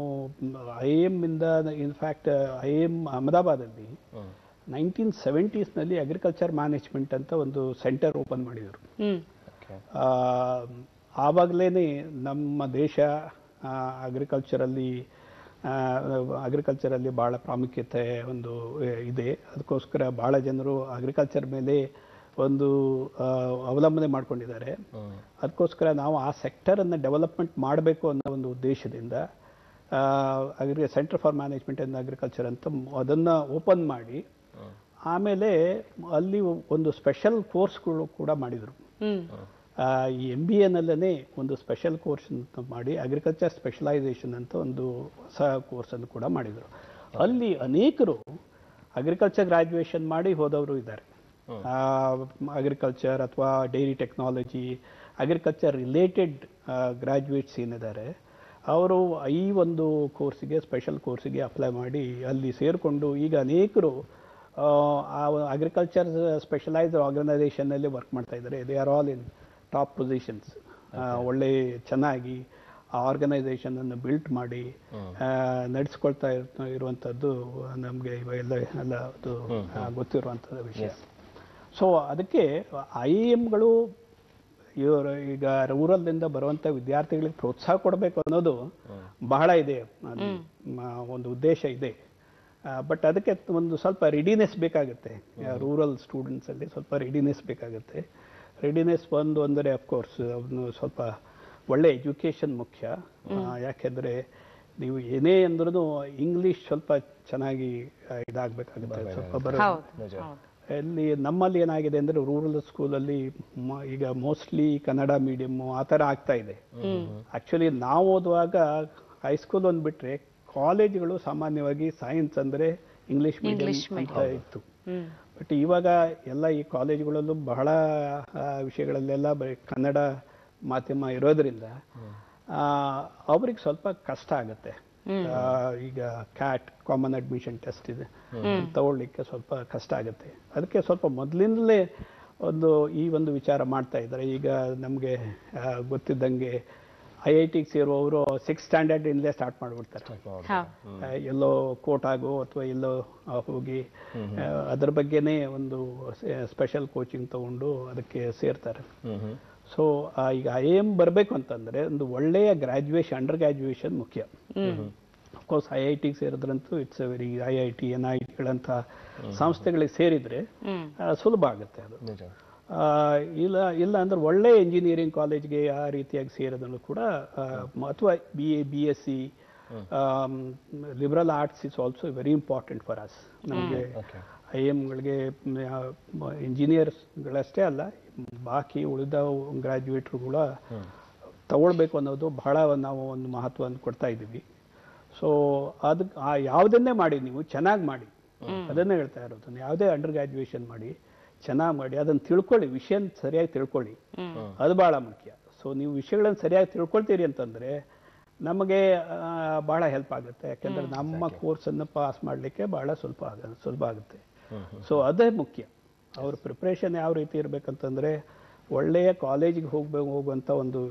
ಐ ಎಮ್ ಇಂದ ಇನ್ಫ್ಯಾಕ್ಟ್ ಐ ಎಮ್ ಅಹಮದಾಬಾದಲ್ಲಿ ನೈನ್ಟೀನ್ ಸೆವೆಂಟೀಸ್ನಲ್ಲಿ ಅಗ್ರಿಕಲ್ಚರ್ ಮ್ಯಾನೇಜ್ಮೆಂಟ್ ಅಂತ ಒಂದು ಸೆಂಟರ್ ಓಪನ್ ಮಾಡಿದರು ಹ್ಮ್ ಓಕೆ ಆವಾಗಲೇ ನಮ್ಮ ದೇಶ ಅಗ್ರಿಕಲ್ಚರಲ್ಲಿ ಅಗ್ರಿಕಲ್ಚರಲ್ಲಿ ಭಾಳ ಪ್ರಾಮುಖ್ಯತೆ ಒಂದು ಆ, ಇದೆ ಅದಕ್ಕೋಸ್ಕರ ಭಾಳ ಜನರು ಅಗ್ರಿಕಲ್ಚರ್ ಮೇಲೆ ಒಂದು ಆ, ಅವಲಂಬನೆ ಮಾಡ್ಕೊಂಡಿದ್ದಾರೆ ಅದಕ್ಕೋಸ್ಕರ ನಾವು ಆ ಸೆಕ್ಟರನ್ನು ಡೆವಲಪ್ಮೆಂಟ್ ಮಾಡಬೇಕು ಅನ್ನೋ ಒಂದು ಉದ್ದೇಶದಿಂದ agri centre for management and agriculture ಅಂತ ಮ್- ಅದನ್ನ ಓಪನ್ ಮಾಡಿ ಆಮೇಲೆ ಅಲ್ಲಿ ಒಂದು ಸ್ಪೆಷಲ್ ಕೋರ್ಸ್ಗಳು ಕೂಡ ಮಾಡಿದರು ಹ್ಮ್ ಆ, ಈ ಎಂ ಬಿ ಎನಲ್ಲೇ ಒಂದು ಸ್ಪೆಷಲ್ ಕೋರ್ಸ್ ಅಂತ ಮಾಡಿ ಅಗ್ರಿಕಲ್ಚರ್ ಸ್ಪೆಷಲೈಸೇಷನ್ ಅಂತ ಒಂದು ಹೊಸ ಕೋರ್ಸನ್ನು ಕೂಡ ಮಾಡಿದರು ಅಲ್ಲಿ ಅನೇಕರು ಅಗ್ರಿಕಲ್ಚರ್ ಗ್ರಾಜ್ಯುಯೇಷನ್ ಮಾಡಿ ಹೋದವರು ಇದ್ದಾರೆ ಅಗ್ರಿಕಲ್ಚರ್ ಅಥವಾ dairy technology agriculture related graduates ಏನಿದ್ದಾರೆ ಅವರು ಈ ಒಂದು ಕೋರ್ಸಿಗೆ ಸ್ಪೆಷಲ್ ಕೋರ್ಸಿಗೆ ಅಪ್ಲೈ ಮಾಡಿ ಅಲ್ಲಿ ಸೇರಿಕೊಂಡು ಈಗ ಅನೇಕರು ಆ, ಆ ಅಗ್ರಿಕಲ್ಚರ್ ಸ್ಪೆಷಲೈಸ್ಡ್ ಆರ್ಗನೈಸೇಷನ್ನಲ್ಲಿ ವರ್ಕ್ ಮಾಡ್ತಾ ಇದ್ದಾರೆ they are all in top positions ಒಳ್ಳೆ ಚೆನ್ನಾಗಿ ಆ ಆರ್ಗನೈಸೇಷನ್ ಅನ್ನು ಬಿಲ್ಟ್ ಮಾಡಿ ನಡೆಸ್ಕೊಳ್ತಾ ಇರ್- ಇರುವಂಥದ್ದು ನಮಗೆ ಇವೆಲ್ಲ ಎಲ್ಲ ಅದು ಆ, ಗೊತ್ತಿರುವಂಥದ್ದು ವಿಷಯ ಸೊ ಅದಕ್ಕೆ ಐ ಎಮ್ಗಳು ಇವರು ಈಗ ರೂರಲ್ನಿಂದ ಬರುವಂಥ ವಿದ್ಯಾರ್ಥಿಗಳಿಗೆ ಪ್ರೋತ್ಸಾಹ ಕೊಡಬೇಕು ಅನ್ನೋದು ಬಹಳ ಇದೆ ಅದು, ಮ- ಒಂದು ಉದ್ದೇಶ ಇದೆ ಬಟ್ ಅದಕ್ಕೆ ಒಂದು ಸ್ವಲ್ಪ ರೆಡಿನೆಸ್ ಬೇಕಾಗುತ್ತೆ ರೂರಲ್ ಸ್ಟೂಡೆಂಟ್ಸಲ್ಲಿ ಸ್ವಲ್ಪ ರೆಡಿನೆಸ್ ಬೇಕಾಗುತ್ತೆ ರೆಡಿನೆಸ್ ಒಂದು ಅಂದರೆ ಅಫ್ಕೋರ್ಸ್ ಅವನು ಸ್ವಲ್ಪ ಒಳ್ಳೆ ಎಜುಕೇಷನ್ ಮುಖ್ಯ ಆ, ಯಾಕೆಂದ್ರೆ ನೀವು ಏನೇ ಅಂದ್ರೂ ಇಂಗ್ಲಿಷ್ ಸ್ವಲ್ಪ ಚೆನ್ನಾಗಿ ಆ, ಇದಾಗಬೇಕಾಗುತ್ತೆ ಸ್ವಲ್ಪ ಬರೋ ಹೌದು ಹೌದು ಇಲ್ಲಿ ನಮ್ಮಲ್ಲಿ ಏನಾಗಿದೆ ಅಂದ್ರೆ ರೂರಲ್ ಸ್ಕೂಲಲ್ಲಿ ಮ- ಈಗ ಮೋಸ್ಟ್ಲಿ ಕನ್ನಡ ಮೀಡಿಯಮ್ ಆ ಥರ ಆಗ್ತಾ ಇದೆ ಆಕ್ಚುಲಿ ನಾವು ಓದುವಾಗ ಹೈಸ್ಕೂಲ್ ಒಂದು ಬಿಟ್ರೆ ಕಾಲೇಜ್ಗಳು ಸಾಮಾನ್ಯವಾಗಿ ಸೈನ್ಸ್ ಅಂದ್ರೆ ಇಂಗ್ಲಿಷ್ ಮೀಡಿಯಂ ಅಂತ ಇತ್ತು ಹ್ಮ್ ಬಟ್ ಇವಾಗ ಎಲ್ಲ ಈ ಕಾಲೇಜುಗಳಲ್ಲೂ ಬಹಳ ಆ, ವಿಷಯಗಳಲ್ಲೆಲ್ಲ ಬರೀ ಕನ್ನಡ ಮಾಧ್ಯಮ ಇರೋದ್ರಿಂದ ಅವ್ರಿಗೆ ಸ್ವಲ್ಪ ಕಷ್ಟ ಆಗುತ್ತೆ ಆ, ಈಗ ಕ್ಯಾಟ್ ಕಾಮನ್ ಅಡ್ಮಿಷನ್ ಟೆಸ್ಟ್ ಇದೆ ತಗೊಳ್ಳಿಕ್ಕೆ ಸ್ವಲ್ಪ ಕಷ್ಟ ಆಗುತ್ತೆ ಅದಕ್ಕೆ ಸ್ವಲ್ಪ ಮೊದಲಿಂದಲೇ ಒಂದು ಈ ಒಂದು ವಿಚಾರ ಮಾಡ್ತಾ ಇದ್ದಾರೆ ಈಗ ನಮಗೆ ಗೊತ್ತಿದ್ದಂಗೆ ಐ ಐ ಟಿಗೆ ಸೇರುವವರು ಸಿಕ್ಸ್ ಸ್ಟ್ಯಾಂಡರ್ಡ್ ಇಂದಲೇ ಸ್ಟಾರ್ಟ್ ಮಾಡಿಬಿಡ್ತಾರೆ ಹೌದು ಆ, ಎಲ್ಲೋ ಕೋಟಾಗೋ ಅಥವಾ ಎಲ್ಲೋ ಆ, ಹೋಗಿ ಆ, ಅದ್ರ ಬಗ್ಗೆನೇ ಒಂದು ಸ್ಪೆಷಲ್ ಕೋಚಿಂಗ್ ತಗೊಂಡು ಅದಕ್ಕೆ ಸೇರ್ತಾರೆ ಸೊ ಈಗ ಐ ಎಮ್ ಬರಬೇಕು ಅಂತಂದ್ರೆ ಒಂದು ಒಳ್ಳೆಯ ಗ್ರಾಜ್ಯುಯೇಷನ್ ಅಂಡರ್ ಗ್ರಾಜ್ಯುಯೇಷನ್ ಮುಖ್ಯ ಅಫ್ಕೋರ್ಸ್ ಐ ಐ ಟಿಗೆ ಸೇರಿದ್ರಂತೂ it's very I I T N I ಟಿಗಳಂಥ ಸಂಸ್ಥೆಗಳಿಗೆ ಸೇರಿದ್ರೆ ಹ್ಮ್ ಆ, ಸುಲಭ ಆಗುತ್ತೆ ಅದು ನಿಜ ಆ, ಇಲ್ಲ ಇಲ್ಲ ಅಂದ್ರೆ ಒಳ್ಳೆ ಇಂಜಿನಿಯರಿಂಗ್ ಕಾಲೇಜ್ಗೆ ಆ ರೀತಿಯಾಗಿ ಸೇರೋದನ್ನು ಕೂಡ ಅಥವಾ B A B S C liberal arts is also very important for us ನಮಗೆ ಓಕೆ ಐ ಎಮ್ಗಳಿಗೆ ಇಂಜಿನಿಯರ್ಸ್ಗಳಷ್ಟೇ ಅಲ್ಲ ಬಾಕಿ ಉಳಿದ ಗ್ರಾಜ್ಯುಯೇಟ್ರುಗಳ ತಗೊಳ್ಬೇಕು ಅನ್ನೋದು ಬಹಳ ನಾವು ಒಂದು ಮಹತ್ವವನ್ನು ಕೊಡ್ತಾ ಇದ್ದೀವಿ ಸೊ ಅದಕ್ಕೆ ಆ ಯಾವುದನ್ನೇ ಮಾಡಿ ನೀವು ಚೆನ್ನಾಗಿ ಮಾಡಿ ಅದನ್ನೇ ಹೇಳ್ತಾ ಇರೋದು ಯಾವುದೇ ಅಂಡರ್ ಗ್ರಾಜ್ಯುಯೇಷನ್ ಮಾಡಿ ಚೆನ್ನಾಗಿ ಮಾಡಿ ಅದನ್ನು ತಿಳ್ಕೊಳ್ಳಿ ವಿಷಯ ಸರಿಯಾಗಿ ತಿಳ್ಕೊಳ್ಳಿ ಅದು ಬಹಳ ಮುಖ್ಯ ಸೊ ನೀವು ವಿಷಯಗಳನ್ನು ಸರಿಯಾಗಿ ತಿಳ್ಕೊಳ್ತೀರಿ ಅಂತಂದ್ರೆ ನಮಗೆ ಆ, ಬಹಳ ಹೆಲ್ಪ್ ಆಗುತ್ತೆ ಯಾಕೆಂದ್ರೆ ನಮ್ಮ ಕೋರ್ಸನ್ನು ಪಾಸ್ ಮಾಡಲಿಕ್ಕೆ ಬಹಳ ಸ್ವಲ್ಪ ಆಗ ಸುಲಭ ಆಗುತ್ತೆ ಸೊ ಅದೇ ಮುಖ್ಯ ಅವ್ರ ಪ್ರಿಪ್ರೇಷನ್ ಯಾವ ರೀತಿ ಇರಬೇಕಂತಂದ್ರೆ ಒಳ್ಳೆಯ ಕಾಲೇಜಿಗೆ ಹೋಗ್ಬೇಕು ಹೋಗುವಂಥ ಒಂದು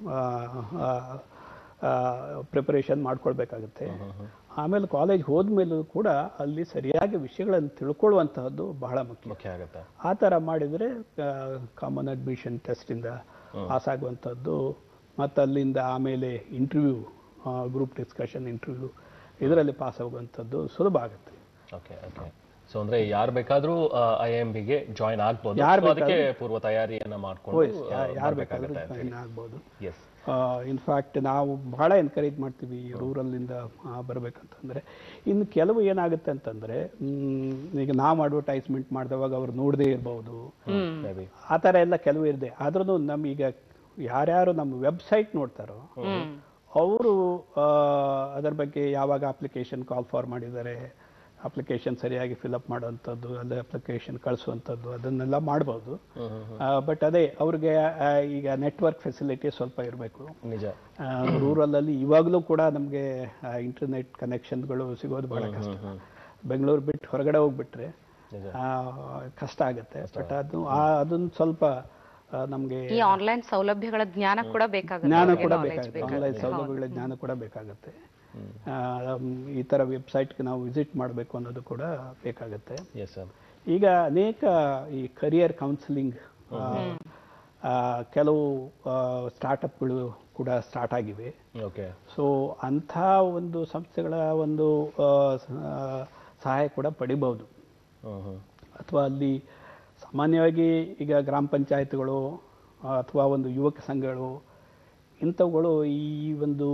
ಪ್ರಿಪರೇಷನ್ ಮಾಡ್ಕೊಳ್ಬೇಕಾಗುತ್ತೆ ಆಮೇಲೆ ಕಾಲೇಜ್ ಹೋದ್ಮೇಲೂ ಕೂಡ ಅಲ್ಲಿ ಸರಿಯಾಗಿ ವಿಷಯಗಳನ್ನು ತಿಳ್ಕೊಳ್ಳುವಂತಹದ್ದು ಬಹಳ ಮುಖ್ಯ ಮುಖ್ಯ ಆಗುತ್ತೆ ಆ ಥರ ಮಾಡಿದರೆ ಕಾಮನ್ ಅಡ್ಮಿಷನ್ ಟೆಸ್ಟಿಂದ ಪಾಸ್ ಆಗುವಂಥದ್ದು ಮತ್ತು ಅಲ್ಲಿಂದ ಆಮೇಲೆ ಇಂಟರ್ವ್ಯೂ ಗ್ರೂಪ್ ಡಿಸ್ಕಷನ್ ಇಂಟರ್ವ್ಯೂ ಇದರಲ್ಲಿ ಪಾಸ್ ಆಗುವಂಥದ್ದು ಸುಲಭ ಆಗುತ್ತೆ ಓಕೆ ಓಕೆ ಸೊ ಅಂದ್ರೆ ಯಾರು ಬೇಕಾದ್ರೂ ಐ ಎಂ ಬಿಗೆ ಜಾಯಿನ್ ಆಗ್ಬೋದು ಯಾರ್ So ಅದಕ್ಕೆ ಪೂರ್ವ ತಯಾರಿಯನ್ನ ಮಾಡ್ಕೊಂಡು ಯಾರು ಬೇಕಾದರೂ ಜಾಯಿನ್ ಆಗ್ಬೋದು ಎಸ್ ಇನ್ಫ್ಯಾಕ್ಟ್ ನಾವು ಬಹಳ ಎನ್ಕರೇಜ್ ಮಾಡ್ತೀವಿ ರೂರಲ್ಲಿಂದ ಬರಬೇಕಂತಂದ್ರೆ ಇನ್ನು ಕೆಲವು ಏನಾಗುತ್ತೆ ಅಂತಂದ್ರೆ ಮ್, ಈಗ ನಾವು ಅಡ್ವರ್ಟೈಸ್ಮೆಂಟ್ ಮಾಡಿದವಾಗ ಅವ್ರು ನೋಡದೇ ಇರ್ಬೋದು ಮೇಬಿ ಆ ಥರ ಎಲ್ಲ ಕೆಲವು ಇದೆ ಆದ್ರೂ ನಮೀಗ ಯಾರ್ಯಾರು ನಮ್ಮ ವೆಬ್ಸೈಟ್ ನೋಡ್ತಾರೋ ಅವರು ಅದರ ಬಗ್ಗೆ ಯಾವಾಗ ಅಪ್ಲಿಕೇಶನ್ ಕಾಲ್ ಫಾರ್ ಮಾಡಿದ್ದಾರೆ ಅಪ್ಲಿಕೇಶನ್ ಸರಿಯಾಗಿ ಫಿಲಪ್ ಮಾಡುವಂಥದ್ದು ಅಲ್ಲೇ ಅಪ್ಲಿಕೇಶನ್ ಕಳಿಸುವಂಥದ್ದು ಅದನ್ನೆಲ್ಲ ಮಾಡ್ಬೋದು ಬಟ್ ಅದೇ ಅವ್ರಿಗೆ ಆ, ಈಗ ನೆಟ್ವರ್ಕ್ ಫೆಸಿಲಿಟಿ ಸ್ವಲ್ಪ ಇರಬೇಕು ನಿಜ ರೂರಲಲ್ಲಿ ಇವಾಗಲೂ ಕೂಡ ನಮಗೆ ಇಂಟರ್ನೆಟ್ ಕನೆಕ್ಷನ್ಗಳು ಸಿಗೋದು ಬಹಳ ಕಷ್ಟ ಬೆಂಗಳೂರು ಬಿಟ್ಟು ಹೊರಗಡೆ ಹೋಗ್ಬಿಟ್ರೆ ನಿಜ. ಆ, ಕಷ್ಟ ಆಗುತ್ತೆ ಬಟ್ ಅದು ಆ- ಅದನ್ನ ಸ್ವಲ್ಪ ನಮಗೆ ಈ ಆನ್ಲೈನ್ ಸೌಲಭ್ಯಗಳ ಜ್ಞಾನ ಕೂಡ ಬೇಕಾಗುತ್ತೆ ಜ್ಞಾನ ಅವ್ರಿಗೆ, ಕೂಡ knowledge ಬೇಕಾಗುತ್ತೆ ಬೇಕಾಗುತ್ತೆ. ಆನ್ಲೈನ್ ಸೌಲಭ್ಯಗಳ ಜ್ಞಾನ ಕೂಡ ಬೇಕಾಗುತ್ತೆ ಆ, ಮ್, ಈ ಥರ ವೆಬ್ಸೈಟ್ಗೆ ನಾವು ವಿಸಿಟ್ ಮಾಡಬೇಕು ಅನ್ನೋದು ಕೂಡ ಬೇಕಾಗುತ್ತೆ ಎಸ್ ಸರ್ ಈಗ ಅನೇಕ ಈ ಕರಿಯರ್ ಕೌನ್ಸಿಲಿಂಗ್ ಆ, ಕೆಲವು ಸ್ಟಾರ್ಟಪ್ಗಳು ಕೂಡ ಸ್ಟಾರ್ಟ್ ಆಗಿವೆ ಓಕೆ ಸೊ ಅಂಥ ಒಂದು ಸಂಸ್ಥೆಗಳ ಒಂದು ಆ, ಸ- ಆ, ಸಹಾಯ ಕೂಡ ಪಡಿಬಹುದು ಹ್ಮ್ ಹ್ಮ್ ಅಥವಾ ಅಲ್ಲಿ ಸಾಮಾನ್ಯವಾಗಿ ಈಗ ಗ್ರಾಮ ಪಂಚಾಯತ್ಗಳು ಅಥವಾ ಒಂದು ಯುವಕ ಸಂಘಗಳು ಇಂಥವುಗಳು ಈ ಒಂದು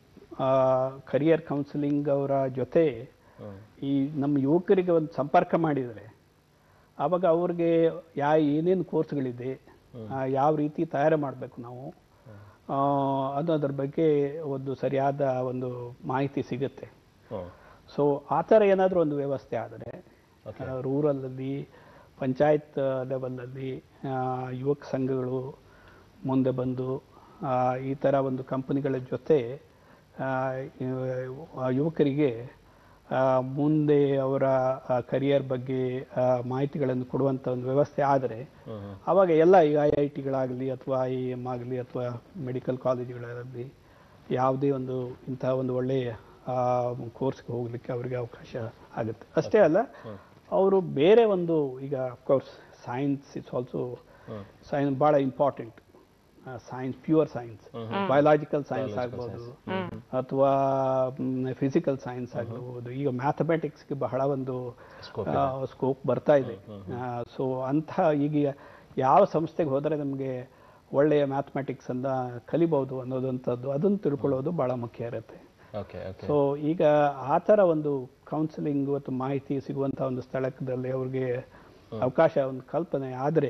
ಕರಿಯರ್ ಕೌನ್ಸಿಲಿಂಗ್ ಅವರ ಜೊತೆ ಹ್ಮ್ ಈ ನಮ್ಮ ಯುವಕರಿಗೆ ಒಂದು ಸಂಪರ್ಕ ಮಾಡಿದರೆ ಆವಾಗ ಅವ್ರಿಗೆ ಯಾ ಏನೇನು ಕೋರ್ಸ್ಗಳಿದೆ ಆ, ಯಾವ ರೀತಿ ತಯಾರು ಮಾಡಬೇಕು ನಾವು ಆ, ಅನ್ನೋದ್ರ ಬಗ್ಗೆ ಒಂದು ಸರಿಯಾದ ಒಂದು ಮಾಹಿತಿ ಸಿಗುತ್ತೆ ಹ್ಮ್ ಸೊ ಆ ಥರ ಏನಾದರೂ ಒಂದು ವ್ಯವಸ್ಥೆ ಆದರೆ ರೂರಲಲ್ಲಿ ಪಂಚಾಯತ್ ಲೆವೆಲಲ್ಲಿ ಯುವಕ ಸಂಘಗಳು ಮುಂದೆ ಬಂದು ಆ, ಈ ಥರ ಒಂದು ಕಂಪನಿಗಳ ಜೊತೆ ಆ, ಇವ- ಆ ಯುವಕರಿಗೆ ಆ, ಮುಂದೆ ಅವರ ಕರಿಯರ್ ಬಗ್ಗೆ ಆ, ಮಾಹಿತಿಗಳನ್ನು ಕೊಡುವಂಥ ಒಂದು ವ್ಯವಸ್ಥೆ ಆದರೆ ಹ್ಮ್ ಹ್ಮ್ ಆವಾಗ ಎಲ್ಲ ಈ ಐ ಐ ಟಿಗಳಾಗಲಿ ಅಥವಾ ಐ ಎಮ್ ಆಗಲಿ ಅಥವಾ ಮೆಡಿಕಲ್ ಕಾಲೇಜುಗಳಾಗಲಿ ಯಾವುದೇ ಒಂದು ಇಂತಹ ಒಂದು ಒಳ್ಳೆಯ ಕೋರ್ಸ್ಗೆ ಹೋಗಲಿಕ್ಕೆ ಅವರಿಗೆ ಅವಕಾಶ ಆಗುತ್ತೆ ಅಷ್ಟೇ ಅಲ್ಲ ಅವರು ಬೇರೆ ಒಂದು ಈಗ of course science it's also science ಭಾಳ important science pure science biological science ಆಗ್ಬೋದು ಅಥವಾ ಫಿಸಿಕಲ್ ಸೈನ್ಸ್ ಆಗಬಹುದು ಈಗ ಮ್ಯಾಥಮೆಟಿಕ್ಸ್ಗೆ ಬಹಳ ಒಂದು ಸ್ಕೋಪ್ ಬರ್ತಾ ಇದೆ ಸೊ ಅಂಥ ಈಗ ಯಾವ ಸಂಸ್ಥೆಗೆ ಹೋದರೆ ನಮಗೆ ಒಳ್ಳೆಯ ಮ್ಯಾಥಮೆಟಿಕ್ಸ್ ಅನ್ನ ಕಲಿಬಹುದು ಅನ್ನೋದಂಥದ್ದು ಅದನ್ನು ತಿಳ್ಕೊಳ್ಳೋದು ಬಹಳ ಮುಖ್ಯ ಇರುತ್ತೆ ಓಕೆ ಓಕೆ ಸೊ ಈಗ ಆ ಥರ ಒಂದು ಕೌನ್ಸಿಲಿಂಗ್ ಮತ್ತು ಮಾಹಿತಿ ಸಿಗುವಂಥ ಒಂದು ಸ್ಥಳದಲ್ಲಿ ಅವ್ರಿಗೆ ಅವಕಾಶ ಒಂದು ಕಲ್ಪನೆ ಆದರೆ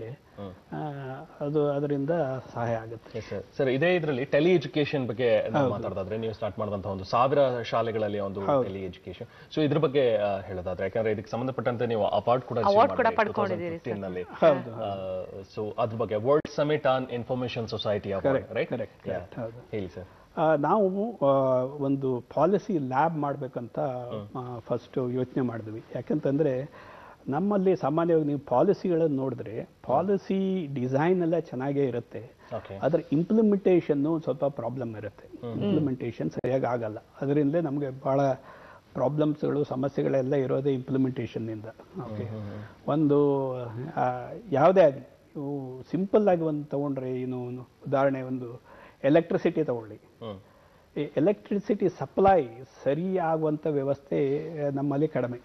ಅದು ಅದರಿಂದ ಸಹಾಯ ಆಗುತ್ತೆ ಸರ್ ಸರ್ ಇದೇ ಇದರಲ್ಲಿ ಟೆಲಿ ಎಜುಕೇಶನ್ ಬಗ್ಗೆ ನಾವು ಮಾತಾಡೋದಾದ್ರೆ ನೀವು ಸ್ಟಾರ್ಟ್ ಮಾಡಿದಂತಹ ಒಂದು ಸಾವಿರ ಶಾಲೆಗಳಲ್ಲಿ ಒಂದು ಟೆಲಿ ಎಜುಕೇಶನ್ ಸೊ ಇದ್ರ ಬಗ್ಗೆ ಆ, ಹೇಳೋದಾದ್ರೆ ಯಾಕಂದ್ರೆ ಇದಕ್ಕೆ ಸಂಬಂಧಪಟ್ಟಂತೆ ನೀವು ಅವಾರ್ಡ್ ಕೂಡ Award ಕೂಡ ಪಡ್ಕೊಂಡಿದ್ದೀರಿ sir. ನಲ್ಲಿ ಹೌದು ಸೊ ಅದ್ರ ಬಗ್ಗೆ world summit on information society Correct, right correct, correct, ಹೌದು. ಹೇಳಿ ಸರ್ ಆ, ನಾವು ಆ, ಒಂದು ಪಾಲಿಸಿ ಲ್ಯಾಬ್ ಮಾಡಬೇಕಂತ ಫಸ್ಟ್ ಯೋಚನೆ ಮಾಡಿದ್ವಿ ಯಾಕಂತಂದ್ರೆ ನಮ್ಮಲ್ಲಿ ಸಾಮಾನ್ಯವಾಗಿ ನೀವು ಪಾಲಿಸಿಗಳನ್ನು ನೋಡಿದ್ರೆ ಪಾಲಿಸಿ ಡಿಸೈನ್ ಎಲ್ಲ ಚೆನ್ನಾಗೇ ಇರುತ್ತೆ ಓಕೆ ಅದರ ಇಂಪ್ಲಿಮೆಂಟೇಷನ್ನು ಸ್ವಲ್ಪ ಪ್ರಾಬ್ಲಮ್ ಇರುತ್ತೆ ಇಂಪ್ಲಿಮೆಂಟೇಷನ್ ಸರಿಯಾಗಿ ಆಗಲ್ಲ ಅದರಿಂದಲೇ ನಮಗೆ ಭಾಳ ಪ್ರಾಬ್ಲಮ್ಸ್ಗಳು ಸಮಸ್ಯೆಗಳೆಲ್ಲ ಇರೋದೇ ಇಂಪ್ಲಿಮೆಂಟೇಷನ್ನಿಂದ ಓಕೆ ಒಂದು ಆ, ಯಾವುದೇ ಆಗಲಿ ಇವು ಸಿಂಪಲ್ ಆಗಿ ಒಂದು ತಗೊಂಡ್ರೆ ಏನು ಉದಾಹರಣೆ ಒಂದು ಎಲೆಕ್ಟ್ರಿಸಿಟಿ ತಗೊಳ್ಳಿ ಹ್ಮ್ ಈ ಎಲೆಕ್ಟ್ರಿಸಿಟಿ ಸಪ್ಲೈ ಸರಿ ಆಗುವಂಥ ವ್ಯವಸ್ಥೆ ಆ, ನಮ್ಮಲ್ಲಿ ಕಡಿಮೆ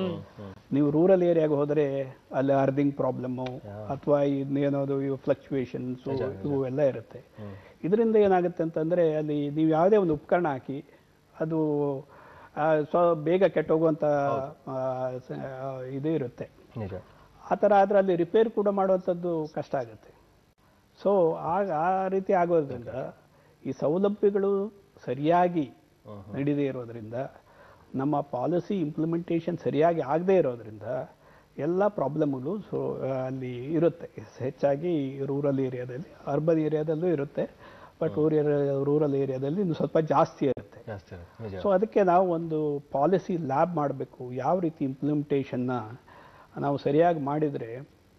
ನೀವು ರೂರಲ್ ಏರಿಯಾಗೆ ಹೋದರೆ ಅಲ್ಲಿ ಅರ್ದಿಂಗ್ ಪ್ರಾಬ್ಲಮ್ಮು ಅಥವಾ ಇನ್ನೇನೋದು ಇವು ಫ್ಲಕ್ಚುಯೇಷನ್ಸು ಇವು ಎಲ್ಲ ಇರುತ್ತೆ ಇದರಿಂದ ಏನಾಗುತ್ತೆ ಅಂತಂದರೆ ಅಲ್ಲಿ ನೀವು ಯಾವುದೇ ಒಂದು ಉಪಕರಣ ಹಾಕಿ ಅದು ಆ, ಸ್ವ ಬೇಗ ಕೆಟ್ಟೋಗುವಂಥ ಆ, ಸ- ಆ, ಇದು ಇರುತ್ತೆ ನಿಜ ಆ ಥರ ಆದರೆ ಅಲ್ಲಿ ರಿಪೇರ್ ಕೂಡ ಮಾಡುವಂಥದ್ದು ಕಷ್ಟ ಆಗುತ್ತೆ ಸೊ ಆಗ ಆ ರೀತಿ ಆಗೋದ್ರಿಂದ ಈ ಸೌಲಭ್ಯಗಳು ಸರಿಯಾಗಿ ನಡೀದೇ ಇರೋದ್ರಿಂದ ನಮ್ಮ ಪಾಲಿಸಿ ಇಂಪ್ಲಿಮೆಂಟೇಷನ್ ಸರಿಯಾಗಿ ಆಗದೇ ಇರೋದ್ರಿಂದ ಎಲ್ಲ ಪ್ರಾಬ್ಲಮ್ಗಳು ಸೊ ಅಲ್ಲಿ ಇರುತ್ತೆ ಹೆಚ್ಚಾಗಿ ರೂರಲ್ ಏರಿಯಾದಲ್ಲಿ ಅರ್ಬನ್ ಏರಿಯಾದಲ್ಲೂ ಇರುತ್ತೆ ಬಟ್ ರೂರಲ್ ಏರಿಯಾದಲ್ಲಿ ಇನ್ನು ಸ್ವಲ್ಪ ಜಾಸ್ತಿ ಇರುತ್ತೆ ಜಾಸ್ತಿ ಇರುತ್ತೆ. ನಿಜ ಸೊ ಅದಕ್ಕೆ ನಾವು ಒಂದು ಪಾಲಿಸಿ ಲ್ಯಾಬ್ ಮಾಡಬೇಕು ಯಾವ ರೀತಿ ಇಂಪ್ಲಿಮೆಂಟೇಷನ್ನ ನಾವು ಸರಿಯಾಗಿ ಮಾಡಿದರೆ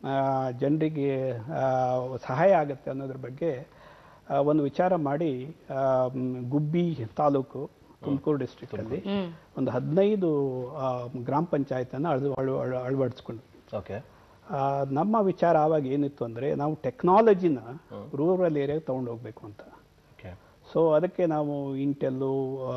ಜನರಿಗೆ ಸಹಾಯ ಆಗುತ್ತೆ ಅನ್ನೋದ್ರ ಬಗ್ಗೆ ಆ, ಒಂದು ವಿಚಾರ ಮಾಡಿ ಆ, ಮ್, ಗುಬ್ಬಿ ತಾಲೂಕು ತುಮಕೂರು ಡಿಸ್ಟ್ರಿಕ್ಟಲ್ಲಿ ಒಂದು ಹದಿನೈದು ಆ, ಗ್ರಾಮ ಪಂಚಾಯತನ್ನು ಅಳದು ಅಳ ಅಳ- ಅಳವಡಿಸ್ಕೊಂಡು ಓಕೆ ಆ, ನಮ್ಮ ವಿಚಾರ ಆವಾಗ ಏನಿತ್ತು ಅಂದರೆ ನಾವು ಟೆಕ್ನಾಲಜಿನ ರೂರಲ್ ಏರಿಯಾಗೆ ತೊಗೊಂಡು ಹೋಗ್ಬೇಕು ಅಂತ ಓಕೆ ಸೊ ಅದಕ್ಕೆ ನಾವು ಇಂಟೆಲ್ಲು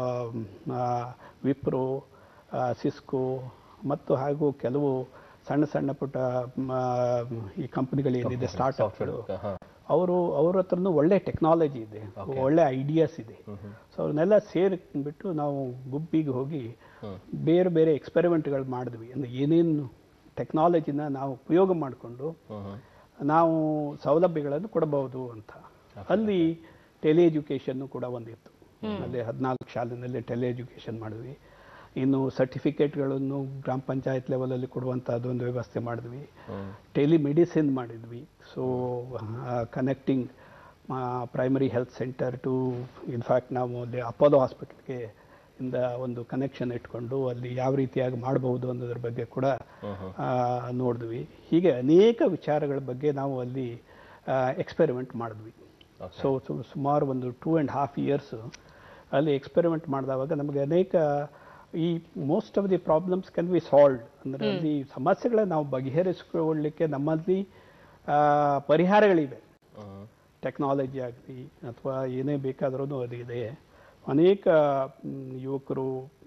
ವಿಪ್ರೋ ಸಿಸ್ಕೋ ಮತ್ತು ಹಾಗೂ ಕೆಲವು ಸಣ್ಣ ಸಣ್ಣ ಪುಟ್ಟ ಮ, ಈ ಕಂಪನಿಗಳು ಏನಿದೆ ಸ್ಟಾರ್ಟ್ಅಪ್ಗಳು ಹಾ ಅವರು ಅವ್ರ ಹತ್ರನೂ ಒಳ್ಳೆ ಟೆಕ್ನಾಲಜಿ ಇದೆ ಒಳ್ಳೆ ಐಡಿಯಾಸ್ ಇದೆ ಸೊ ಅವ್ರನ್ನೆಲ್ಲ ಸೇರಿಬಿಟ್ಟು ನಾವು ಗುಬ್ಬಿಗೆ ಹೋಗಿ ಬೇರೆ ಬೇರೆ ಎಕ್ಸ್ಪೆರಿಮೆಂಟ್ಗಳು ಮಾಡಿದ್ವಿ ಅಂದರೆ ಏನೇನು ಟೆಕ್ನಾಲಜಿನ ನಾವು ಉಪಯೋಗ ಮಾಡಿಕೊಂಡು ಹ್ಮ್ ಹ್ಮ್ ನಾವು ಸೌಲಭ್ಯಗಳನ್ನು ಕೊಡಬಹುದು ಅಂತ ಅಲ್ಲಿ ಟೆಲಿ ಎಜುಕೇಷನ್ ಕೂಡ ಒಂದಿತ್ತು ಅಲ್ಲಿ ಹದಿನಾಲ್ಕು ಶಾಲೆನಲ್ಲಿ ಟೆಲಿ ಎಜುಕೇಷನ್ ಮಾಡಿದ್ವಿ ಇನ್ನು ಸರ್ಟಿಫಿಕೇಟ್ಗಳನ್ನು ಗ್ರಾಮ ಪಂಚಾಯತ್ ಲೆವೆಲಲ್ಲಿ ಕೊಡುವಂಥದ್ದು ಒಂದು ವ್ಯವಸ್ಥೆ ಮಾಡಿದ್ವಿ ಟೆಲಿ ಮೆಡಿಸಿನ್ ಮಾಡಿದ್ವಿ so connecting primary health centre to in fact ನಾವು ಅಲ್ಲಿ ಅಪೋಲೋ ಹಾಸ್ಪಿಟಲ್ಗೆ ಇಂದ ಒಂದು ಕನೆಕ್ಷನ್ ಇಟ್ಕೊಂಡು ಅಲ್ಲಿ ಯಾವ ರೀತಿಯಾಗಿ ಮಾಡಬಹುದು ಅನ್ನೋದ್ರ ಬಗ್ಗೆ ಕೂಡ ಆ, ನೋಡಿದ್ವಿ ಹೀಗೆ ಅನೇಕ ವಿಚಾರಗಳ ಬಗ್ಗೆ ನಾವು ಅಲ್ಲಿ ಎಕ್ಸ್ಪೆರಿಮೆಂಟ್ ಮಾಡಿದ್ವಿ ಸೊ ಸುಮಾರು ಒಂದು ಟೂ ಆ್ಯಂಡ್ ಹಾಫ್ ಇಯರ್ಸ್ ಅಲ್ಲಿ ಎಕ್ಸ್ಪೆರಿಮೆಂಟ್ ಮಾಡಿದವಾಗ ನಮಗೆ ಅನೇಕ ಈ most of the problems can be solved ಅಂದರೆ ಅಲ್ಲಿ ಸಮಸ್ಯೆಗಳನ್ನ ನಾವು ಬಗೆಹರಿಸಿಕೊಳ್ಳಲಿಕ್ಕೆ ನಮ್ಮಲ್ಲಿ ಆ, ಪರಿಹಾರಗಳಿವೆ ಹ್ಮ್ ಟೆಕ್ನಾಲಜಿ ಆಗಲಿ ಅಥವಾ ಏನೇ ಬೇಕಾದ್ರೂ ಅದು ಇದೆ ಅನೇಕ ಮ್, ಯುವಕರು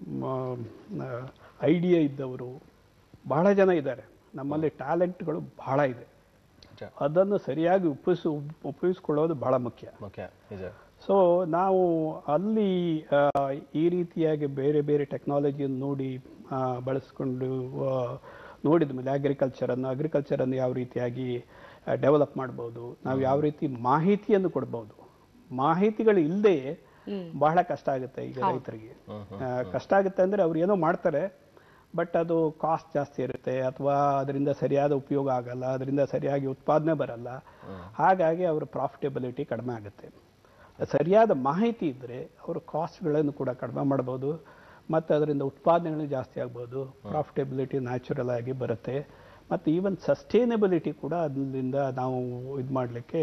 ಐಡಿಯಾ ಇದ್ದವರು ಬಹಳ ಜನ ಇದ್ದಾರೆ ನಮ್ಮಲ್ಲಿ ಟ್ಯಾಲೆಂಟ್ಗಳು ಬಹಳ ಇದೆ ನಿಜ ಅದನ್ನು ಸರಿಯಾಗಿ ಉಪಯೋಗಿಸ್ ಉಪಯೋಗಿಸ್ಕೊಳ್ಳೋದು ಬಹಳ ಮುಖ್ಯ ಮುಖ್ಯ ನಿಜ ಸೊ ನಾವು ಅಲ್ಲಿ ಆ, ಈ ರೀತಿಯಾಗಿ ಬೇರೆ ಬೇರೆ ಟೆಕ್ನಾಲಜಿಯನ್ನು ನೋಡಿ ಆ, ಬಳಸ್ಕೊಂಡು ಆ, ನೋಡಿದ ಮೇಲೆ ಅಗ್ರಿಕಲ್ಚರನ್ನು ಅಗ್ರಿಕಲ್ಚರನ್ನು ಯಾವ ರೀತಿಯಾಗಿ ಡೆವಲಪ್ ಮಾಡ್ಬೋದು ನಾವು ಯಾವ ರೀತಿ ಮಾಹಿತಿಯನ್ನು ಕೊಡ್ಬೋದು ಮಾಹಿತಿಗಳು ಇಲ್ಲದೆ ಬಹಳ ಕಷ್ಟ ಆಗುತ್ತೆ ಈಗ ರೈತರಿಗೆ ಆ, ಕಷ್ಟ ಆಗುತ್ತೆ ಅಂದರೆ ಅವ್ರು ಏನೋ ಮಾಡ್ತಾರೆ ಬಟ್ ಅದು ಕಾಸ್ಟ್ ಜಾಸ್ತಿ ಇರುತ್ತೆ ಅಥವಾ ಅದರಿಂದ ಸರಿಯಾದ ಉಪಯೋಗ ಆಗಲ್ಲ ಅದರಿಂದ ಸರಿಯಾಗಿ ಉತ್ಪಾದನೆ ಬರಲ್ಲ ಹಾಗಾಗಿ ಅವರ ಪ್ರಾಫಿಟಬಿಲಿಟಿ ಕಡಿಮೆ ಆಗುತ್ತೆ ಸರಿಯಾದ ಮಾಹಿತಿ ಇದ್ದರೆ ಅವರು ಕಾಸ್ಟ್ಗಳನ್ನು ಕೂಡ ಕಡಿಮೆ ಮಾಡ್ಬೋದು ಮತ್ತು ಅದರಿಂದ ಉತ್ಪಾದನೆಗಳು ಜಾಸ್ತಿ ಆಗ್ಬೋದು ಪ್ರಾಫಿಟಬಿಲಿಟಿ ನ್ಯಾಚುರಲ್ ಆಗಿ ಬರುತ್ತೆ ಮತ್ತು ಈವನ್ ಸಸ್ಟೈನಬಿಲಿಟಿ ಕೂಡ ಅದರಿಂದ ನಾವು ಇದು ಮಾಡಲಿಕ್ಕೆ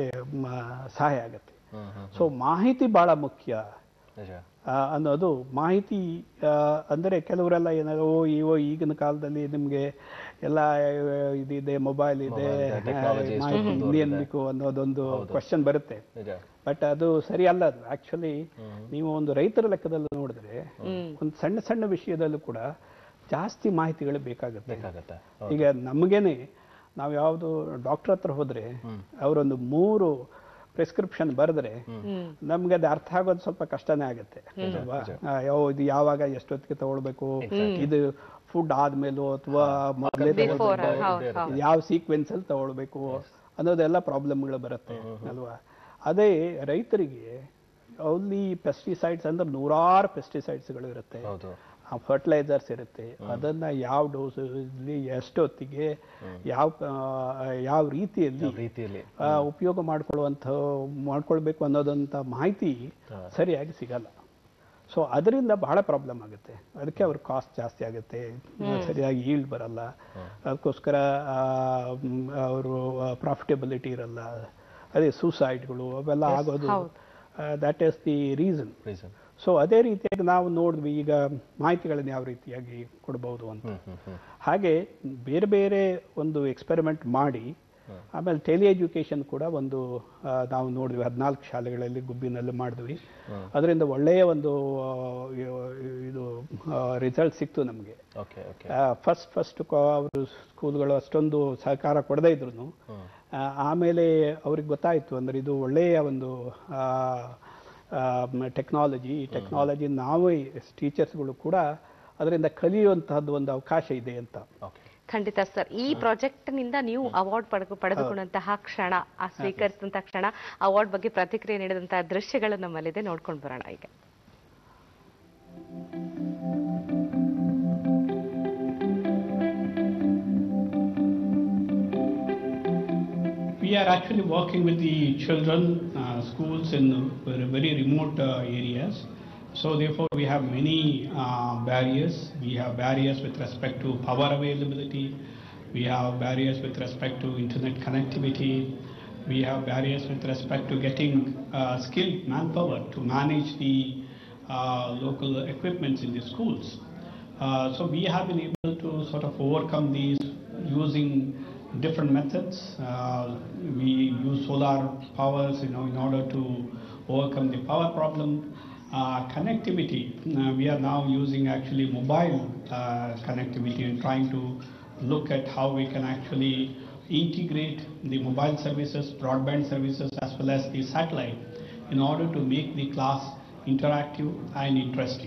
ಸಹಾಯ ಆಗುತ್ತೆ ಹ್ಮ್ ಹ್ಮ್ ಸೊ ಮಾಹಿತಿ ಭಾಳ ಮುಖ್ಯ ನಿಜ ಆ, ಅನ್ನೋದು ಮಾಹಿತಿ ಆ, ಅಂದರೆ ಕೆಲವರೆಲ್ಲ ಏನಾದ್ರು ಓ ಇವೋ ಈಗಿನ ಕಾಲದಲ್ಲಿ ನಿಮಗೆ ಎಲ್ಲ ಇದಿದೆ ಮೊಬೈಲ್ ಇದೆ Mobile ಇದೆ, technology ಎಷ್ಟು ಮಾಹಿತಿ ಮುಂದುವರೆದಿದೆ. ಇನ್ನೇನ್ ಬೇಕು ಅನ್ನೋದೊಂದು ಕ್ವಶನ್ ಬರುತ್ತೆ ನಿಜ ಬಟ್ ಅದು ಸರಿ ಅಲ್ಲ ಅದು ಆಕ್ಚುಲಿ ನೀವು ಒಂದು ರೈತರ ಲೆಕ್ಕದಲ್ಲಿ ನೋಡಿದ್ರೆ ಒಂದು ಸಣ್ಣ ಸಣ್ಣ ವಿಷಯದಲ್ಲೂ ಕೂಡ ಜಾಸ್ತಿ ಮಾಹಿತಿಗಳು ಬೇಕಾಗುತ್ತೆ ಬೇಕಾಗತ್ತೆ ಈಗ ನಮಗೇನೆ ನಾವು ಯಾವುದು ಡಾಕ್ಟರ್ ಹತ್ರ ಹೋದ್ರೆ ಅವರೊಂದು ಮೂರು ಪ್ರಿಸ್ಕ್ರಿಪ್ಷನ್ ಬರೆದ್ರೆ ನಮ್ಗೆ ಅದು ಅರ್ಥ ಆಗೋದು ಸ್ವಲ್ಪ ಕಷ್ಟನೇ ಆಗುತ್ತೆ ಅಲ್ವಾ ಆ, ಯಾವ ಇದು ಯಾವಾಗ ಎಷ್ಟೊತ್ತಿಗೆ ತಗೊಳ್ಬೇಕು ಇದು ಫುಡ್ ಆದ್ಮೇಲೂ ಅಥವಾ ಮೊದಲೇ ಬಿಫೋರ್ ಹೌದು ಹೌದು ಯಾವ ಸೀಕ್ವೆನ್ಸ್ ಅಲ್ಲಿ ತಗೊಳ್ಬೇಕು ಅನ್ನೋದೆಲ್ಲ ಪ್ರಾಬ್ಲಮ್ಗಳು ಬರುತ್ತೆ ಅಲ್ವಾ ಅದೇ ರೈತರಿಗೆ ಅಲ್ಲಿ ಪೆಸ್ಟಿಸೈಡ್ಸ್ ಅಂದ್ರೆ ನೂರಾರು ಪೆಸ್ಟಿಸೈಡ್ಸ್ಗಳು ಇರುತ್ತೆ ಹೌದು ಫರ್ಟಿಲೈಸರ್ಸ್ ಇರುತ್ತೆ ಅದನ್ನ ಯಾವ ಡೋಸ್ ಎಷ್ಟೊತ್ತಿಗೆ ಯಾವ ಆ, ಯಾವ ರೀತಿಯಲ್ಲಿ ರೀತಿಯಲ್ಲಿ ಆ, ಉಪಯೋಗ ಮಾಡ್ಕೊಳ್ಳುವಂಥ ಮಾಡ್ಕೊಳ್ಬೇಕು ಅನ್ನೋದಂಥ ಮಾಹಿತಿ ಸರಿಯಾಗಿ ಸಿಗಲ್ಲ ಸೊ ಅದರಿಂದ ಬಹಳ ಪ್ರಾಬ್ಲಮ್ ಆಗುತ್ತೆ ಅದಕ್ಕೆ ಅವ್ರ ಕಾಸ್ಟ್ ಜಾಸ್ತಿ ಆಗುತ್ತೆ ಸರಿಯಾಗಿ ಈಲ್ಡ್ ಬರಲ್ಲ ಅದಕ್ಕೋಸ್ಕರ ಅವರು ಪ್ರಾಫಿಟಬಿಲಿಟಿ ಇರಲ್ಲ ಅದೇ ಸೂಸೈಡ್ಗಳು ಅವೆಲ್ಲ ಆಗೋದು that is the reason reason so ಅದೇ ರೀತಿಯಾಗಿ ನಾವು ನೋಡಿದ್ವಿ ಈಗ ಮಾಹಿತಿಗಳನ್ನು ಯಾವ ರೀತಿಯಾಗಿ ಕೊಡ್ಬೋದು ಅಂತ ಹ್ಮ್ ಹ್ಮ್ ಹ್ಮ್ ಹಾಗೆ ಬೇರೆ ಬೇರೆ ಒಂದು ಎಕ್ಸ್ಪೆರಿಮೆಂಟ್ ಮಾಡಿ ಆಮೇಲೆ ಟೆಲಿ ಎಜುಕೇಶನ್ ಕೂಡ ಒಂದು ಆ, ನಾವು ನೋಡಿದ್ವಿ ಹದಿನಾಲ್ಕು ಶಾಲೆಗಳಲ್ಲಿ ಗುಬ್ಬಿನಲ್ಲಿ ಮಾಡಿದ್ವಿ ಅದರಿಂದ ಒಳ್ಳೆಯ ಒಂದು ಆ, ಇದು ರಿಸಲ್ಟ್ ಸಿಕ್ತು ನಮಗೆ ಓಕೆ ಓಕೆ ಫಸ್ಟ್ ಫಸ್ಟ್ ಅವರು ಸ್ಕೂಲ್ಗಳು ಅಷ್ಟೊಂದು ಸಹಕಾರ ಕೊಡದೇ ಇದ್ರು ಆಮೇಲೆ ಅವ್ರಿಗೆ ಗೊತ್ತಾಯಿತು ಅಂದ್ರೆ ಇದು ಒಳ್ಳೆಯ ಒಂದು ಟೆಕ್ನಾಲಜಿ ಈ ಟೆಕ್ನಾಲಜಿ ನಾವೇ ಟೀಚರ್ಸ್ಗಳು ಕೂಡ ಅದರಿಂದ ಕಲಿಯುವಂತಹದ್ದು ಒಂದು ಅವಕಾಶ ಇದೆ ಅಂತ ಓಕೆ ಖಂಡಿತ ಸರ್ ಈ ಪ್ರಾಜೆಕ್ಟ್ ನಿಂದ ನೀವು ಅವಾರ್ಡ್ ಪಡೆದು ಪಡೆದುಕೊಂಡಂತಹ ಕ್ಷಣ ಆ ಸ್ವೀಕರಿಸಿದಂತಹ ಕ್ಷಣ ಅವಾರ್ಡ್ ಬಗ್ಗೆ ಪ್ರತಿಕ್ರಿಯೆ ನೀಡಿದಂತಹ ದೃಶ್ಯಗಳು ನಮ್ಮಲ್ಲಿದೆ ನೋಡ್ಕೊಂಡು ಬರೋಣ ಈಗ We are actually working with the children, uh, schools in very, very remote uh, areas. So therefore, we have many uh, barriers. We have barriers with respect to power availability. We have barriers with respect to internet connectivity. We have barriers with respect to getting uh, skilled manpower to manage the uh, local equipments in the schools. Uh, so we have been able to sort of overcome these using different methods. Uh, we use solar powers, you know, in order to overcome the power problem. Uh, connectivity, uh, we are now using actually mobile uh, connectivity and trying to look at how we can actually integrate the mobile services, broadband services, as well as the satellite in order to make the class interactive and interesting.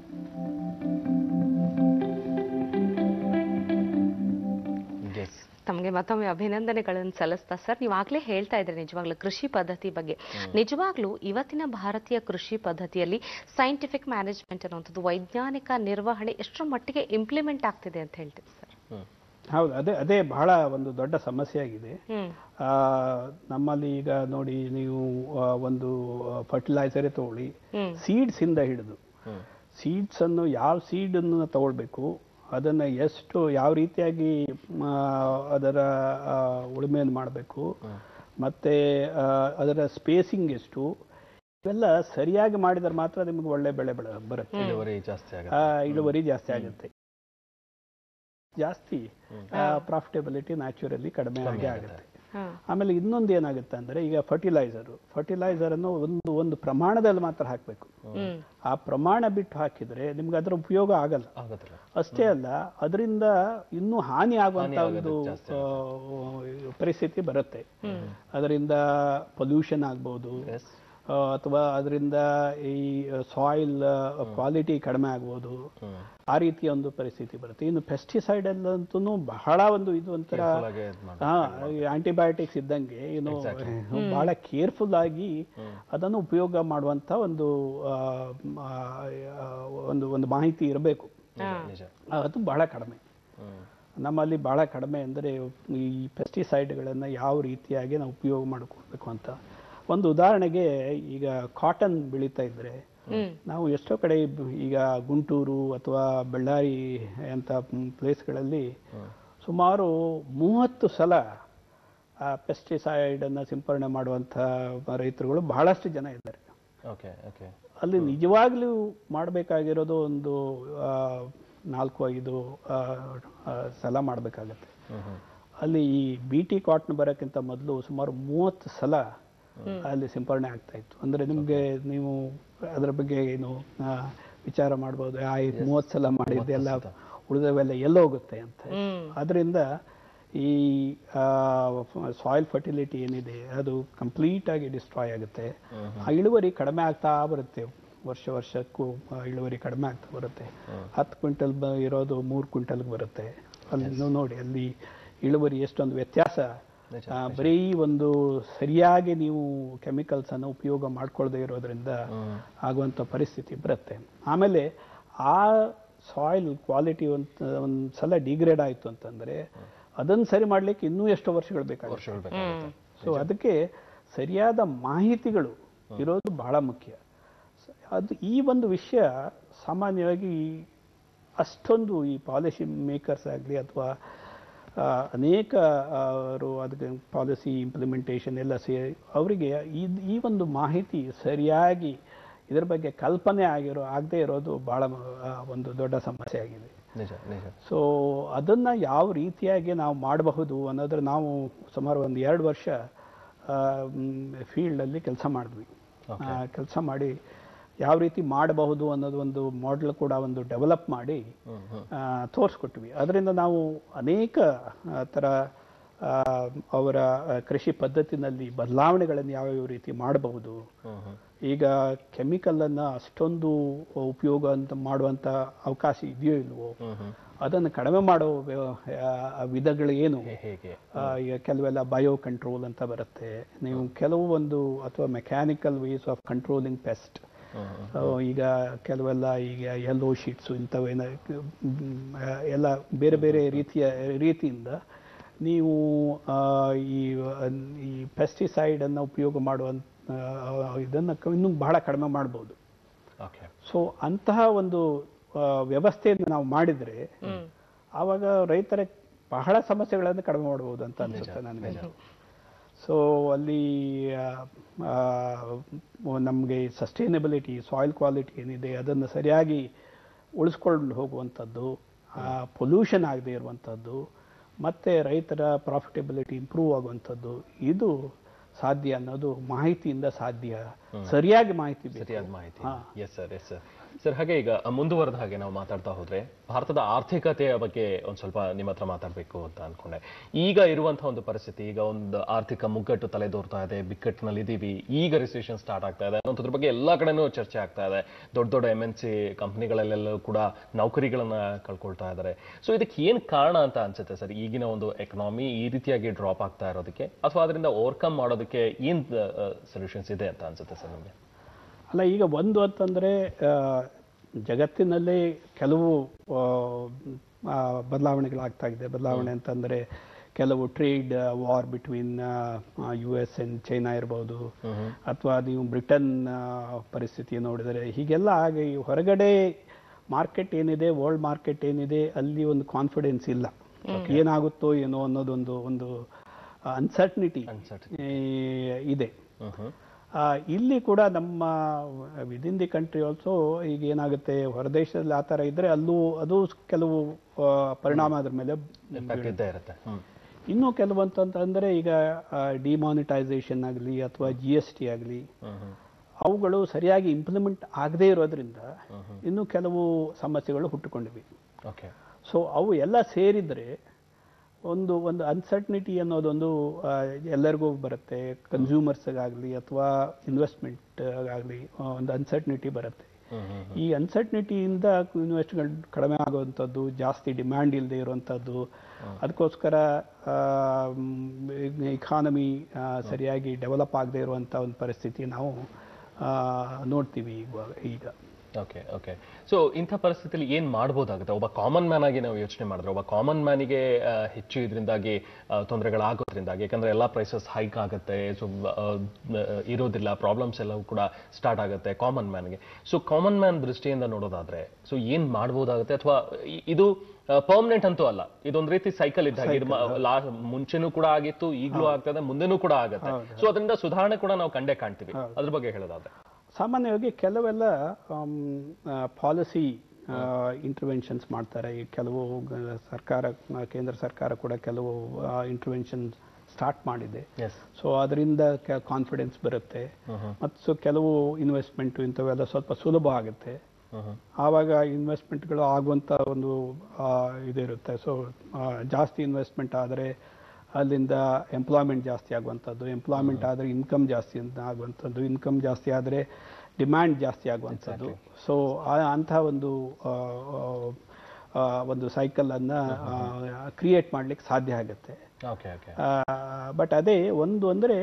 Yes ತಮಗೆ ಮತ್ತೊಮ್ಮೆ ಅಭಿನಂದನೆಗಳನ್ನು ಸಲ್ಲಿಸ್ತಾ sir ನೀವು ಆಗ್ಲೇ ಹೇಳ್ತಾ ಇದ್ರಿ ನಿಜವಾಗ್ಲೂ ಕೃಷಿ ಪದ್ಧತಿ ಬಗ್ಗೆ ನಿಜವಾಗ್ಲೂ ಇವತ್ತಿನ ಭಾರತೀಯ ಕೃಷಿ ಪದ್ಧತಿಯಲ್ಲಿ ಸೈಂಟಿಫಿಕ್ ಮ್ಯಾನೇಜ್ಮೆಂಟ್ ಅನ್ನುವಂಥದ್ದು ವೈಜ್ಞಾನಿಕ ನಿರ್ವಹಣೆ ಎಷ್ಟರ ಮಟ್ಟಿಗೆ ಇಂಪ್ಲಿಮೆಂಟ್ ಆಗ್ತಿದೆ ಅಂತ ಹೇಳ್ತೀವಿ ಸರ್ ಹ್ಮ್ ಹೌದು ಅದೇ ಅದೇ ಬಹಳ ಒಂದು ದೊಡ್ಡ ಸಮಸ್ಯೆ ಆಗಿದೆ ಹ್ಮ್ ಆ, ನಮ್ಮಲ್ಲಿ ಈಗ ನೋಡಿ ನೀವು ಆ, ಒಂದು ಫರ್ಟಿಲೈಸರೇ ತಗೊಳ್ಳಿ ಹ್ಮ್. ಸೀಡ್ಸ್ ಇಂದ ಹಿಡಿದು ಹ್ಮ್ ಸೀಡ್ಸ್ ಅನ್ನು ಯಾವ ಸೀಡ್ ಅನ್ನು ತಗೊಳ್ಬೇಕು ಅದನ್ನ ಎಷ್ಟು ಯಾವ ರೀತಿಯಾಗಿ ಆ, ಅದರ ಆ, ಉಳುಮೆಯನ್ನು ಮಾಡಬೇಕು ಮತ್ತೆ ಆ, ಅದರ ಸ್ಪೇಸಿಂಗ್ ಎಷ್ಟು ಇವೆಲ್ಲ ಸರಿಯಾಗಿ ಮಾಡಿದ್ರೆ ಮಾತ್ರ ನಿಮಗೆ ಒಳ್ಳೆ ಬೆಳೆ ಬೆಳೆ ಬರುತ್ತೆ ಇಳುವರಿ ಜಾಸ್ತಿ ಆಗುತ್ತೆ ಆ, ಇಳುವರಿ ಜಾಸ್ತಿ ಆಗುತ್ತೆ ಜಾಸ್ತಿ ಪ್ರಾಫಿಟಬಿಲಿಟಿ ನ್ಯಾಚುರಲಿ ಕಡಿಮೆ ಆಗಿ ಆಗುತ್ತೆ ಆಮೇಲೆ ಇನ್ನೊಂದು ಏನಾಗುತ್ತೆ ಅಂದ್ರೆ ಈಗ ಫರ್ಟಿಲೈಸರ್ ಫರ್ಟಿಲೈಸರ್ ಅನ್ನು ಒಂದು ಒಂದು ಪ್ರಮಾಣದಲ್ಲಿ ಮಾತ್ರ ಹಾಕಬೇಕು ಆ ಪ್ರಮಾಣ ಬಿಟ್ಟು ಹಾಕಿದ್ರೆ ನಿಮ್ಗೆ ಅದರ ಉಪಯೋಗ ಆಗಲ್ಲ ಆಗೋದಿಲ್ಲ ಅಷ್ಟೇ ಅಲ್ಲ ಅದರಿಂದ ಇನ್ನೂ ಹಾನಿ ಆಗುವಂತ ಒಂದು ಆ, ಪರಿಸ್ಥಿತಿ ಬರುತ್ತೆ ಅದರಿಂದ ಪೊಲ್ಯೂಷನ್ ಆಗ್ಬೋದು ಆ, ಅಥವಾ ಅದರಿಂದ ಈ ಸಾಯಿಲ್ ಕ್ವಾಲಿಟಿ ಕಡಿಮೆ ಆಗ್ಬೋದು ಆ ರೀತಿಯ ಒಂದು ಪರಿಸ್ಥಿತಿ ಬರುತ್ತೆ ಇನ್ನು ಪೆಸ್ಟಿಸೈಡ್ ಅಲ್ಲಂತೂ ಬಹಳ ಒಂದು ಇದು ಒಂಥರ ಹಾಗೆ ಇದ್ ಮಾಡಿ ಆಂಟಿಬಯೋಟಿಕ್ಸ್ ಇದ್ದಂಗೆ ಏನು ಬಹಳ ಕೇರ್ಫುಲ್ ಆಗಿ ಅದನ್ನು ಉಪಯೋಗ ಮಾಡುವಂತ ಒಂದು ಆ, ಆ, ಒಂದು ಒಂದು ಮಾಹಿತಿ ಇರಬೇಕು ನಿಜ ಅದು ಬಹಳ ಕಡಿಮೆ ಹ್ಮ್ ನಮ್ಮಲ್ಲಿ ಬಹಳ ಕಡಿಮೆ ಅಂದರೆ ಈ ಪೆಸ್ಟಿಸೈಡ್ಗಳನ್ನು ಯಾವ ರೀತಿಯಾಗಿ ನಾವು ಉಪಯೋಗ ಮಾಡ್ಕೊಳ್ಬೇಕು ಅಂತ ಒಂದು ಉದಾಹರಣೆಗೆ ಈಗ ಕಾಟನ್ ಬೆಳೀತಾ ಇದ್ರೆ ನಾವು ಎಷ್ಟೋ ಕಡೆ ಬ- ಈಗ ಗುಂಟೂರು ಅಥವಾ ಬಳ್ಳಾರಿ ಅಂತ ಪ್ಲೇಸ್ಗಳಲ್ಲಿ ಸುಮಾರು ಮೂವತ್ತು ಸಲ ಆ ಪೆಸ್ಟಿಸೈಡ್ ಅನ್ನ ಸಿಂಪರಣೆ ಮಾಡುವಂಥ ರೈತರುಗಳು ಬಹಳಷ್ಟು ಜನ ಇದ್ದಾರೆ ಓಕೆ ಓಕೆ ಅಲ್ಲಿ ನಿಜವಾಗ್ಲೂ ಮಾಡಬೇಕಾಗಿರೋದು ಒಂದು ಆ, ನಾಲ್ಕು ಐದು ಆ, ಆ, ಸಲ ಮಾಡಬೇಕಾಗತ್ತೆ ಹ್ಮ್ ಹ್ಮ್ ಅಲ್ಲಿ ಈ ಬಿ ಟಿ ಕಾಟನ್ ಬರೋಕ್ಕಿಂತ ಮೊದಲು ಸುಮಾರು ಮೂವತ್ತು ಸಲ ಅಲ್ಲಿ ಸಿಂಪರಣೆ ಆಗ್ತಾ ಇತ್ತು ಅಂದ್ರೆ ನಿಮ್ಗೆ ನೀವು ಅದರ ಬಗ್ಗೆ ಏನು ಆ, ವಿಚಾರ ಮಾಡ್ಬೋದು ಆ ಮೂವತ್ತು ಸಲ ಮಾಡಿದ್ದೆಲ್ಲ ಉಳಿದವೆಲ್ಲ ಎಲ್ಲೋಗುತ್ತೆ ಅಂತ ಅದರಿಂದ ಈ ಸಾಯಿಲ್ ಫರ್ಟಿಲಿಟಿ ಏನಿದೆ ಅದು ಕಂಪ್ಲೀಟ್ ಆಗಿ ಡಿಸ್ಟ್ರಾಯ್ ಆಗುತ್ತೆ ಆ ಇಳುವರಿ ಕಡಿಮೆ ಆಗ್ತಾ ಬರುತ್ತೆ ವರ್ಷ ವರ್ಷಕ್ಕೂ ಆ ಇಳುವರಿ ಕಡಿಮೆ ಆಗ್ತಾ ಬರುತ್ತೆ ಹತ್ತು ಕ್ವಿಂಟಲ್ ಬ ಇರೋದು ಮೂರು ಕ್ವಿಂಟಲ್ಗೆ ಬರುತ್ತೆ ಅಲ್ಲಿ ನೀವು ನೋಡಿ ಅಲ್ಲಿ ಇಳುವರಿ ಎಷ್ಟೊಂದು ವ್ಯತ್ಯಾಸ ಆ, ಬರೀ ಒಂದು ಸರಿಯಾಗಿ ನೀವು ಕೆಮಿಕಲ್ಸ್ ಅನ್ನು ಉಪಯೋಗ ಮಾಡ್ಕೊಳ್ದೇ ಇರೋದ್ರಿಂದ ಆಗುವಂತ ಪರಿಸ್ಥಿತಿ ಬರುತ್ತೆ ಆಮೇಲೆ ಆ ಸಾಯಿಲ್ ಕ್ವಾಲಿಟಿ ಒಂದು ಒಂದು ಸಲ ಡಿಗ್ರೇಡ್ ಆಯ್ತು ಅಂತಂದ್ರೆ ಅದನ್ನ ಸರಿ ಮಾಡ್ಲಿಕ್ಕೆ ಇನ್ನೂ ಎಷ್ಟೋ ವರ್ಷಗಳು ಬೇಕಾಗುತ್ತೆ ವರ್ಷಗಳು ಬೇಕಾಗುತ್ತೆ ಸೊ ಅದಕ್ಕೆ ಸರಿಯಾದ ಮಾಹಿತಿಗಳು ಇರೋದು ಬಹಳ ಮುಖ್ಯ ಸ- ಅದು ಈ ಒಂದು ವಿಷಯ ಸಾಮಾನ್ಯವಾಗಿ ಅಷ್ಟೊಂದು ಈ ಪಾಲಿಸಿ ಮೇಕರ್ಸ್ ಆಗಲಿ ಅಥವಾ ಅನೇಕ ಆ, ಅವರು ಅದಕ್ಕೆ ಪಾಲಿಸಿ ಇಂಪ್ಲಿಮೆಂಟೇಷನ್ ಎಲ್ಲ ಸೇರಿ ಅವರಿಗೆ ಈ ಈ ಒಂದು ಮಾಹಿತಿ ಸರಿಯಾಗಿ ಇದರ ಬಗ್ಗೆ ಕಲ್ಪನೆ ಆಗಿರೋ ಆಗದೆ ಇರೋದು ಬಹಳ ಆ, ಒಂದು ದೊಡ್ಡ ಸಮಸ್ಯೆ ಆಗಿದೆ ನಿಜ ನಿಜ ಸೊ ಅದನ್ನ ಯಾವ ರೀತಿಯಾಗಿ ನಾವು ಮಾಡಬಹುದು ಅನ್ನೋದ್ರ ನಾವು ಸುಮಾರು ಒಂದು ಎರಡು ವರ್ಷ ಫೀಲ್ಡಲ್ಲಿ ಕೆಲಸ ಮಾಡಿದ್ವಿ ಕೆಲಸ ಮಾಡಿ ಯಾವ ರೀತಿ ಮಾಡಬಹುದು ಅನ್ನೋದು ಒಂದು ಮಾಡೆಲ್ ಕೂಡ ಒಂದು ಡೆವಲಪ್ ಮಾಡಿ ಆ, ತೋರಿಸ್ಕೊಟ್ವಿ ಅದರಿಂದ ನಾವು ಅನೇಕ ಆ, ಥರ ಆ, ಅವರ ಆ, ಕೃಷಿ ಪದ್ಧತಿನಲ್ಲಿ ಬದಲಾವಣೆಗಳನ್ನು ಯಾವ್ಯಾವ ರೀತಿ ಮಾಡಬಹುದು ಈಗ ಕೆಮಿಕಲ್ ಅನ್ನ ಅಷ್ಟೊಂದು ಉಪಯೋಗ ಅಂತ ಮಾಡುವಂತ ಅವಕಾಶ ಇದೆಯೋ ಇಲ್ವೋ ಅದನ್ನು ಕಡಿಮೆ ಮಾಡೋ ವ್ಯ- ಆ, ವಿಧಗಳು ಏನು ಹೇಗೆ ಆ, ಈಗ ಕೆಲವೆಲ್ಲ ಬಯೋ ಕಂಟ್ರೋಲ್ ಅಂತ ಬರುತ್ತೆ ನೀವು ಕೆಲವು ಒಂದು ಅಥವಾ mechanical ways of controlling pest ಈಗ ಕೆಲವೆಲ್ಲ ಈಗ ಯೆಲ್ಲೋ ಶೀಟ್ಸು ಇಂಥವೇನ ಎಲ್ಲ ಬೇರೆ ಬೇರೆ ರೀತಿಯ ರೀತಿಯಿಂದ ನೀವು ಆ, ಈ ಈ ಪೆಸ್ಟಿಸೈಡ್ ಅನ್ನು ಉಪಯೋಗ ಮಾಡುವಂತ ಇದನ್ನು ಕ- ಇನ್ನೂ ಬಹಳ ಕಡಿಮೆ ಮಾಡ್ಬೋದು ಓಕೆ ಸೊ ಅಂತಹ ಒಂದು ಆ, ವ್ಯವಸ್ಥೆಯನ್ನು ನಾವು ಮಾಡಿದ್ರೆ ಆವಾಗ ರೈತರ ಬಹಳ ಸಮಸ್ಯೆಗಳನ್ನು ಕಡಿಮೆ ಮಾಡಬಹುದು ಅಂತ ಅನ್ಸುತ್ತೆ ನನಗೆ ಸೊ ಅಲ್ಲಿ ನಮಗೆ ಸಸ್ಟೈನಬಿಲಿಟಿ ಸಾಯಿಲ್ ಕ್ವಾಲಿಟಿ ಏನಿದೆ ಅದನ್ನು ಸರಿಯಾಗಿ ಉಳಿಸ್ಕೊಂಡು ಹೋಗುವಂಥದ್ದು ಪೊಲ್ಯೂಷನ್ ಆಗದೆ ಇರುವಂಥದ್ದು ಮತ್ತೆ ರೈತರ ಪ್ರಾಫಿಟಬಿಲಿಟಿ ಇಂಪ್ರೂವ್ ಆಗುವಂಥದ್ದು ಇದು ಸಾಧ್ಯ ಅನ್ನೋದು ಮಾಹಿತಿಯಿಂದ ಸಾಧ್ಯ ಸರಿಯಾಗಿ ಮಾಹಿತಿ ಬೇಕು ಸರಿಯಾದ ಮಾಹಿತಿ yes sir yes sir sir ಹಾಗೆ ಈಗ ಮುಂದುವರೆದ ಹಾಗೆ ನಾವು ಮಾತಾಡ್ತಾ ಹೋದ್ರೆ ಭಾರತದ ಆರ್ಥಿಕತೆಯ ಬಗ್ಗೆ ಒಂದ್ ಸ್ವಲ್ಪ ನಿಮ್ಮ ಹತ್ರ ಮಾತಾಡಬೇಕು ಅಂತ ಅನ್ಕೊಂಡೆ ಈಗ ಇರುವಂತಹ ಒಂದು ಪರಿಸ್ಥಿತಿ ಈಗ ಒಂದು ಆರ್ಥಿಕ ಮುಗ್ಗಟ್ಟು ತಲೆದೋರ್ತಾ ಇದೆ ಬಿಕ್ಕಟ್ಟಿನಲ್ಲಿ ಇದೀವಿ ಈಗ ರಿಸೆಷನ್ ಸ್ಟಾರ್ಟ್ ಆಗ್ತಾ ಇದೆ ಅನ್ನೋದ್ರ ಬಗ್ಗೆ ಎಲ್ಲಾ ಕಡೆನೂ ಚರ್ಚೆ ಆಗ್ತಾ ಇದೆ ದೊಡ್ಡ ದೊಡ್ಡ ಎಮ್ ಎನ್ ಸಿ ಕಂಪ್ನಿಗಳಲ್ಲೆಲ್ಲ ಕೂಡ ನೌಕರಿಗಳನ್ನ ಕಳ್ಕೊಳ್ತಾ ಇದ್ದಾರೆ ಸೊ ಇದಕ್ಕೆ ಏನ್ ಕಾರಣ ಅಂತ ಅನ್ಸುತ್ತೆ ಸರ್ ಈಗಿನ ಒಂದು ಎಕನಾಮಿ ಈ ರೀತಿಯಾಗಿ ಡ್ರಾಪ್ ಆಗ್ತಾ ಇರೋದಕ್ಕೆ ಅಥವಾ ಅದರಿಂದ ಓವರ್ಕಮ್ ಮಾಡೋದಕ್ಕೆ ಏನ್ ಸೊಲ್ಯೂಷನ್ಸ್ ಇದೆ ಅಂತ ಅನ್ಸುತ್ತೆ ಸರ್ ನಮಗೆ ಅಲ್ಲ ಈಗ ಒಂದು ಅಂತಂದ್ರೆ ಆ, ಜಗತ್ತಿನಲ್ಲಿ ಕೆಲವು ಆ, ಆ, ಬದಲಾವಣೆಗಳಾಗ್ತಾ ಇದೆ ಬದಲಾವಣೆ ಅಂತಂದ್ರೆ ಕೆಲವು trade war between U S and China ಇರ್ಬೋದು ಅಥವಾ ನೀವು ಬ್ರಿಟನ್ ಆ, ಪರಿಸ್ಥಿತಿ ನೋಡಿದರೆ ಹೀಗೆಲ್ಲ ಆಗಿ ಹೊರಗಡೆ ಮಾರ್ಕೆಟ್ ಏನಿದೆ ವರ್ಲ್ಡ್ ಮಾರ್ಕೆಟ್ ಏನಿದೆ ಅಲ್ಲಿ ಒಂದು ಕಾನ್ಫಿಡೆನ್ಸ್ ಇಲ್ಲ ಏನಾಗುತ್ತೋ ಏನೋ ಅನ್ನೋದೊಂದು ಒಂದು ಅನ್ಸರ್ಟನಿಟಿ Uncertainty. ಇದೆ ಹ್ಮ್ ಹ್ಮ್ ಆ, ಇಲ್ಲಿ ಕೂಡ ನಮ್ಮ ವಿದಿನ್ ದಿ ಕಂಟ್ರಿ ಆಲ್ಸೋ ಈಗ ಏನಾಗುತ್ತೆ ಹೊರದೇಶದಲ್ಲಿ ಆ ಥರ ಇದ್ರೆ ಅಲ್ಲೂ ಅದು ಕೆಲವು ಆ, ಪರಿಣಾಮ ಅದ್ರ ಮೇಲೆ ಇಂಪ್ಯಾಕ್ಟ್ ಇದ್ದೇ ಇರುತ್ತೆ ಹ್ಮ್ ಇನ್ನು ಕೆಲವಂತಂದ್ರೆ ಈಗ ಡಿಮಾನಿಟೈಸೇಷನ್ ಆಗಲಿ ಅಥವಾ ಜಿ ಎಸ್ ಟಿ ಆಗಲಿ ಅವುಗಳು ಸರಿಯಾಗಿ ಇಂಪ್ಲಿಮೆಂಟ್ ಆಗದೇ ಇರೋದ್ರಿಂದ ಇನ್ನೂ ಕೆಲವು ಸಮಸ್ಯೆಗಳು ಹುಟ್ಟುಕೊಂಡಿವೆ ಓಕೆ ಸೊ ಅವು ಎಲ್ಲ ಸೇರಿದರೆ ಒಂದು ಒಂದು ಅನ್ಸರ್ಟನಿಟಿ ಅನ್ನೋದೊಂದು ಆ, ಎಲ್ಲರಿಗೂ ಬರುತ್ತೆ ಕನ್ಸ್ಯೂಮರ್ಸ್ಗಾಗಲಿ ಅಥವಾ ಇನ್ವೆಸ್ಟ್ಮೆಂಟ್ ಆಗಲಿ ಒಂದು ಅನ್ಸರ್ಟನಿಟಿ ಬರುತ್ತೆ ಈ ಅನ್ಸರ್ಟನಿಟಿಯಿಂದ ಇನ್ವೆಸ್ಟ್ಗಳು ಕಡಿಮೆ ಆಗುವಂಥದ್ದು ಜಾಸ್ತಿ ಡಿಮ್ಯಾಂಡ್ ಇಲ್ಲದೆ ಇರುವಂಥದ್ದು ಅದಕ್ಕೋಸ್ಕರ ಇಕಾನಮಿ ಸರಿಯಾಗಿ ಡೆವಲಪ್ ಆಗದೆ ಇರುವಂಥ ಒಂದು ಪರಿಸ್ಥಿತಿ ನಾವು ಆ, ನೋಡ್ತೀವಿ ಇವಾಗ ಈಗ ಓಕೆ ಓಕೆ ಸೊ ಇಂಥ ಪರಿಸ್ಥಿತಿಯಲ್ಲಿ ಏನ್ ಮಾಡ್ಬೋದಾಗುತ್ತೆ ಒಬ್ಬ ಕಾಮನ್ ಮ್ಯಾನ್ ಆಗಿ ನಾವು ಯೋಚನೆ ಮಾಡಿದ್ರೆ ಒಬ್ಬ ಕಾಮನ್ ಮ್ಯಾನಿಗೆ ಹೆಚ್ಚು ಇದರಿಂದಾಗಿ ತೊಂದರೆಗಳಾಗೋದ್ರಿಂದಾಗಿ ಯಾಕಂದ್ರೆ ಎಲ್ಲಾ ಪ್ರೈಸಸ್ ಹೈಕ್ ಆಗುತ್ತೆ ಸೊ ಇರೋದಿಲ್ಲ ಪ್ರಾಬ್ಲಮ್ಸ್ ಎಲ್ಲವೂ ಕೂಡ ಸ್ಟಾರ್ಟ್ ಆಗುತ್ತೆ ಕಾಮನ್ ಮ್ಯಾನ್ಗೆ ಸೊ ಕಾಮನ್ ಮ್ಯಾನ್ ದೃಷ್ಟಿಯಿಂದ ನೋಡೋದಾದ್ರೆ ಸೊ ಏನ್ ಮಾಡ್ಬೋದಾಗುತ್ತೆ ಅಥವಾ ಇದು ಪರ್ಮನೆಂಟ್ ಅಂತೂ ಅಲ್ಲ ಇದೊಂದು ರೀತಿ ಸೈಕಲ್ ಇದ್ದಾಗ ಇದು ಮ- ಲಾ- ಮುಂಚೆನೂ ಕೂಡ ಆಗಿತ್ತು ಈಗಲೂ ಆಗ್ತದೆ ಮುಂದೆನೂ ಕೂಡ ಆಗುತ್ತೆ ಸೊ ಅದರಿಂದ ಸುಧಾರಣೆ ಕೂಡ ನಾವು ಕಂಡೇ ಕಾಣ್ತೀವಿ ಅದ್ರ ಬಗ್ಗೆ ಹೇಳೋದಾದ್ರೆ ಸಾಮಾನ್ಯವಾಗಿ ಕೆಲವೆಲ್ಲ ಪಾಲಿಸಿ ಇಂಟರ್ವೆನ್ಷನ್ಸ್ ಮಾಡ್ತಾರೆ ಈ ಕೆಲವು ಗ- ಸರ್ಕಾರ ಆ, ಕೇಂದ್ರ ಸರ್ಕಾರ ಕೂಡ ಕೆಲವು ಇಂಟರ್ವೆನ್ಷನ್ ಸ್ಟಾರ್ಟ್ ಮಾಡಿದೆ ಎಸ್ ಸೊ ಅದರಿಂದ ಕಾನ್ಫಿಡೆನ್ಸ್ ಬರುತ್ತೆ ಮತ್ತು ಸೊ ಕೆಲವು ಇನ್ವೆಸ್ಟ್ಮೆಂಟ್ ಇಂಥವೆಲ್ಲ ಸ್ವಲ್ಪ ಸುಲಭ ಆಗುತ್ತೆ ಆವಾಗ ಇನ್ವೆಸ್ಟ್ಮೆಂಟ್ಗಳು ಆಗುವಂಥ ಒಂದು ಆ, ಇದಿರುತ್ತೆ ಸೊ ಜಾಸ್ತಿ ಇನ್ವೆಸ್ಟ್ಮೆಂಟ್ ಆದರೆ ಅಲ್ಲಿಂದ ಎಂಪ್ಲಾಯ್ಮೆಂಟ್ ಜಾಸ್ತಿ ಆಗುವಂಥದ್ದು ಎಂಪ್ಲಾಯ್ಮೆಂಟ್ ಆದರೆ ಇನ್ಕಮ್ ಜಾಸ್ತಿ ಅಂತ ಆಗುವಂಥದ್ದು ಇನ್ಕಮ್ ಜಾಸ್ತಿ ಆದರೆ ಡಿಮ್ಯಾಂಡ್ ಜಾಸ್ತಿ ಆಗುವಂಥದ್ದು ಸೊ ಅಂಥ ಒಂದು ಆ, ಆ, ಒಂದು ಸೈಕಲನ್ನು ಕ್ರಿಯೇಟ್ ಮಾಡಲಿಕ್ಕೆ ಸಾಧ್ಯ ಆಗುತ್ತೆ ಓಕೆ ಓಕೆ ಬಟ್ ಅದೇ ಒಂದು ಅಂದರೆ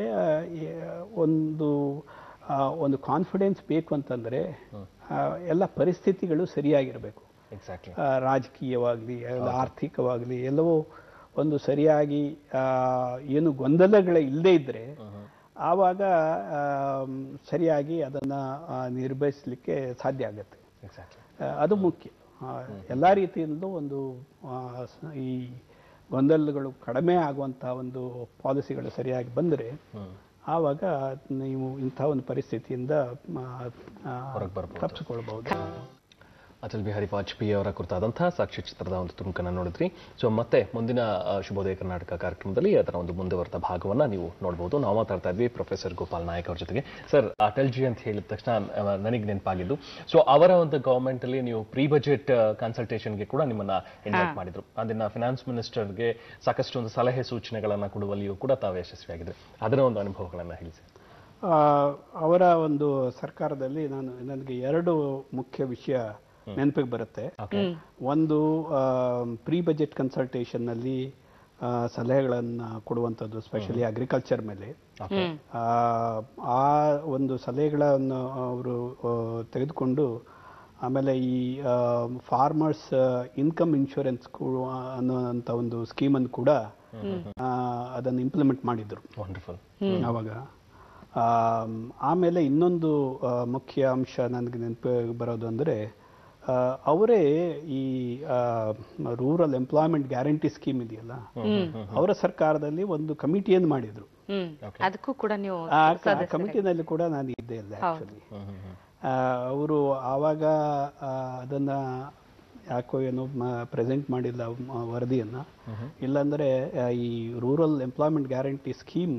ಒಂದು ಆ, ಒಂದು ಕಾನ್ಫಿಡೆನ್ಸ್ ಬೇಕು ಅಂತಂದರೆ ಎಲ್ಲ ಪರಿಸ್ಥಿತಿಗಳು ಸರಿಯಾಗಿರಬೇಕು ಎಕ್ಸಾಕ್ಟ್ಲಿ ಆ, ರಾಜಕೀಯವಾಗಲಿ ಎಲ್ಲ ಆರ್ಥಿಕವಾಗಲಿ ಎಲ್ಲವೂ ಒಂದು ಸರಿಯಾಗಿ ಆ, ಏನು ಗೊಂದಲಗಳೇ ಇಲ್ಲದೇ ಇದ್ದರೆ ಆವಾಗ ಆಮ್, ಸರಿಯಾಗಿ ಅದನ್ನು ನಿರ್ವಹಿಸಲಿಕ್ಕೆ ಸಾಧ್ಯ ಆಗುತ್ತೆ ಎಕ್ಸಾಕ್ಟ್ಲಿ ಆ, ಅದು ಮುಖ್ಯ ಎಲ್ಲ ರೀತಿಯಿಂದಲೂ ಒಂದು ಆ, ಸ- ಈ ಗೊಂದಲಗಳು ಕಡಿಮೆ ಆಗುವಂಥ ಒಂದು ಪಾಲಿಸಿಗಳು ಸರಿಯಾಗಿ ಬಂದರೆ ಆವಾಗ ನೀವು ಇಂಥ ಒಂದು ಪರಿಸ್ಥಿತಿಯಿಂದ ಆ, ಆ, ಹೊರಗೆ ಬರ್ಬೋದು. ತಪ್ಪಿಸ್ಕೊಳ್ಬಹುದು ಅಟಲ್ ಬಿಹಾರಿ ವಾಜಪೇಯಿ ಅವರ ಕುರಿತಾದಂತಹ ಸಾಕ್ಷ್ಯಚಿತ್ರದ ಒಂದು ತುಣುಕನ್ನು ನೋಡಿದ್ರಿ ಸೊ ಮತ್ತೆ ಮುಂದಿನ ಆ, ಶುಭೋದಯ ಕರ್ನಾಟಕ ಕಾರ್ಯಕ್ರಮದಲ್ಲಿ ಅದರ ಒಂದು ಮುಂದುವರೆದ ಭಾಗವನ್ನ ನೀವು ನೋಡಬಹುದು ನಾವು ಮಾತಾಡ್ತಾ ಇದ್ವಿ ಪ್ರೊಫೆಸರ್ ಗೋಪಾಲ್ ನಾಯಕ್ ಅವ್ರ ಜೊತೆಗೆ ಸರ್ ಅಟಲ್ ಜಿ ಅಂತ ಹೇಳಿದ ತಕ್ಷಣ ಆ, ನನಗೆ ನೆನಪಾಗಿದ್ದು ಸೊ ಅವರ ಒಂದು ಗವರ್ಮೆಂಟ್ ಅಲ್ಲಿ ನೀವು ಪ್ರೀ ಬಜೆಟ್ ಕನ್ಸಲ್ಟೇಷನ್ಗೆ ಕೂಡ ನಿಮ್ಮನ್ನ ಇನ್ವೈಟ್ ಮಾಡಿದ್ರು ಅದನ್ನ ಫಿನಾನ್ಸ್ ಮಿನಿಸ್ಟರ್ಗೆ ಸಾಕಷ್ಟು ಒಂದು ಸಲಹೆ ಸೂಚನೆಗಳನ್ನ ಕೊಡುವಲ್ಲಿಯೂ ಕೂಡ ತಾವು ಯಶಸ್ವಿಯಾಗಿದ್ರೆ ಅದರ ಒಂದು ಅನುಭವಗಳನ್ನ ಹೇಳಿ ಸರ್ ಆ, ಅವರ ಒಂದು ಸರ್ಕಾರದಲ್ಲಿ ನಾನು ನನಗೆ ಎರಡು ಮುಖ್ಯ ವಿಷಯ ನೆನಪಿಗೆ ಬರುತ್ತೆ ಒಂದು ಪ್ರೀ ಬಜೆಟ್ ಕನ್ಸಲ್ಟೇಷನ್ನಲ್ಲಿ ಸಲಹೆಗಳನ್ನು ಕೊಡುವಂಥದ್ದು ಸ್ಪೆಷಲಿ ಅಗ್ರಿಕಲ್ಚರ್ ಮೇಲೆ ಆ, ಆ ಒಂದು ಸಲಹೆಗಳನ್ನು ಅವರು ತೆಗೆದುಕೊಂಡು ಆಮೇಲೆ ಈ ಫಾರ್ಮರ್ಸ್ ಇನ್ಕಮ್ ಇನ್ಶೂರೆನ್ಸ್ ಅನ್ನೋಂಥ ಒಂದು ಸ್ಕೀಮನ್ನು ಕೂಡ ಆ, ಅದನ್ನು ಇಂಪ್ಲಿಮೆಂಟ್ ಮಾಡಿದ್ರು ವಂಡರ್ಫುಲ್ ಆವಾಗ ಆಮ್, ಆಮೇಲೆ ಇನ್ನೊಂದು ಆ, ಮುಖ್ಯ ಅಂಶ ನನಗೆ ನೆನಪು ಬರೋದು ಅಂದರೆ ಅವರೇ ಈ ರೂರಲ್ ಎಂಪ್ಲಾಯ್ಮೆಂಟ್ ಗ್ಯಾರಂಟಿ ಸ್ಕೀಮ್ ಇದೆಯಲ್ಲ ಅವರ ಸರ್ಕಾರದಲ್ಲಿ ಒಂದು ಕಮಿಟಿಯನ್ನು ಮಾಡಿದ್ರು ಹ್ಮ್ ಅದಕ್ಕೂ ಕೂಡ ನೀವು ಆ ಕಮಿಟಿನಲ್ಲಿ ಕೂಡ ನಾನು ಇದ್ದೇ ಇಲ್ಲ ಆಕ್ಚುಲಿ ಅವರು ಆವಾಗ ಆ, ಅದನ್ನ ಯಾಕೋ ಏನೋ ಪ್ರೆಸೆಂಟ್ ಮಾಡಿಲ್ಲ ಮ- ವರದಿಯನ್ನ ಇಲ್ಲಾಂದ್ರೆ ಆ, ಈ ರೂರಲ್ ಎಂಪ್ಲಾಯ್ಮೆಂಟ್ ಗ್ಯಾರಂಟಿ ಸ್ಕೀಮ್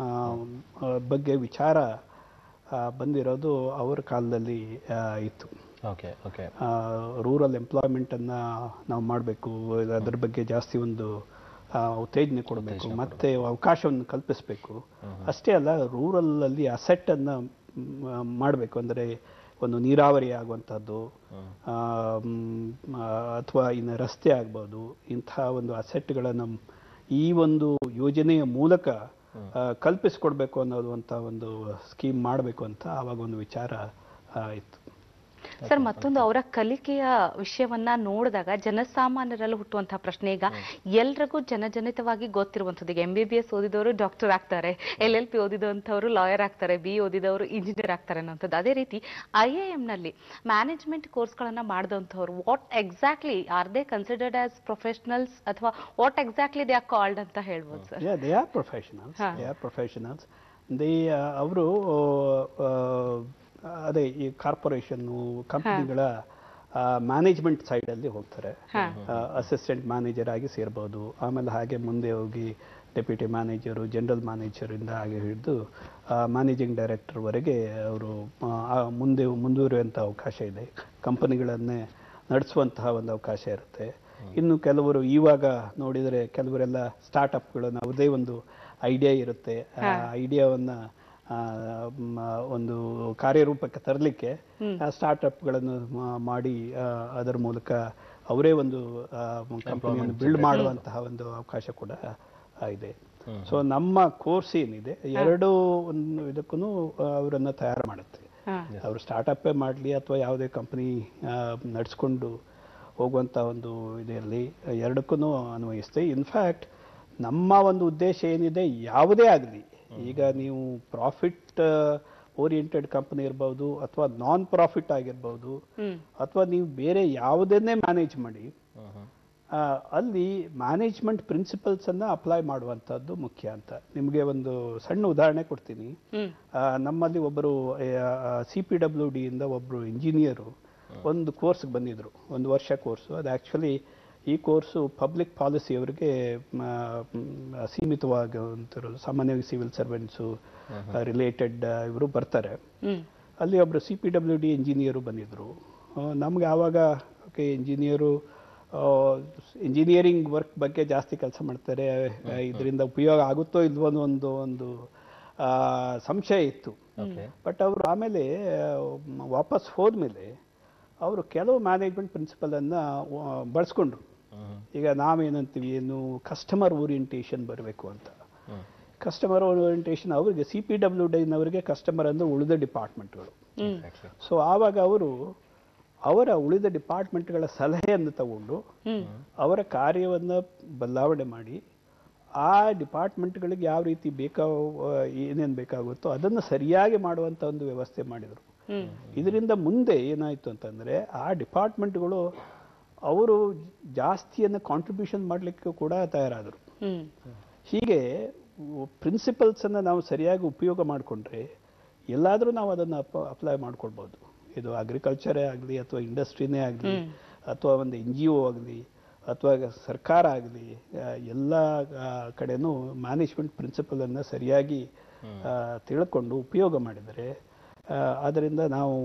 ಬಗ್ಗೆ ವಿಚಾರ ಆ, ಬಂದಿರೋದು ಅವರ ಕಾಲದಲ್ಲಿ ಆ, ಇತ್ತು ಓಕೆ ಓಕೆ ರೂರಲ್ ಎಂಪ್ಲಾಯ್ಮೆಂಟನ್ನು ನಾವು ಮಾಡಬೇಕು ಅದ್ರ ಬಗ್ಗೆ ಜಾಸ್ತಿ ಒಂದು ಆ, ಉತ್ತೇಜನೆ ಕೊಡಬೇಕು ಮತ್ತೆ ಅವಕಾಶವನ್ನು ಕಲ್ಪಿಸಬೇಕು ಅಷ್ಟೇ ಅಲ್ಲ ರೂರಲಲ್ಲಿ ಅಸೆಟ್ಟನ್ನು ಮಾಡಬೇಕು ಅಂದರೆ ಒಂದು ನೀರಾವರಿ ಆಗುವಂಥದ್ದು ಅಥವಾ ಇನ್ನು ರಸ್ತೆ ಆಗ್ಬೋದು ಇಂಥ ಒಂದು ಅಸೆಟ್ಗಳನ್ನು ಈ ಒಂದು ಯೋಜನೆಯ ಮೂಲಕ ಆ, ಕಲ್ಪಿಸ್ಕೊಡ್ಬೇಕು ಅನ್ನೋದು ಅಂತ ಒಂದು ಸ್ಕೀಮ್ ಮಾಡಬೇಕು ಅಂತ ಆವಾಗ ಒಂದು ವಿಚಾರ ಆ, ಇತ್ತು ಸರ್ ಮತ್ತೊಂದು ಅವರ ಕಲಿಕೆಯ ವಿಷಯವನ್ನ ನೋಡಿದಾಗ ಜನಸಾಮಾನ್ಯರಲ್ಲಿ ಹುಟ್ಟುವಂತಹ ಪ್ರಶ್ನೆ ಈಗ ಎಲ್ರಿಗೂ ಜನಜನಿತವಾಗಿ ಗೊತ್ತಿರುವಂಥದ್ದು ಈಗ ಎಂ ಬಿ ಬಿ ಎಸ್ ಓದಿದವರು ಡಾಕ್ಟರ್ ಆಗ್ತಾರೆ ಎಲ್ ಎಲ್ ಪಿ ಓದಿದಂಥವ್ರು ಲಾಯರ್ ಆಗ್ತಾರೆ ಬಿ ಓದಿದವರು ಇಂಜಿನಿಯರ್ ಆಗ್ತಾರೆ ಅನ್ನೋಂಥದ್ದು ಅದೇ ರೀತಿ ಐ ಎ ನಲ್ಲಿ ಮ್ಯಾನೇಜ್ಮೆಂಟ್ ಕೋರ್ಸ್ಗಳನ್ನ ಮಾಡಿದಂಥವ್ರು what exactly are they considered as professionals ಅಥವಾ what exactly they are called ಅಂತ ಹೇಳ್ಬೋದು sir Yeah, they are professionals. They are professionals. They ಅವರು ಅದೇ ಈ ಕಾರ್ಪೊರೇಷನ್ನು ಕಂಪನಿಗಳ ಮ್ಯಾನೇಜ್ಮೆಂಟ್ ಸೈಡಲ್ಲಿ ಹೋಗ್ತಾರೆ ಅಸಿಸ್ಟೆಂಟ್ ಮ್ಯಾನೇಜರ್ ಆಗಿ ಸೇರ್ಬೋದು ಆಮೇಲೆ ಹಾಗೆ ಮುಂದೆ ಹೋಗಿ ಡೆಪ್ಯೂಟಿ ಮ್ಯಾನೇಜರು ಜನರಲ್ ಮ್ಯಾನೇಜರಿಂದ ಹಾಗೆ ಹಿಡಿದು ಮ್ಯಾನೇಜಿಂಗ್ ಡೈರೆಕ್ಟರ್ವರೆಗೆ ಅವರು ಮುಂದೆ ಮುಂದುವರಿಯುವಂಥ ಅವಕಾಶ ಇದೆ ಕಂಪನಿಗಳನ್ನೇ ನಡೆಸುವಂತಹ ಒಂದು ಅವಕಾಶ ಇರುತ್ತೆ ಇನ್ನು ಕೆಲವರು ಇವಾಗ ನೋಡಿದರೆ ಕೆಲವರೆಲ್ಲ ಸ್ಟಾರ್ಟಪ್ಗಳನ್ನು ಅವ್ರದೇ ಒಂದು ಐಡಿಯಾ ಇರುತ್ತೆ ಆ ಐಡಿಯಾವನ್ನು ಒಂದು ಕಾರ್ಯರೂಪಕ್ಕೆ ತರಲಿಕ್ಕೆ ಸ್ಟಾರ್ಟಪ್ಗಳನ್ನು ಮಾಡಿ ಆ, ಅದರ ಮೂಲಕ ಅವರೇ ಒಂದು ಕಂಪನಿಯನ್ನು ಬಿಲ್ಡ್ ಮಾಡುವಂತಹ ಒಂದು ಅವಕಾಶ ಕೂಡ ಆ, ಇದೆ ಸೊ ನಮ್ಮ ಕೋರ್ಸ್ ಏನಿದೆ ಎರಡು ಒಂದು ಇದಕ್ಕೂ ಅವರನ್ನ ತಯಾರು ಮಾಡುತ್ತೆ ಹಾ. ಅವರು ಸ್ಟಾರ್ಟಪ್ಪೇ ಮಾಡಲಿ ಅಥವಾ ಯಾವುದೇ ಕಂಪನಿ ನಡೆಸ್ಕೊಂಡು ಹೋಗುವಂಥ ಒಂದು ಇದರಲ್ಲಿ ಎರಡಕ್ಕೂ ಅನ್ವಯಿಸುತ್ತೆ ಇನ್ಫ್ಯಾಕ್ಟ್ ನಮ್ಮ ಒಂದು ಉದ್ದೇಶ ಏನಿದೆ ಯಾವುದೇ ಆಗಲಿ ಈಗ ನೀವು ಪ್ರಾಫಿಟ್ ಓರಿಯೆಂಟೆಡ್ ಕಂಪನಿ ಇರ್ಬೋದು ಅಥವಾ ನಾನ್ ಪ್ರಾಫಿಟ್ ಆಗಿರ್ಬೋದು ಹ್ಮ್ ಅಥವಾ ನೀವು ಬೇರೆ ಯಾವುದನ್ನೇ ಮ್ಯಾನೇಜ್ ಮಾಡಿ ಆ, ಅಲ್ಲಿ ಮ್ಯಾನೇಜ್ಮೆಂಟ್ ಪ್ರಿನ್ಸಿಪಲ್ಸ್ ಅನ್ನ ಅಪ್ಲೈ ಮಾಡುವಂಥದ್ದು ಮುಖ್ಯ ಅಂತ ನಿಮಗೆ ಒಂದು ಸಣ್ಣ ಉದಾಹರಣೆ ಕೊಡ್ತೀನಿ ಹ್ಮ್ ಆ, ನಮ್ಮಲ್ಲಿ ಒಬ್ಬರು ಸಿ ಪಿ ಡಬ್ಲ್ಯೂ ಡಿ ಇಂದ ಒಬ್ಬರು ಇಂಜಿನಿಯರು ಒಂದು ಕೋರ್ಸ್ಗೆ ಬಂದಿದ್ರು ಒಂದು ವರ್ಷ ಕೋರ್ಸು ಅದು ಆ್ಯಕ್ಚುಲಿ ಈ ಕೋರ್ಸು ಪಬ್ಲಿಕ್ ಪಾಲಿಸಿಯವರಿಗೆ ಸೀಮಿತವಾಗಿರುವಂಥದ್ದು ಸಾಮಾನ್ಯವಾಗಿ ಸಿವಿಲ್ ಸರ್ವೆಂಟ್ಸು ರಿಲೇಟೆಡ್ ಇವರು ಬರ್ತಾರೆ ಹ್ಮ್ ಅಲ್ಲಿ ಒಬ್ಬರು ಸಿ ಪಿ ಡಬ್ಲ್ಯೂ ಡಿ ಇಂಜಿನಿಯರು ಬಂದಿದ್ದರು ನಮ್ಗೆ ಆವಾಗ ಓಕೆ ಇಂಜಿನಿಯರು ಇಂಜಿನಿಯರಿಂಗ್ ವರ್ಕ್ ಬಗ್ಗೆ ಜಾಸ್ತಿ ಕೆಲಸ ಮಾಡ್ತಾರೆ ಇದರಿಂದ ಉಪಯೋಗ ಆಗುತ್ತೋ ಇಲ್ವೋ ಅನ್ನೋ ಒಂದು ಒಂದು ಆ, ಸಂಶಯ ಇತ್ತು ಓಕೆ ಬಟ್ ಅವರು ಆಮೇಲೆ ಆ, ಮ್, ವಾಪಸ್ ಹೋದ್ಮೇಲೆ ಅವರು ಕೆಲವು ಮ್ಯಾನೇಜ್ಮೆಂಟ್ ಪ್ರಿನ್ಸಿಪಲನ್ನು ಬಳಸ್ಕೊಂಡ್ರು ಈಗ ನಾವೇನಂತೀವಿ ಏನು ಕಸ್ಟಮರ್ ಓರಿಯೆಂಟೇಷನ್ ಬರಬೇಕು ಅಂತ ಕಸ್ಟಮರ್ ಓರಿಯೆಂಟೇಷನ್ ಅವರಿಗೆ ಸಿ ಪಿ ಡಬ್ಲ್ಯೂ ಡಿನವರಿಗೆ ಕಸ್ಟಮರ್ ಅಂದ್ರೆ ಉಳಿದ ಡಿಪಾರ್ಟ್ಮೆಂಟ್ಗಳು ಸೊ ಆವಾಗ ಅವರು ಅವರ ಉಳಿದ ಡಿಪಾರ್ಟ್ಮೆಂಟ್ಗಳ ಸಲಹೆಯನ್ನು ತಗೊಂಡು ಹ್ಮ್ ಅವರ ಕಾರ್ಯವನ್ನು ಬದಲಾವಣೆ ಮಾಡಿ ಆ ಡಿಪಾರ್ಟ್ಮೆಂಟ್ಗಳಿಗೆ ಯಾವ ರೀತಿ ಬೇಕಾ ಏನೇನು ಬೇಕಾಗುತ್ತೋ ಅದನ್ನು ಸರಿಯಾಗಿ ಮಾಡುವಂಥ ಒಂದು ವ್ಯವಸ್ಥೆ ಮಾಡಿದರು ಹ್ಮ್ ಇದರಿಂದ ಮುಂದೆ ಏನಾಯಿತು ಅಂತಂದರೆ ಆ ಡಿಪಾರ್ಟ್ಮೆಂಟ್ಗಳು ಅವರು ಜಾಸ್ತಿಯನ್ನು ಕಾಂಟ್ರಿಬ್ಯೂಷನ್ ಮಾಡಲಿಕ್ಕೆ ಕೂಡ ತಯಾರಾದರು ಹ್ಮ್ ಹೀಗೆ ಪ್ರಿನ್ಸಿಪಲ್ಸನ್ನು ನಾವು ಸರಿಯಾಗಿ ಉಪಯೋಗ ಮಾಡಿಕೊಂಡ್ರೆ ಎಲ್ಲಾದರೂ ನಾವು ಅದನ್ನು ಅಪ್ ಅಪ್ಲೈ ಮಾಡ್ಕೊಳ್ಬೋದು ಇದು ಅಗ್ರಿಕಲ್ಚರೇ ಆಗಲಿ ಅಥವಾ ಇಂಡಸ್ಟ್ರಿನೇ ಆಗಲಿ ಅಥವಾ ಒಂದು ಎನ್ ಜಿ ಒ ಆಗಲಿ ಅಥವಾ ಸರ್ಕಾರ ಆಗಲಿ ಎಲ್ಲ ಆ, ಕಡೆನೂ ಮ್ಯಾನೇಜ್ಮೆಂಟ್ ಪ್ರಿನ್ಸಿಪಲನ್ನು ಸರಿಯಾಗಿ ಆ, ತಿಳ್ಕೊಂಡು ಉಪಯೋಗ ಮಾಡಿದರೆ ಆ, ಅದರಿಂದ ನಾವು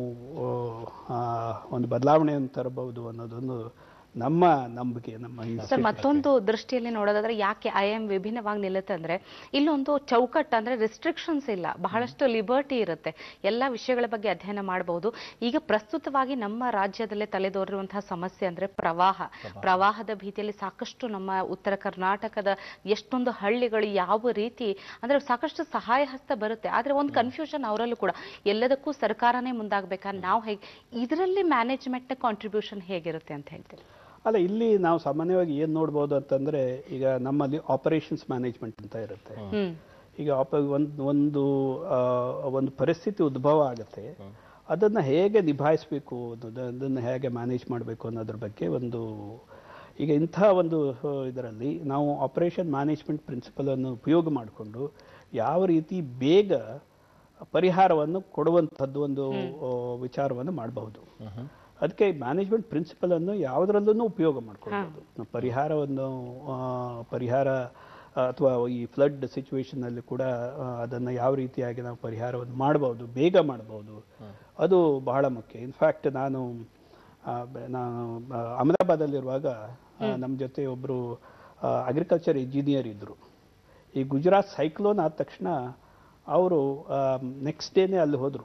ಆ, ಒಂದು ಬದಲಾವಣೆಯನ್ನು ತರಬಹುದು ಅನ್ನೋದೊಂದು ನಮ್ಮ ನಂಬಿಕೆ ನಮ್ಮ ಸರ್ institute. ಮತ್ತೊಂದು ದೃಷ್ಟಿಯಲ್ಲಿ ನೋಡೋದಾದ್ರೆ ಯಾಕೆ ಐ ಎಂ ವಿಭಿನ್ನವಾಗಿ ನಿಲ್ಲುತ್ತೆ ಅಂದ್ರೆ ಇಲ್ಲೊಂದು ಚೌಕಟ್ಟು ಅಂದ್ರೆ ರೆಸ್ಟ್ರಿಕ್ಷನ್ಸ್ ಇಲ್ಲ ಬಹಳಷ್ಟು ಲಿಬರ್ಟಿ ಇರುತ್ತೆ ಎಲ್ಲ ವಿಷಯಗಳ ಬಗ್ಗೆ ಅಧ್ಯಯನ ಮಾಡಬಹುದು ಈಗ ಪ್ರಸ್ತುತವಾಗಿ ನಮ್ಮ ರಾಜ್ಯದಲ್ಲೇ ತಲೆದೋರಿರುವಂತಹ ಸಮಸ್ಯೆ ಅಂದ್ರೆ ಪ್ರವಾಹ ಪ್ರವಾಹದ ಭೀತಿಯಲ್ಲಿ ಸಾಕಷ್ಟು ನಮ್ಮ ಉತ್ತರ ಕರ್ನಾಟಕದ ಎಷ್ಟೊಂದು ಹಳ್ಳಿಗಳು ಯಾವ ರೀತಿ ಅಂದ್ರೆ ಸಾಕಷ್ಟು ಸಹಾಯ ಹಸ್ತ ಬರುತ್ತೆ ಆದ್ರೆ ಒಂದು ಕನ್ಫ್ಯೂಷನ್ ಅವರಲ್ಲೂ ಕೂಡ ಎಲ್ಲದಕ್ಕೂ ಸರ್ಕಾರನೇ ಮುಂದಾಗಬೇಕಾ ನಾವು ಹೇಗೆ ಇದರಲ್ಲಿ ಮ್ಯಾನೇಜ್ಮೆಂಟ್ ಕಾಂಟ್ರಿಬ್ಯೂಷನ್ ಹೇಗಿರುತ್ತೆ ಅಂತ ಹೇಳ್ತೀರಿ ಅಲ್ಲ ಇಲ್ಲಿ ನಾವು ಸಾಮಾನ್ಯವಾಗಿ ಏನು ನೋಡ್ಬೋದು ಅಂತಂದ್ರೆ ಈಗ ನಮ್ಮಲ್ಲಿ ಆಪರೇಷನ್ಸ್ ಮ್ಯಾನೇಜ್ಮೆಂಟ್ ಅಂತ ಇರುತ್ತೆ ಹ್ಮ್ ಈಗ ಆಪ ಒಂದು ಒಂದು ಆ, ಒಂದು ಪರಿಸ್ಥಿತಿ ಉದ್ಭವ ಆಗುತ್ತೆ ಅದನ್ನು ಹೇಗೆ ನಿಭಾಯಿಸಬೇಕು ಅನ್ನೋದು ಅದನ್ನು ಹೇಗೆ ಮ್ಯಾನೇಜ್ ಮಾಡಬೇಕು ಅನ್ನೋದ್ರ ಬಗ್ಗೆ ಒಂದು ಈಗ ಇಂಥ ಒಂದು ಇದರಲ್ಲಿ ನಾವು ಆಪರೇಷನ್ ಮ್ಯಾನೇಜ್ಮೆಂಟ್ ಪ್ರಿನ್ಸಿಪಲನ್ನು ಉಪಯೋಗ ಮಾಡಿಕೊಂಡು ಯಾವ ರೀತಿ ಬೇಗ ಪರಿಹಾರವನ್ನು ಕೊಡುವಂಥದ್ದು ಒಂದು ಆ, ವಿಚಾರವನ್ನು ಮಾಡಬಹುದು ಅದಕ್ಕೆ ಮ್ಯಾನೇಜ್ಮೆಂಟ್ ಪ್ರಿನ್ಸಿಪಲ್ ಅನ್ನು ಯಾವುದರಲ್ಲೂ ಉಪಯೋಗ ಮಾಡ್ಕೊಳ್ಬೋದು ನಾವು ಪರಿಹಾರವನ್ನು ಆ, ಪರಿಹಾರ ಅಥವಾ ಈ ಫ್ಲಡ್ ಸಿಚುವೇಶನ್ ಅಲ್ಲಿ ಕೂಡ ಆ, ಅದನ್ನ ಯಾವ ರೀತಿಯಾಗಿ ನಾವು ಪರಿಹಾರವನ್ನು ಮಾಡಬಹುದು ಬೇಗ ಮಾಡಬಹುದು ಅದು ಬಹಳ ಮುಖ್ಯ ಇನ್ಫ್ಯಾಕ್ಟ್ ನಾನು ಆ, ಬ- ನಾನು ಆ, ಅಹಮದಾಬಾದಲ್ಲಿರುವಾಗ ನಮ್ಮ ಜೊತೆ ಒಬ್ಬರು ಅಗ್ರಿಕಲ್ಚರ್ ಇಂಜಿನಿಯರ್ ಇದ್ದರು ಈ ಗುಜರಾತ್ ಸೈಕ್ಲೋನ್ ಆದ ತಕ್ಷಣ ಅವರು ನೆಕ್ಸ್ಟ್ ಡೇನೇ ಅಲ್ಲಿ ಹೋದರು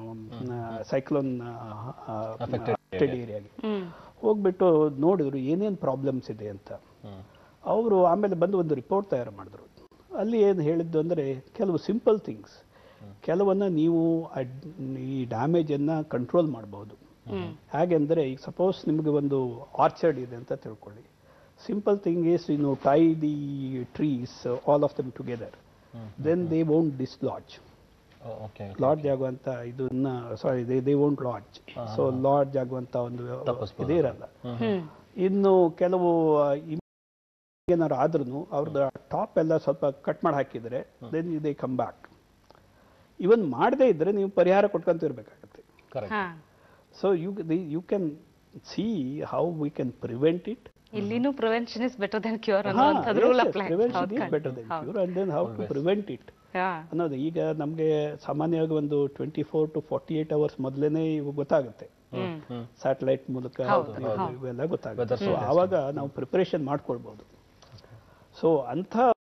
ಸೈಕ್ಲೋನ್ ಅಫೆಕ್ಟೆಡ್ ಏರಿಯಾಗೆ ಹ್ಮ್ ಹೋಗ್ಬಿಟ್ಟು ನೋಡಿದ್ರು ಏನೇನು ಪ್ರಾಬ್ಲಮ್ಸ್ ಇದೆ ಅಂತ ಅವರು ಆಮೇಲೆ ಬಂದು ಒಂದು ರಿಪೋರ್ಟ್ ತಯಾರು ಮಾಡಿದ್ರು ಅಲ್ಲಿ ಏನು ಹೇಳಿದ್ದು ಅಂದರೆ ಕೆಲವು ಸಿಂಪಲ್ ಥಿಂಗ್ಸ್ ಕೆಲವನ್ನ ನೀವು ಅಡ್- ಈ ಡ್ಯಾಮೇಜನ್ನು ಕಂಟ್ರೋಲ್ ಮಾಡ್ಬೋದು ಹಾಗೆಂದರೆ ಈಗ ಸಪೋಸ್ ನಿಮಗೆ ಒಂದು ಆರ್ಚರ್ಡ್ ಇದೆ ಅಂತ ತಿಳ್ಕೊಳ್ಳಿ simple thing is you tie the trees all of them together then they won't dislodge okay lodge ಆಗುವಂತ ಇದನ್ನ sorry they they won't lodge so lodge ಆಗುವಂತ ಒಂದು ಇದೇ ಇರಲ್ಲ ಹ್ಮ್ ಇನ್ನು ಕೆಲವು ಆ, ಇಮ್- ಏನಾದ್ರು ಆದ್ರೂ ಅವ್ರದ್ದು ಟಾಪ್ ಎಲ್ಲ ಸ್ವಲ್ಪ ಕಟ್ ಮಾಡಿ ಹಾಕಿದ್ರೆ then they come back even ಮಾಡದೇ ಇದ್ರೆ ನೀವು ಪರಿಹಾರ ಕೊಟ್ಕೊಂತ ಇರಬೇಕಾಗತ್ತೆ ಕರೆಕ್ಟ್ ಹಾ so you you can see how we can prevent it ಇಲ್ಲಿನೂ prevention is better than cure ಅನ್ನುವಂಥದ್ದು rule apply prevention is better than cure and then how to prevent it ಅನ್ನೋದು ಈಗ ನಮಗೆ ಸಾಮಾನ್ಯವಾಗಿ ಒಂದು twenty four to forty eight hours ಮೊದಲೇನೆ ಇವು ಗೊತ್ತಾಗುತ್ತೆ ಸ್ಯಾಟಲೈಟ್ ಮೂಲಕ ಇವು- ಇವೆಲ್ಲ ಗೊತ್ತಾಗುತ್ತೆ ಸೊ ಆವಾಗ ನಾವು ಪ್ರಿಪರೇಷನ್ ಮಾಡ್ಕೊಳ್ಬೋದು ಸೊ ಅಂಥ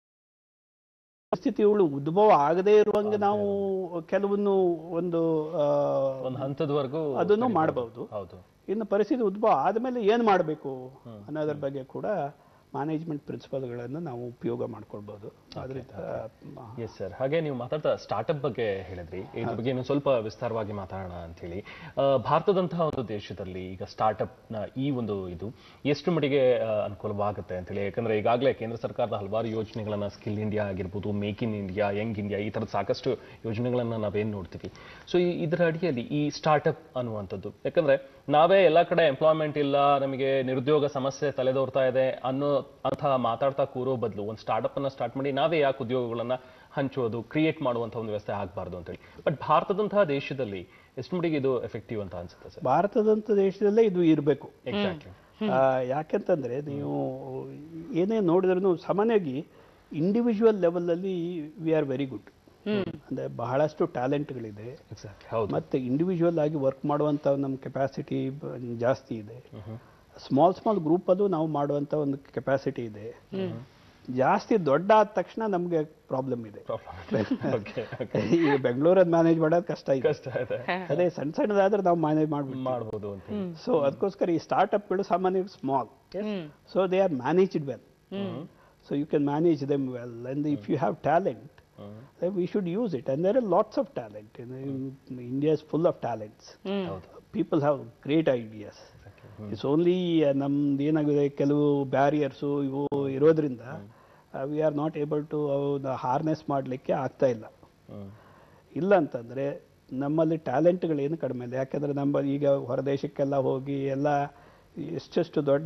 ಪರಿಸ್ಥಿತಿಗಳು ಉದ್ಭವ ಆಗದೇ ಇರುವಂಗೆ ನಾವು ಕೆಲವನ್ನು ಒಂದು ಆ, ಒಂದು ಹಂತದವರೆಗೂ ಅದನ್ನು ಮಾಡಬಹುದು ಹೌದು ಇನ್ನು ಪರಿಸ್ಥಿತಿ ಉದ್ಭವ ಆದಮೇಲೆ ಏನು ಮಾಡಬೇಕು ಅನ್ನೋದ್ರ ಬಗ್ಗೆ ಕೂಡ ಮ್ಯಾನೇಜ್ಮೆಂಟ್ ಪ್ರಿನ್ಸಿಪಲ್ಗಳನ್ನು ನಾವು ಉಪಯೋಗ ಮಾಡ್ಕೊಳ್ಬೋದು ಅದರಿಂದ ಎಸ್ ಸರ್ ಹಾಗೆ ನೀವು ಮಾತಾಡ್ತಾ ಸ್ಟಾರ್ಟ್ಅಪ್ ಬಗ್ಗೆ ಹೇಳಿದ್ರಿ ಇದ್ರ ಬಗ್ಗೆ ಇನ್ನೂ ಸ್ವಲ್ಪ ವಿಸ್ತಾರವಾಗಿ ಮಾತಾಡೋಣ ಅಂತ ಹೇಳಿ ಆ, ಭಾರತದಂತಹ ಒಂದು ದೇಶದಲ್ಲಿ ಈಗ ಸ್ಟಾರ್ಟ್ಅಪ್ ನ ಈ ಒಂದು ಇದು ಎಷ್ಟು ಮಟ್ಟಿಗೆ ಆ, ಅನುಕೂಲವಾಗುತ್ತೆ ಅಂತ ಹೇಳಿ ಯಾಕಂದ್ರೆ ಈಗಾಗಲೇ ಕೇಂದ್ರ ಸರ್ಕಾರದ ಹಲವಾರು ಯೋಜನೆಗಳನ್ನ ಸ್ಕಿಲ್ ಇಂಡಿಯಾ ಆಗಿರ್ಬೋದು make in India young India ಈ ಥರದ ಸಾಕಷ್ಟು ಯೋಜನೆಗಳನ್ನ ನಾವೇನ್ ನೋಡ್ತೀವಿ ಸೊ ಇದರ ಅಡಿಯಲ್ಲಿ ಈ ಸ್ಟಾರ್ಟ್ಅಪ್ ಅನ್ನುವಂಥದ್ದು ಯಾಕಂದ್ರೆ ನಾವೇ ಎಲ್ಲ ಕಡೆ ಎಂಪ್ಲಾಯ್ಮೆಂಟ್ ಇಲ್ಲ ನಮಗೆ ನಿರುದ್ಯೋಗ ಸಮಸ್ಯೆ ತಲೆದೋರ್ತಾ ಇದೆ ಅನ್ನೋ ಅಂತ ಮಾತಾಡ್ತಾ ಕೂರೋ ಬದಲು ಒಂದು ಸ್ಟಾರ್ಟ್ಅಪ್ ಅನ್ನ ಸ್ಟಾರ್ಟ್ ಮಾಡಿ ನಾವೇ ಯಾಕೆ ಉದ್ಯೋಗಗಳನ್ನ ಹಂಚೋದು ಕ್ರಿಯೇಟ್ ಮಾಡುವಂತ ಒಂದು ವ್ಯವಸ್ಥೆ ಆಗಬಾರ್ದು ಅಂತೇಳಿ ಬಟ್ ಭಾರತದಂತಹ ದೇಶದಲ್ಲಿ ಎಷ್ಟು ಮಟ್ಟಿಗೆ ಇದು ಎಫೆಕ್ಟಿವ್ ಅಂತ ಅನ್ಸುತ್ತೆ ಸರ್ ಭಾರತದಂಥ ದೇಶದಲ್ಲೇ ಇದು ಇರಬೇಕು ಎಕ್ಸಾಕ್ಟ್ಲಿ ಯಾಕೆಂತಂದ್ರೆ ನೀವು ಏನೇ ನೋಡಿದ್ರೂ ಸಾಮಾನ್ಯವಾಗಿ ಇಂಡಿವಿಜುವಲ್ ಲೆವೆಲಲ್ಲಿ ವಿ ಆರ್ ವೆರಿ ಗುಡ್ ಅಂದ್ರೆ ಬಹಳಷ್ಟು ಟ್ಯಾಲೆಂಟ್ಗಳಿದೆ ಎಕ್ಸಾಕ್ಟ್ಲಿ ಹೌದು ಮತ್ತೆ ಇಂಡಿವಿಜುವಲ್ ಆಗಿ ವರ್ಕ್ ಮಾಡುವಂತ ನಮ್ಮ ಕೆಪಾಸಿಟಿ ಜಾಸ್ತಿ ಇದೆ ಸ್ಮಾಲ್ ಸ್ಮಾಲ್ ಗ್ರೂಪ್ ಅದು ನಾವು ಮಾಡುವಂತ ಒಂದು ಕೆಪಾಸಿಟಿ ಇದೆ ಜಾಸ್ತಿ ದೊಡ್ಡ ಆದ ತಕ್ಷಣ ನಮ್ಗೆ ಪ್ರಾಬ್ಲಮ್ ಇದೆ ಓಕೆ ಈ ಬೆಂಗಳೂರಲ್ಲಿ ಮ್ಯಾನೇಜ್ ಮಾಡೋದು ಕಷ್ಟ ಇದೆ ಕಷ್ಟ ಇದೆ ಅದೇ ಸಣ್ಣ ಸಣ್ಣದಾದ್ರೆ ನಾವು ಮ್ಯಾನೇಜ್ ಮಾಡ್ಬಿಡ್ತೀವಿ ಮಾಡ್ಬೋದು ಅಂತ ಹೇಳಿ ಸೊ ಅದಕ್ಕೋಸ್ಕರ ಈ ಸ್ಟಾರ್ಟ್ಅಪ್ಗಳು ಸಾಮಾನ್ಯವಾಗಿ small so they are managed well so you can manage them well and if you have talent we should use it and there are lots of talent India is full of talents ಹೌದು people have great ideas it's only ನಮ್ದು ಏನಾಗಿದೆ ಕೆಲವು barriers ಇವು ಇರೋದ್ರಿಂದ we are not able to harness ಮಾಡಲಿಕ್ಕೆ ಆಗ್ತಾ ಇಲ್ಲ ಹ್ಮ್ ಇಲ್ಲ ಅಂತಂದ್ರೆ ನಮ್ಮಲ್ಲಿ ಟ್ಯಾಲೆಂಟ್ಗಳೇನು ಕಡಿಮೆ ಇದೆ ಯಾಕಂದ್ರೆ ನಮ್ಮ ಈಗ ಹೊರದೇಶಕ್ಕೆಲ್ಲ ಹೋಗಿ ಎಲ್ಲ ಎಷ್ಟೆಷ್ಟು ದೊಡ್ಡ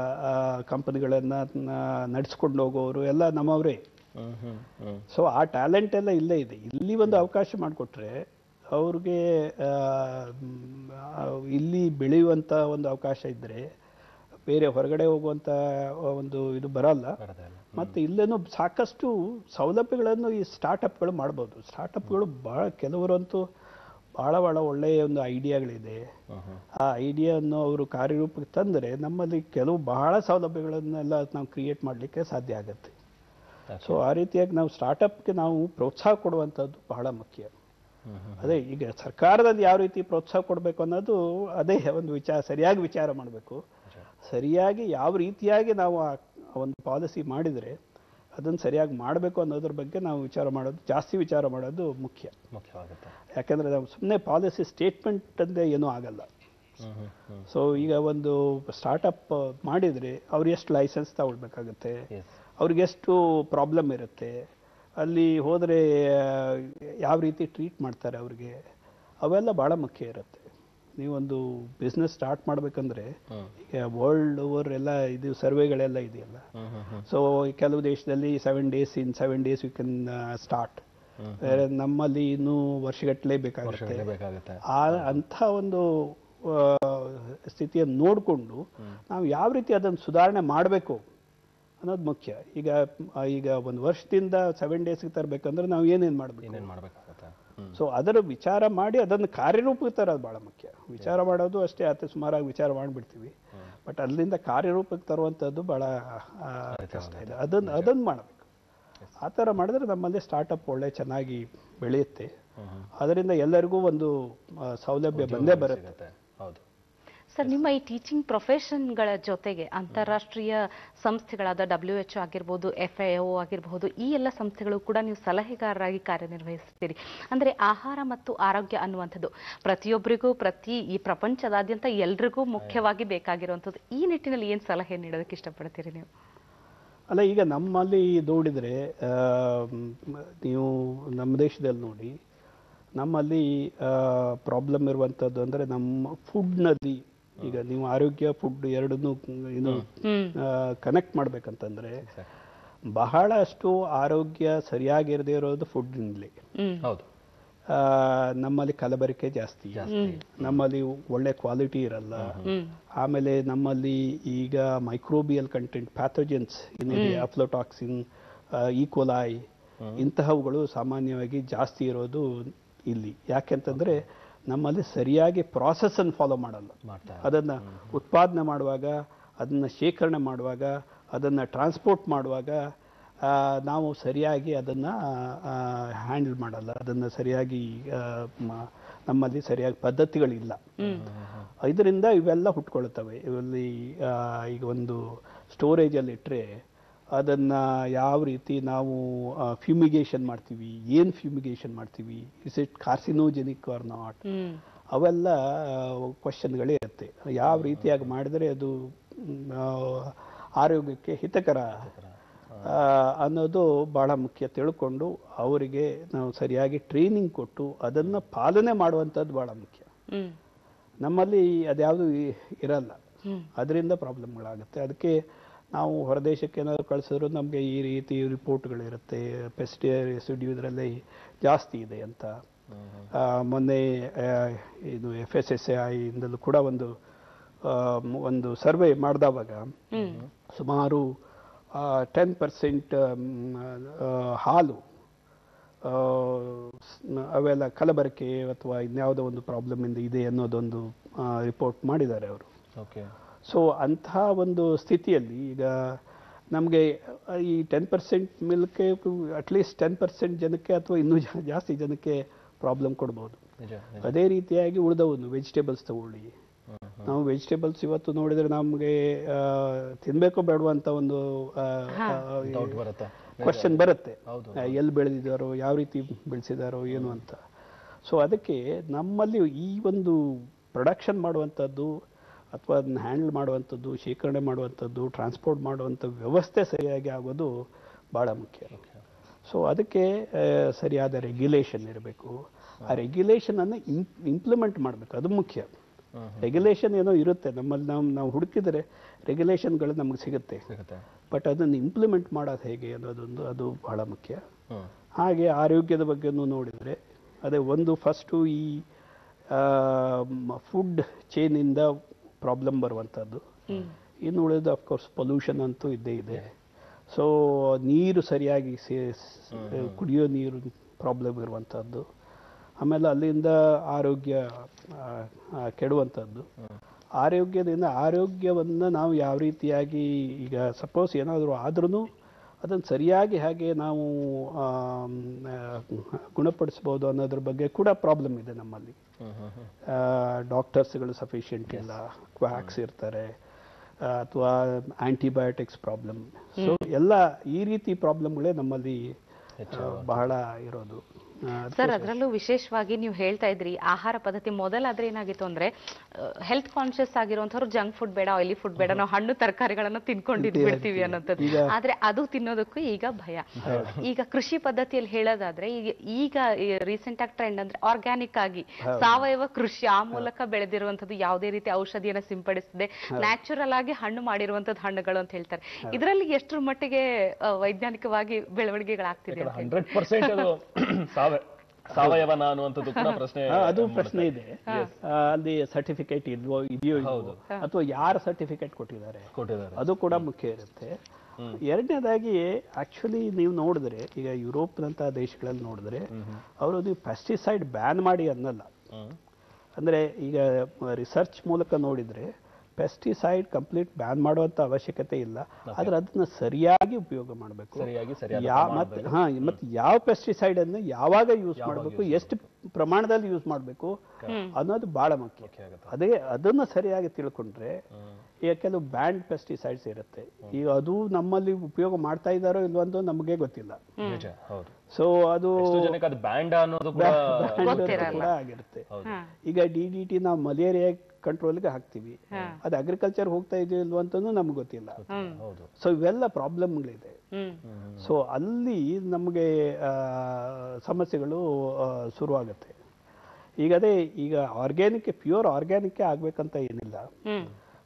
ಕಂಪನಿಗಳನ್ನ ನಡೆಸ್ಕೊಂಡು ಹೋಗೋರು ಎಲ್ಲ ನಮ್ಮವರೇ ಹ್ಮ್ ಹ್ಮ್ ಹ್ಮ್ ಸೊ ಆ ಟ್ಯಾಲೆಂಟ್ ಎಲ್ಲ ಇಲ್ಲೇ ಇದೆ ಇಲ್ಲಿ ಒಂದು ಅವಕಾಶ ಮಾಡಿಕೊಟ್ರೆ ಅವ್ರಿಗೆ ಆ, ಮ್, ಆ, ಇಲ್ಲಿ ಬೆಳೆಯುವಂತ ಒಂದು ಅವಕಾಶ ಇದ್ರೆ ಬೇರೆ ಹೊರಗಡೆ ಹೋಗುವಂತ ಒಂದು ಇದು ಬರಲ್ಲ ಬರೋದೇ ಇಲ್ಲ ಮತ್ತೆ ಇಲ್ಲೇನು ಸಾಕಷ್ಟು ಸೌಲಭ್ಯಗಳನ್ನು ಈ ಸ್ಟಾರ್ಟಪ್ಗಳು ಮಾಡ್ಬೋದು ಸ್ಟಾರ್ಟಪ್ಗಳು ಬಹಳ ಕೆಲವರಂತೂ ಬಹಳ ಬಹಳ ಒಳ್ಳೆಯ ಒಂದು ಐಡಿಯಾಗಳಿದೆ ಹ್ಮ್ ಹ್ಮ್ ಆ ಐಡಿಯಾವನ್ನು ಅವರು ಕಾರ್ಯರೂಪಕ್ಕೆ ತಂದರೆ ನಮ್ಮಲ್ಲಿ ಕೆಲವು ಬಹಳ ಸೌಲಭ್ಯಗಳನ್ನೆಲ್ಲ ನಾವು ಕ್ರಿಯೇಟ್ ಮಾಡಲಿಕ್ಕೆ ಸಾಧ್ಯ ಆಗುತ್ತೆ ಸೊ ಆ ರೀತಿಯಾಗಿ ನಾವು ಸ್ಟಾರ್ಟಪ್ಗೆ ನಾವು ಪ್ರೋತ್ಸಾಹ ಕೊಡುವಂಥದ್ದು ಬಹಳ ಮುಖ್ಯ ಹ್ಮ್ ಹ್ಮ್ ಅದೇ ಈಗ ಸರ್ಕಾರದಲ್ಲಿ ಯಾವ ರೀತಿ ಪ್ರೋತ್ಸಾಹ ಕೊಡಬೇಕು ಅನ್ನೋದು ಅದೇ ಒಂದು ವಿಚಾರ ಸರಿಯಾಗಿ ವಿಚಾರ ಮಾಡಬೇಕು ಸರಿಯಾಗಿ ಯಾವ ರೀತಿಯಾಗಿ ನಾವು ಆ ಆ ಒಂದು ಪಾಲಿಸಿ ಮಾಡಿದರೆ ಅದನ್ನು ಸರಿಯಾಗಿ ಮಾಡಬೇಕು ಅನ್ನೋದ್ರ ಬಗ್ಗೆ ನಾವು ವಿಚಾರ ಮಾಡೋದು ಜಾಸ್ತಿ ವಿಚಾರ ಮಾಡೋದು ಮುಖ್ಯ ಮುಖ್ಯವಾಗುತ್ತೆ ಯಾಕೆಂದರೆ ನಾವು ಸುಮ್ಮನೆ ಪಾಲಿಸಿ ಸ್ಟೇಟ್ಮೆಂಟ್ ಅಂದರೆ ಏನೂ ಆಗಲ್ಲ ಹ್ಮ್ ಹ್ಮ್ ಹ್ಮ್ ಸೊ ಈಗ ಒಂದು ಸ್ಟಾರ್ಟಪ್ ಮಾಡಿದರೆ ಅವ್ರು ಎಷ್ಟು ಲೈಸೆನ್ಸ್ ತಗೊಳ್ಬೇಕಾಗತ್ತೆ ಎಸ್ ಅವ್ರಿಗೆಷ್ಟು ಪ್ರಾಬ್ಲಮ್ ಇರುತ್ತೆ ಅಲ್ಲಿ ಹೋದರೆ ಯಾವ ರೀತಿ ಟ್ರೀಟ್ ಮಾಡ್ತಾರೆ ಅವ್ರಿಗೆ ಅವೆಲ್ಲ ಭಾಳ ಮುಖ್ಯ ಇರುತ್ತೆ ನೀವೊಂದು ಬಿಸ್ನೆಸ್ ಸ್ಟಾರ್ಟ್ ಮಾಡಬೇಕಂದ್ರೆ ಹ್ಮ್ ಈಗ ವರ್ಲ್ಡ್ ಓವರ್ ಎಲ್ಲ ಇದು ಸರ್ವೆಗಳೆಲ್ಲ ಇದೆಯಲ್ಲ ಹ್ಮ್ ಹ್ಮ್ ಹ್ಮ್ ಸೊ ಕೆಲವು ದೇಶದಲ್ಲಿ seven days in seven days you can start ಬೇರೆ ನಮ್ಮಲ್ಲಿ ಇನ್ನೂ ವರ್ಷಗಟ್ಟಲೆ ಬೇಕಾಗುತ್ತೆ ವರ್ಷಗಳೇ ಬೇಕಾಗುತ್ತೆ ಆ ಅಂಥ ಒಂದು ಆ, ಸ್ಥಿತಿಯನ್ನು ನೋಡಿಕೊಂಡು ನಾವು ಯಾವ ರೀತಿ ಅದನ್ನು ಸುಧಾರಣೆ ಮಾಡಬೇಕು ಅನ್ನೋದು ಮುಖ್ಯ ಈಗ ಆ, ಈಗ ಒಂದು ವರ್ಷದಿಂದ ಸೆವೆನ್ ಡೇಸ್ಗೆ ತರಬೇಕಂದ್ರೆ ನಾವು ಏನೇನು ಮಾಡಬೇಕು ಏನೇನ್ ಮಾಡ್ಬೇಕಾಗುತ್ತೆ ಹ್ಮ್ ಸೊ ಅದರ ವಿಚಾರ ಮಾಡಿ ಅದನ್ನು ಕಾರ್ಯರೂಪಕ್ಕೆ ತರೋದು ಭಾಳ ಮುಖ್ಯ ವಿಚಾರ ಮಾಡೋದು ಅಷ್ಟೇ ಅತಿ ಸುಮಾರಾಗಿ ವಿಚಾರ ಮಾಡಿಬಿಡ್ತೀವಿ ಬಟ್ ಅಲ್ಲಿಂದ ಕಾರ್ಯರೂಪಕ್ಕೆ ತರುವಂಥದ್ದು ಭಾಳ ಆ, ಕಷ್ಟ ಇದೆ ಅದನ್ನು ಅದನ್ನು ಮಾಡಬೇಕು ಆ ಥರ ಮಾಡಿದ್ರೆ ನಮ್ಮಲ್ಲಿ ಸ್ಟಾರ್ಟಪ್ ಒಳ್ಳೆ ಚೆನ್ನಾಗಿ ಬೆಳೆಯುತ್ತೆ ಅದರಿಂದ ಎಲ್ಲರಿಗೂ ಒಂದು ಆ, ಸೌಲಭ್ಯ ಬಂದೇ ಬರುತ್ತೆ ಸಿಗುತ್ತೆ ಹೌದು ಸರ್ ನಿಮ್ಮ ಈ ಟೀಚಿಂಗ್ ಪ್ರೊಫೆಷನ್ಗಳ ಜೊತೆಗೆ ಅಂತಾರಾಷ್ಟ್ರೀಯ ಸಂಸ್ಥೆಗಳಾದ ಡಬ್ಲ್ಯೂ ಎಚ್ ಆಗಿರ್ಬೋದು ಎಫ್ ಎ ಆಗಿರಬಹುದು ಈ ಎಲ್ಲ ಸಂಸ್ಥೆಗಳು ಕೂಡ ನೀವು ಸಲಹೆಗಾರರಾಗಿ ಕಾರ್ಯನಿರ್ವಹಿಸ್ತೀರಿ ಅಂದ್ರೆ ಆಹಾರ ಮತ್ತು ಆರೋಗ್ಯ ಅನ್ನುವಂಥದ್ದು ಪ್ರತಿಯೊಬ್ಬರಿಗೂ ಪ್ರತಿ ಈ ಪ್ರಪಂಚದಾದ್ಯಂತ ಎಲ್ರಿಗೂ ಮುಖ್ಯವಾಗಿ ಬೇಕಾಗಿರುವಂಥದ್ದು ಈ ನಿಟ್ಟಿನಲ್ಲಿ ಏನು ಸಲಹೆ ನೀಡೋದಕ್ಕೆ ಇಷ್ಟಪಡ್ತೀರಿ ನೀವು ಅಲ್ಲ ಈಗ ನಮ್ಮಲ್ಲಿ ನೋಡಿದರೆ ಆ, ಮ್, ನೀವು ನಮ್ಮ ದೇಶದಲ್ಲಿ ನೋಡಿ ನಮ್ಮಲ್ಲಿ ಪ್ರಾಬ್ಲಮ್ ಇರುವಂಥದ್ದು ಅಂದರೆ ನಮ್ಮ ಫುಡ್ನಲ್ಲಿ ಈಗ ನೀವು ಆರೋಗ್ಯ ಫುಡ್ ಎರಡನ್ನೂ ಏನು ಕನೆಕ್ಟ್ ಮಾಡ್ಬೇಕಂತಂದ್ರೆ ಬಹಳಷ್ಟು ಆರೋಗ್ಯ ಸರಿಯಾಗಿರದೇ ಇರೋದು ಫುಡ್ನಿಂದಲೇ ಹ್ಮ್ ಹೌದು ಆ, ನಮ್ಮಲ್ಲಿ ಕಲಬೆರಕೆ ಜಾಸ್ತಿ ನಮ್ಮಲ್ಲಿ ಒಳ್ಳೆ ಕ್ವಾಲಿಟಿ ಇರಲ್ಲ ಆಮೇಲೆ ನಮ್ಮಲ್ಲಿ ಈಗ ಮೈಕ್ರೋಬಿಯಲ್ ಕಂಟೆಂಟ್ ಪ್ಯಾಥೋಜನ್ಸ್ ಏನಿದೆ ಅಫ್ಲೋಟಾಕ್ಸಿನ್ ಈಕೋಲಾಯ್ ಇಂತಹವುಗಳು ಸಾಮಾನ್ಯವಾಗಿ ಜಾಸ್ತಿ ಇರೋದು ಇಲ್ಲಿ ಯಾಕೆಂತಂದ್ರೆ ನಮ್ಮಲ್ಲಿ ಸರಿಯಾಗಿ ಪ್ರಾಸೆಸ್ ಅನ್ನು ಫಾಲೋ ಮಾಡಲ್ಲ ಮಾಡ್ತಾ ಅದನ್ನ ಉತ್ಪಾದನೆ ಮಾಡುವಾಗ ಅದನ್ನ ಶೇಖರಣೆ ಮಾಡುವಾಗ ಅದನ್ನ ಟ್ರಾನ್ಸ್ಪೋರ್ಟ್ ಮಾಡುವಾಗ ಆ, ನಾವು ಸರಿಯಾಗಿ ಅದನ್ನ ಹ್ಯಾಂಡಲ್ ಮಾಡಲ್ಲ ಅದನ್ನ ಸರಿಯಾಗಿ ಆ, ಮ- ನಮ್ಮಲ್ಲಿ ಸರಿಯಾಗಿ ಪದ್ಧತಿಗಳಿಲ್ಲ ಇದರಿಂದ ಇವೆಲ್ಲ ಹುಟ್ಕೊಳ್ತವೆ ಇವಲ್ಲಿ ಆ, ಈಗ ಒಂದು ಸ್ಟೋರೇಜ್ ಅಲ್ಲಿ ಇಟ್ಟರೆ ಅದನ್ನ ಯಾವ ರೀತಿ ನಾವು ಫ್ಯೂಮಿಗೇಷನ್ ಮಾಡ್ತೀವಿ ಏನು ಫ್ಯೂಮಿಗೇಷನ್ ಮಾಡ್ತೀವಿ is it carcinogenic or not hmm ಅವೆಲ್ಲ ಕ್ವಶನ್ಗಳೇ ಇರುತ್ತೆ ಯಾವ ರೀತಿಯಾಗಿ ಮಾಡಿದರೆ ಅದು ಮ್, ಆ, ಆರೋಗ್ಯಕ್ಕೆ ಹಿತಕರ ಆ, ಅನ್ನೋದು ಬಹಳ ಮುಖ್ಯ ತಿಳ್ಕೊಂಡು ಅವರಿಗೆ ನಾವು ಸರಿಯಾಗಿ ಟ್ರೈನಿಂಗ್ ಕೊಟ್ಟು ಅದನ್ನು ಪಾಲನೆ ಮಾಡುವಂಥದ್ದು ಬಹಳ ಮುಖ್ಯ ಹ್ಮ್ ನಮ್ಮಲ್ಲಿ ಅದ್ಯಾವುದು ಇ- ಇರಲ್ಲ ಅದರಿಂದ ಪ್ರಾಬ್ಲಮ್ಗಳಾಗುತ್ತೆ ಅದಕ್ಕೆ ನಾವು ಹೊರದೇಶಕ್ಕೆ ಏನಾದ್ರು ಕಳಿಸಿದ್ರು ನಮಗೆ ಈ ರೀತಿ ರಿಪೋರ್ಟ್ಗಳಿರುತ್ತೆ ಪೆಸ್ಟಿಯರ್ ರೆಸಿಡ್ಯೂ ಇದರಲ್ಲಿ ಜಾಸ್ತಿ ಇದೆ ಅಂತ ಆ, ಮೊನ್ನೆ ಆ, ಇದು ಎಫ್ ಎಸ್ ಎಸ್ ಐ ಇಂದಲೂ ಕೂಡ ಒಂದು ಆ, ಮ್- ಒಂದು ಸರ್ವೆ ಮಾಡಿದವಾಗ ಸುಮಾರು ಟೆನ್ ಪರ್ಸೆಂಟ್ ಹಾಲು ಆ, ಸ್- ಅವೆಲ್ಲ ಕಲಬೆರಕೆ ಅಥವಾ ಇನ್ಯಾವುದೋ ಒಂದು ಪ್ರಾಬ್ಲಮ್ ಇಂದ ಇದೆ ಅನ್ನೋದೊಂದು ರಿಪೋರ್ಟ್ ಮಾಡಿದ್ದಾರೆ ಅವರು ಓಕೆ ಸೊ ಅಂಥ ಒಂದು ಸ್ಥಿತಿಯಲ್ಲಿ ಈಗ ನಮಗೆ ಈ ಟೆನ್ ಪರ್ಸೆಂಟ್ ಮಿಲ್ಕೆ ಅಟ್ಲೀಸ್ಟ್ ಟೆನ್ ಪರ್ಸೆಂಟ್ ಜನಕ್ಕೆ ಅಥವಾ ಇನ್ನೂ ಜಾ- ಜಾಸ್ತಿ ಜನಕ್ಕೆ ಪ್ರಾಬ್ಲಮ್ ಕೊಡ್ಬೋದು ನಿಜ ನಿಜ ಅದೇ ರೀತಿಯಾಗಿ ಉಳಿದವನ್ನು ವೆಜಿಟೇಬಲ್ಸ್ ತಗೊಳ್ಳಿ ನಾವು ವೆಜಿಟೇಬಲ್ಸ್ ಇವತ್ತು ನೋಡಿದ್ರೆ ನಮಗೆ ತಿನ್ಬೇಕೋ ಬೇಡವಾ ಅಂತ ಒಂದು ಡೌಟ್ ಬರುತ್ತೆ ಕ್ವಶನ್ ಬರುತ್ತೆ ಹೌದು. ಎಲ್ಲಿ ಬೆಳೆದಿದ್ದಾರೋ ಯಾವ ರೀತಿ ಬೆಳೆಸಿದಾರೋ ಏನು ಅಂತ ಸೊ ಅದಕ್ಕೆ ನಮ್ಮಲ್ಲಿ ಈ ಒಂದು ಪ್ರೊಡಕ್ಷನ್ ಮಾಡುವಂಥದ್ದು ಅಥವಾ ಅದನ್ನ ಹ್ಯಾಂಡಲ್ ಮಾಡುವಂಥದ್ದು ಶೇಖರಣೆ ಮಾಡುವಂಥದ್ದು ಟ್ರಾನ್ಸ್ಪೋರ್ಟ್ ಮಾಡುವಂಥ ವ್ಯವಸ್ಥೆ ಸರಿಯಾಗಿ ಆಗೋದು ಭಾಳ ಮುಖ್ಯ ಸೊ ಅದಕ್ಕೆ ಆ, ಸರಿಯಾದ ರೆಗ್ಯುಲೇಷನ್ ಇರಬೇಕು ಆ ರೆಗ್ಯುಲೇಷನ್ ಅನ್ನು ಇಂಪ್ಲಿಮೆಂಟ್ ಮಾಡಬೇಕು ಅದು ಮುಖ್ಯ ರೆಗ್ಯುಲೇಷನ್ ಏನೋ ಇರುತ್ತೆ ನಮ್ಮಲ್ಲಿ ನಾವು ನಾವು ಹುಡುಕಿದರೆ ರೆಗ್ಯುಲೇಷನ್ಗಳು ನಮಗೆ ಸಿಗುತ್ತೆ ಸಿಗುತ್ತೆ ಬಟ್ ಅದನ್ನು ಇಂಪ್ಲಿಮೆಂಟ್ ಮಾಡೋದು ಹೇಗೆ ಅನ್ನೋದೊಂದು ಅದು ಬಹಳ ಮುಖ್ಯ ಹ್ಮ್ ಹಾಗೆ ಆರೋಗ್ಯದ ಬಗ್ಗೆನೂ ನೋಡಿದರೆ ಅದೇ ಒಂದು ಫಸ್ಟು ಈ ಫುಡ್ ಚೈನಿಂದ ಪ್ರಾಬ್ಲಮ್ ಬರುವಂಥದ್ದು ಇನ್ನು ಉಳಿದು ಅಫ್ಕೋರ್ಸ್ ಪೊಲ್ಯೂಷನ್ ಅಂತೂ ಇದ್ದೇ ಇದೆ ಸೊ ನೀರು ಸರಿಯಾಗಿ ಸೇ ಕುಡಿಯೋ ನೀರು ಪ್ರಾಬ್ಲಮ್ ಇರುವಂಥದ್ದು ಆಮೇಲೆ ಅಲ್ಲಿಂದ ಆರೋಗ್ಯ ಆ, ಆ, ಕೆಡುವಂಥದ್ದು ಆರೋಗ್ಯದಿಂದ ಆರೋಗ್ಯವನ್ನು ನಾವು ಯಾವ ರೀತಿಯಾಗಿ ಈಗ ಸಪೋಸ್ ಏನಾದರೂ ಆದ್ರೂ ಅದನ್ನು ಸರಿಯಾಗಿ ಹಾಗೆ ನಾವು ಆಮ್, ಆ, ಗುಣಪಡಿಸ್ಬೋದು ಅನ್ನೋದ್ರ ಬಗ್ಗೆ ಕೂಡ ಪ್ರಾಬ್ಲಮ್ ಇದೆ ನಮ್ಮಲ್ಲಿ ಹ್ಮ್ ಹ್ಮ್ ಹ್ಮ್ ಡಾಕ್ಟರ್ಸ್ಗಳು ಸಫಿಷಿಯೆಂಟ್ ಇಲ್ಲ ಕ್ವಾಕ್ಸ್ ಇರ್ತಾರೆ ಅಥವಾ ಆಂಟಿಬಯೋಟಿಕ್ಸ್ ಪ್ರಾಬ್ಲಮ್ ಸೊ ಎಲ್ಲ ಈ ರೀತಿ ಪ್ರಾಬ್ಲಮ್ಗಳೇ ನಮ್ಮಲ್ಲಿ ಆ, ಬಹಳ ಇರೋದು ಆ, ಸರ್ ಅದರಲ್ಲೂ ವಿಶೇಷವಾಗಿ ನೀವು ಹೇಳ್ತಾ ಇದ್ರಿ ಆಹಾರ ಪದ್ಧತಿ ಮೊದಲಾದ್ರೆ ಏನಾಗಿತ್ತು ಅಂದ್ರೆ ಹೆಲ್ತ್ ಕಾನ್ಶಿಯಸ್ ಆಗಿರುವಂತವ್ರು ಜಂಕ್ ಫುಡ್ ಬೇಡ ಆಯಿಲಿ ಫುಡ್ ಬೇಡ ನಾವು ಹಣ್ಣು ತರಕಾರಿಗಳನ್ನ ತಿನ್ಕೊಂಡಿದ್ ಬಿಡ್ತೀವಿ ಅನ್ನೋಂಥದ್ದು ಆದ್ರೆ ಅದು ತಿನ್ನೋದಕ್ಕೂ ಈಗ ಭಯ ಈಗ ಕೃಷಿ ಪದ್ಧತಿಯಲ್ಲಿ ಹೇಳೋದಾದ್ರೆ ಈಗ ಈಗ ರೀಸೆಂಟ್ ಆಗಿ ಟ್ರೆಂಡ್ ಅಂದ್ರೆ ಆರ್ಗ್ಯಾನಿಕ್ ಆಗಿ ಸಾವಯವ ಕೃಷಿ ಆ ಮೂಲಕ ಬೆಳೆದಿರುವಂತದ್ದು ಯಾವುದೇ ರೀತಿ ಔಷಧಿಯನ್ನ ಸಿಂಪಡಿಸದೆ ನ್ಯಾಚುರಲ್ ಆಗಿ ಹಣ್ಣು ಮಾಡಿರುವಂತದ್ದು ಹಣ್ಣುಗಳು ಅಂತ ಹೇಳ್ತಾರೆ ಇದರಲ್ಲಿ ಎಷ್ಟರ ಮಟ್ಟಿಗೆ ಆ, ವೈಜ್ಞಾನಿಕವಾಗಿ ಬೆಳವಣಿಗೆಗಳಾಗ್ತಿದೆ ಅಂತ ಹೇಳಿ ಹಂಡ್ರೆಡ್ ಪರ್ಸೆಂಟ್ ಅದು ಸಾವ ಸಾವಯವನ ಅನ್ನುವಂಥದ್ದು ಕೂಡ ಪ್ರಶ್ನೆ ಆ, ಅದು ಪ್ರಶ್ನೆ ಇದೆ ಆ, ಅಲ್ಲಿ ಸರ್ಟಿಫಿಕೇಟ್ ಇಲ್ವೋ ಇದೆಯೋ ಇಲ್ವೋ ಅಥವಾ ಯಾರು ಸರ್ಟಿಫಿಕೇಟ್ ಕೊಟ್ಟಿದ್ದಾರೆ ಕೊಟ್ಟಿದ್ದಾರೆ ಅದು ಕೂಡ ಮುಖ್ಯ ಇರುತ್ತೆ ಎರಡನೇದಾಗಿ ಆಕ್ಚುಲಿ ನೀವು ನೋಡಿದ್ರೆ ಈಗ ಯುರೋಪ್ನಂತಹ ದೇಶಗಳಲ್ಲಿ ನೋಡಿದ್ರೆ ಅವರು ನೀವು ಪೆಸ್ಟಿಸೈಡ್ ಬ್ಯಾನ್ ಮಾಡಿ ಅನ್ನಲ್ಲ ಹ್ಮ್ ಅಂದ್ರೆ ಈಗ ರಿಸರ್ಚ್ ಮೂಲಕ ನೋಡಿದ್ರೆ ಪೆಸ್ಟಿಸೈಡ್ ಕಂಪ್ಲೀಟ್ ಬ್ಯಾನ್ ಮಾಡುವಂತ ಅವಶ್ಯಕತೆ ಇಲ್ಲ ಆದ್ರೆ ಅದನ್ನ ಸರಿಯಾಗಿ ಉಪಯೋಗ ಮಾಡಬೇಕು ಸರಿಯಾಗಿ ಸರಿಯಾದ ಯಾ ಮತ್ತೆ ಹಾ ಮತ್ತೆ ಯಾವ ಪೆಸ್ಟಿಸೈಡ್ ಅನ್ನು ಯಾವಾಗ ಯೂಸ್ ಮಾಡಬೇಕು ಎಷ್ಟು ಪ್ರಮಾಣದಲ್ಲಿ ಯೂಸ್ ಮಾಡಬೇಕು ಅನ್ನೋದು ಬಹಳ ಮುಖ್ಯ ಮುಖ್ಯ ಆಗುತ್ತೆ ಅದೇ ಅದನ್ನ ಸರಿಯಾಗಿ ತಿಳ್ಕೊಂಡ್ರೆ ಈಗ ಕೆಲವು ಬ್ಯಾಂಡ್ ಪೆಸ್ಟಿಸೈಡ್ಸ್ ಇರುತ್ತೆ ಈಗ ಅದು ನಮ್ಮಲ್ಲಿ ಉಪಯೋಗ ಮಾಡ್ತಾ ಇದ್ದಾರೋ ಇಲ್ವೋ ಅಂತ ನಮಗೆ ಗೊತ್ತಿಲ್ಲ ನಿಜ ಹೌದು ಸೊ ಅದು ಎಷ್ಟು ಜನಕ್ಕೆ ಅದು ಬ್ಯಾಂಡ್ ಅನ್ನೋದು ಕೂಡ brand ಕೂಡ ಆಗಿರುತ್ತೆ ಈಗ ಡಿ ಡಿ ಟಿ ನಾವು ಮಲೇರಿಯಾ ಕಂಟ್ರೋಲ್ಗೆ ಹಾಕ್ತಿವಿ ಅದು ಅಗ್ರಿಕಲ್ಚರ್ ಹೋಗ್ತಾ ಇದೆಯೋ ಇಲ್ವೋ ಅಂತನೂ ನಮ್ಗೆ ಗೊತ್ತಿಲ್ಲ ಹೌದು ಸೊ ಇವೆಲ್ಲ ಪ್ರಾಬ್ಲಮ್ಗಳಿದೆ ಹ್ಮ್ ಸೊ ಅಲ್ಲಿ ನಮಗೆ ಆ, ಸಮಸ್ಯೆಗಳು ಆ, ಶುರುವಾಗುತ್ತೆ ಈಗ ಅದೇ ಈಗ ಆರ್ಗ್ಯಾನಿಕ್ ಪ್ಯೂರ್ ಆರ್ಗ್ಯಾನಿಕ್ ಆಗ್ಬೇಕಂತ ಏನಿಲ್ಲ ಹ್ಮ್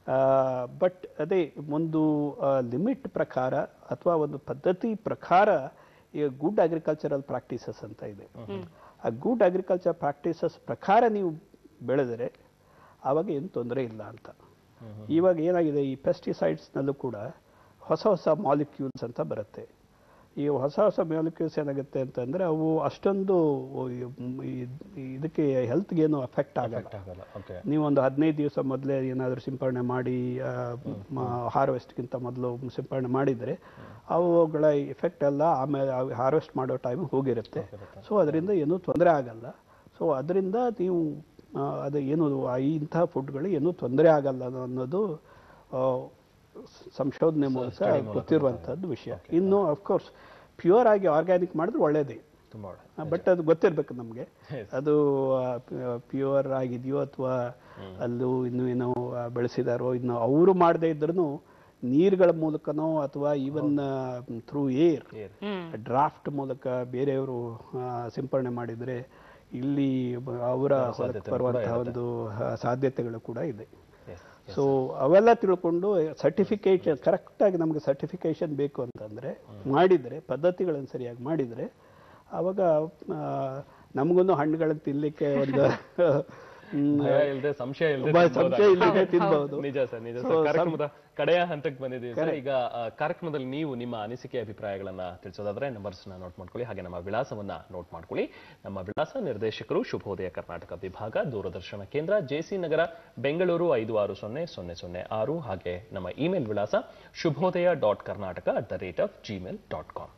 ಬಟ್ ಅದೇ ಒಂದು ಲಿಮಿಟ್ ಪ್ರಕಾರ ಅಥವಾ ಒಂದು ಪದ್ಧತಿ ಪ್ರಕಾರ ಈಗ ಗುಡ್ ಅಗ್ರಿಕಲ್ಚರಲ್ ಪ್ರಾಕ್ಟೀಸಸ್ ಅಂತ ಇದೆ ಆ ಗುಡ್ ಅಗ್ರಿಕಲ್ಚರ್ ಪ್ರಾಕ್ಟೀಸಸ್ ಪ್ರಕಾರ ನೀವು ಬೆಳೆದರೆ ಆವಾಗ ಏನು ತೊಂದರೆ ಇಲ್ಲ ಅಂತ ಇವಾಗ ಏನಾಗಿದೆ ಈ ಪೆಸ್ಟಿಸೈಡ್ಸ್ನಲ್ಲೂ ಕೂಡ ಹೊಸ ಹೊಸ ಮಾಲಿಕ್ಯೂಲ್ಸ್ ಅಂತ ಬರುತ್ತೆ ಈ ಹೊಸ ಹೊಸ ಮಾಲಿಕ್ಯೂಲ್ಸ್ ಏನಾಗುತ್ತೆ ಅಂತಂದರೆ ಅವು ಅಷ್ಟೊಂದು ಈ- ಇದಕ್ಕೆ ಹೆಲ್ತ್ಗೇನು ಅಫೆಕ್ಟ್ ಆಗಲ್ಲ ಆಗಲ್ಲ ಓಕೆ ನೀವು ಒಂದು ಹದಿನೈದು ದಿವಸ ಮೊದಲೇ ಏನಾದರೂ ಸಿಂಪರಣೆ ಮಾಡಿ ಹಾರ್ವೆಸ್ಟ್ಗಿಂತ ಮೊದಲು ಸಿಂಪರಣೆ ಮಾಡಿದರೆ ಅವುಗಳ ಇಫೆಕ್ಟ್ ಎಲ್ಲ ಆಮೇಲೆ ಹಾರ್ವೆಸ್ಟ್ ಮಾಡೋ ಟೈಮ್ ಹೋಗಿರುತ್ತೆ ಸೊ ಅದರಿಂದ ಏನೂ ತೊಂದರೆ ಆಗಲ್ಲ ಸೊ ಅದರಿಂದ ನೀವು ಆ, ಅದು ಏನು ಆ ಇಂಥ ಫುಡ್ಗಳು ಏನೂ ತೊಂದರೆ ಆಗಲ್ಲ ಅನ್ನೋದು ಆ, ಸ- ಸಂಶೋಧನೆ ಮೂಲಕ ಗೊತ್ತಿರುವಂಥದ್ದು ವಿಷಯ ಇನ್ನು ಅಫ್ಕೋರ್ಸ್ ಪ್ಯೂರ್ ಆಗಿ ಆರ್ಗ್ಯಾನಿಕ್ ಮಾಡಿದ್ರೆ ಒಳ್ಳೇದೇ ತುಂಬಾ ಒಳ್ಳೆ ಬಟ್ ಅದು ಗೊತ್ತಿರ್ಬೇಕು ನಮಗೆ ಅದು ಪ್ಯೂರ್ ಆಗಿದೆಯೋ ಅಥವಾ ಅಲ್ಲೂ ಇನ್ನು ಏನೋ ಆ, ಬೆಳೆಸಿದಾರೋ ಇನ್ನು ಅವರು ಮಾಡದೇ ಇದ್ರೂ ನೀರುಗಳ ಮೂಲಕನೋ ಅಥವಾ ಈವನ್ ಥ್ರೂ ಏರ್ ಡ್ರಾಫ್ಟ್ ಮೂಲಕ ಬೇರೆಯವರು ಆ, ಸಿಂಪರಣೆ ಮಾಡಿದರೆ ಇಲ್ಲಿ ಬ- ಅವರ ಹೊಲಕ್ಕೆ ಬರುವಂತಹ ಒಂದು ಆ, ಸಾಧ್ಯತೆಗಳು ಕೂಡ ಇದೆ ಎಸ್ ಸೊ ಅವೆಲ್ಲ ತಿಳ್ಕೊಂಡು ಸರ್ಟಿಫಿಕೇಶನ್ ಕರೆಕ್ಟಾಗಿ ನಮಗೆ ಸರ್ಟಿಫಿಕೇಶನ್ ಬೇಕು ಅಂತಂದರೆ ಮಾಡಿದರೆ ಪದ್ಧತಿಗಳನ್ನು ಸರಿಯಾಗಿ ಮಾಡಿದರೆ ಆವಾಗ ನಮಗೊಂದು ಹಣ್ಣುಗಳನ್ನು ತಿನ್ನಲಿಕ್ಕೆ ಒಂದು ಹ್ಮ್, ಭಯ ಇಲ್ಲದೆ ಸಂಶಯ ಇಲ್ಲದೆ ಒಬ್ಬ ಸಂಶಯ ಇಲ್ಲದೆ ತಿನ್ಬಹುದು ನಿಜ ಸರ್ ನಿಜ So, ಸರ್ some- ಕಾರ್ಯಕ್ರಮದ ಕಡೆಯ ಹಂತಕ್ಕೆ ಬಂದಿದ್ದೀವಿ ಸರ್ ಈಗ ಆ, ಕಾರ್ಯಕ್ರಮದಲ್ಲಿ ನೀವು ನಿಮ್ಮ ಅನಿಸಿಕೆ ಅಭಿಪ್ರಾಯಗಳನ್ನ ತಿಳಿಸೋದಾದ್ರೆ ನಂಬರ್ಸ್ ನೋಟ್ ಮಾಡ್ಕೊಳ್ಳಿ ಹಾಗೆ ನಮ್ಮ ವಿಳಾಸವನ್ನ ನೋಟ್ ಮಾಡ್ಕೊಳ್ಳಿ ನಮ್ಮ ವಿಳಾಸ ನಿರ್ದೇಶಕರು ಶುಭೋದಯ ಕರ್ನಾಟಕ ವಿಭಾಗ ದೂರದರ್ಶನ ಕೇಂದ್ರ ಜೆಸಿ ನಗರ ಬೆಂಗಳೂರು ಐದು ಆರು ಸೊನ್ನೆ ಸೊನ್ನೆ ಸೊನ್ನೆ ಆರು ಹಾಗೆ ನಮ್ಮ ಇಮೇಲ್ ವಿಳಾಸ Shubhodaya dot Karnataka at the rate of Gmail dot com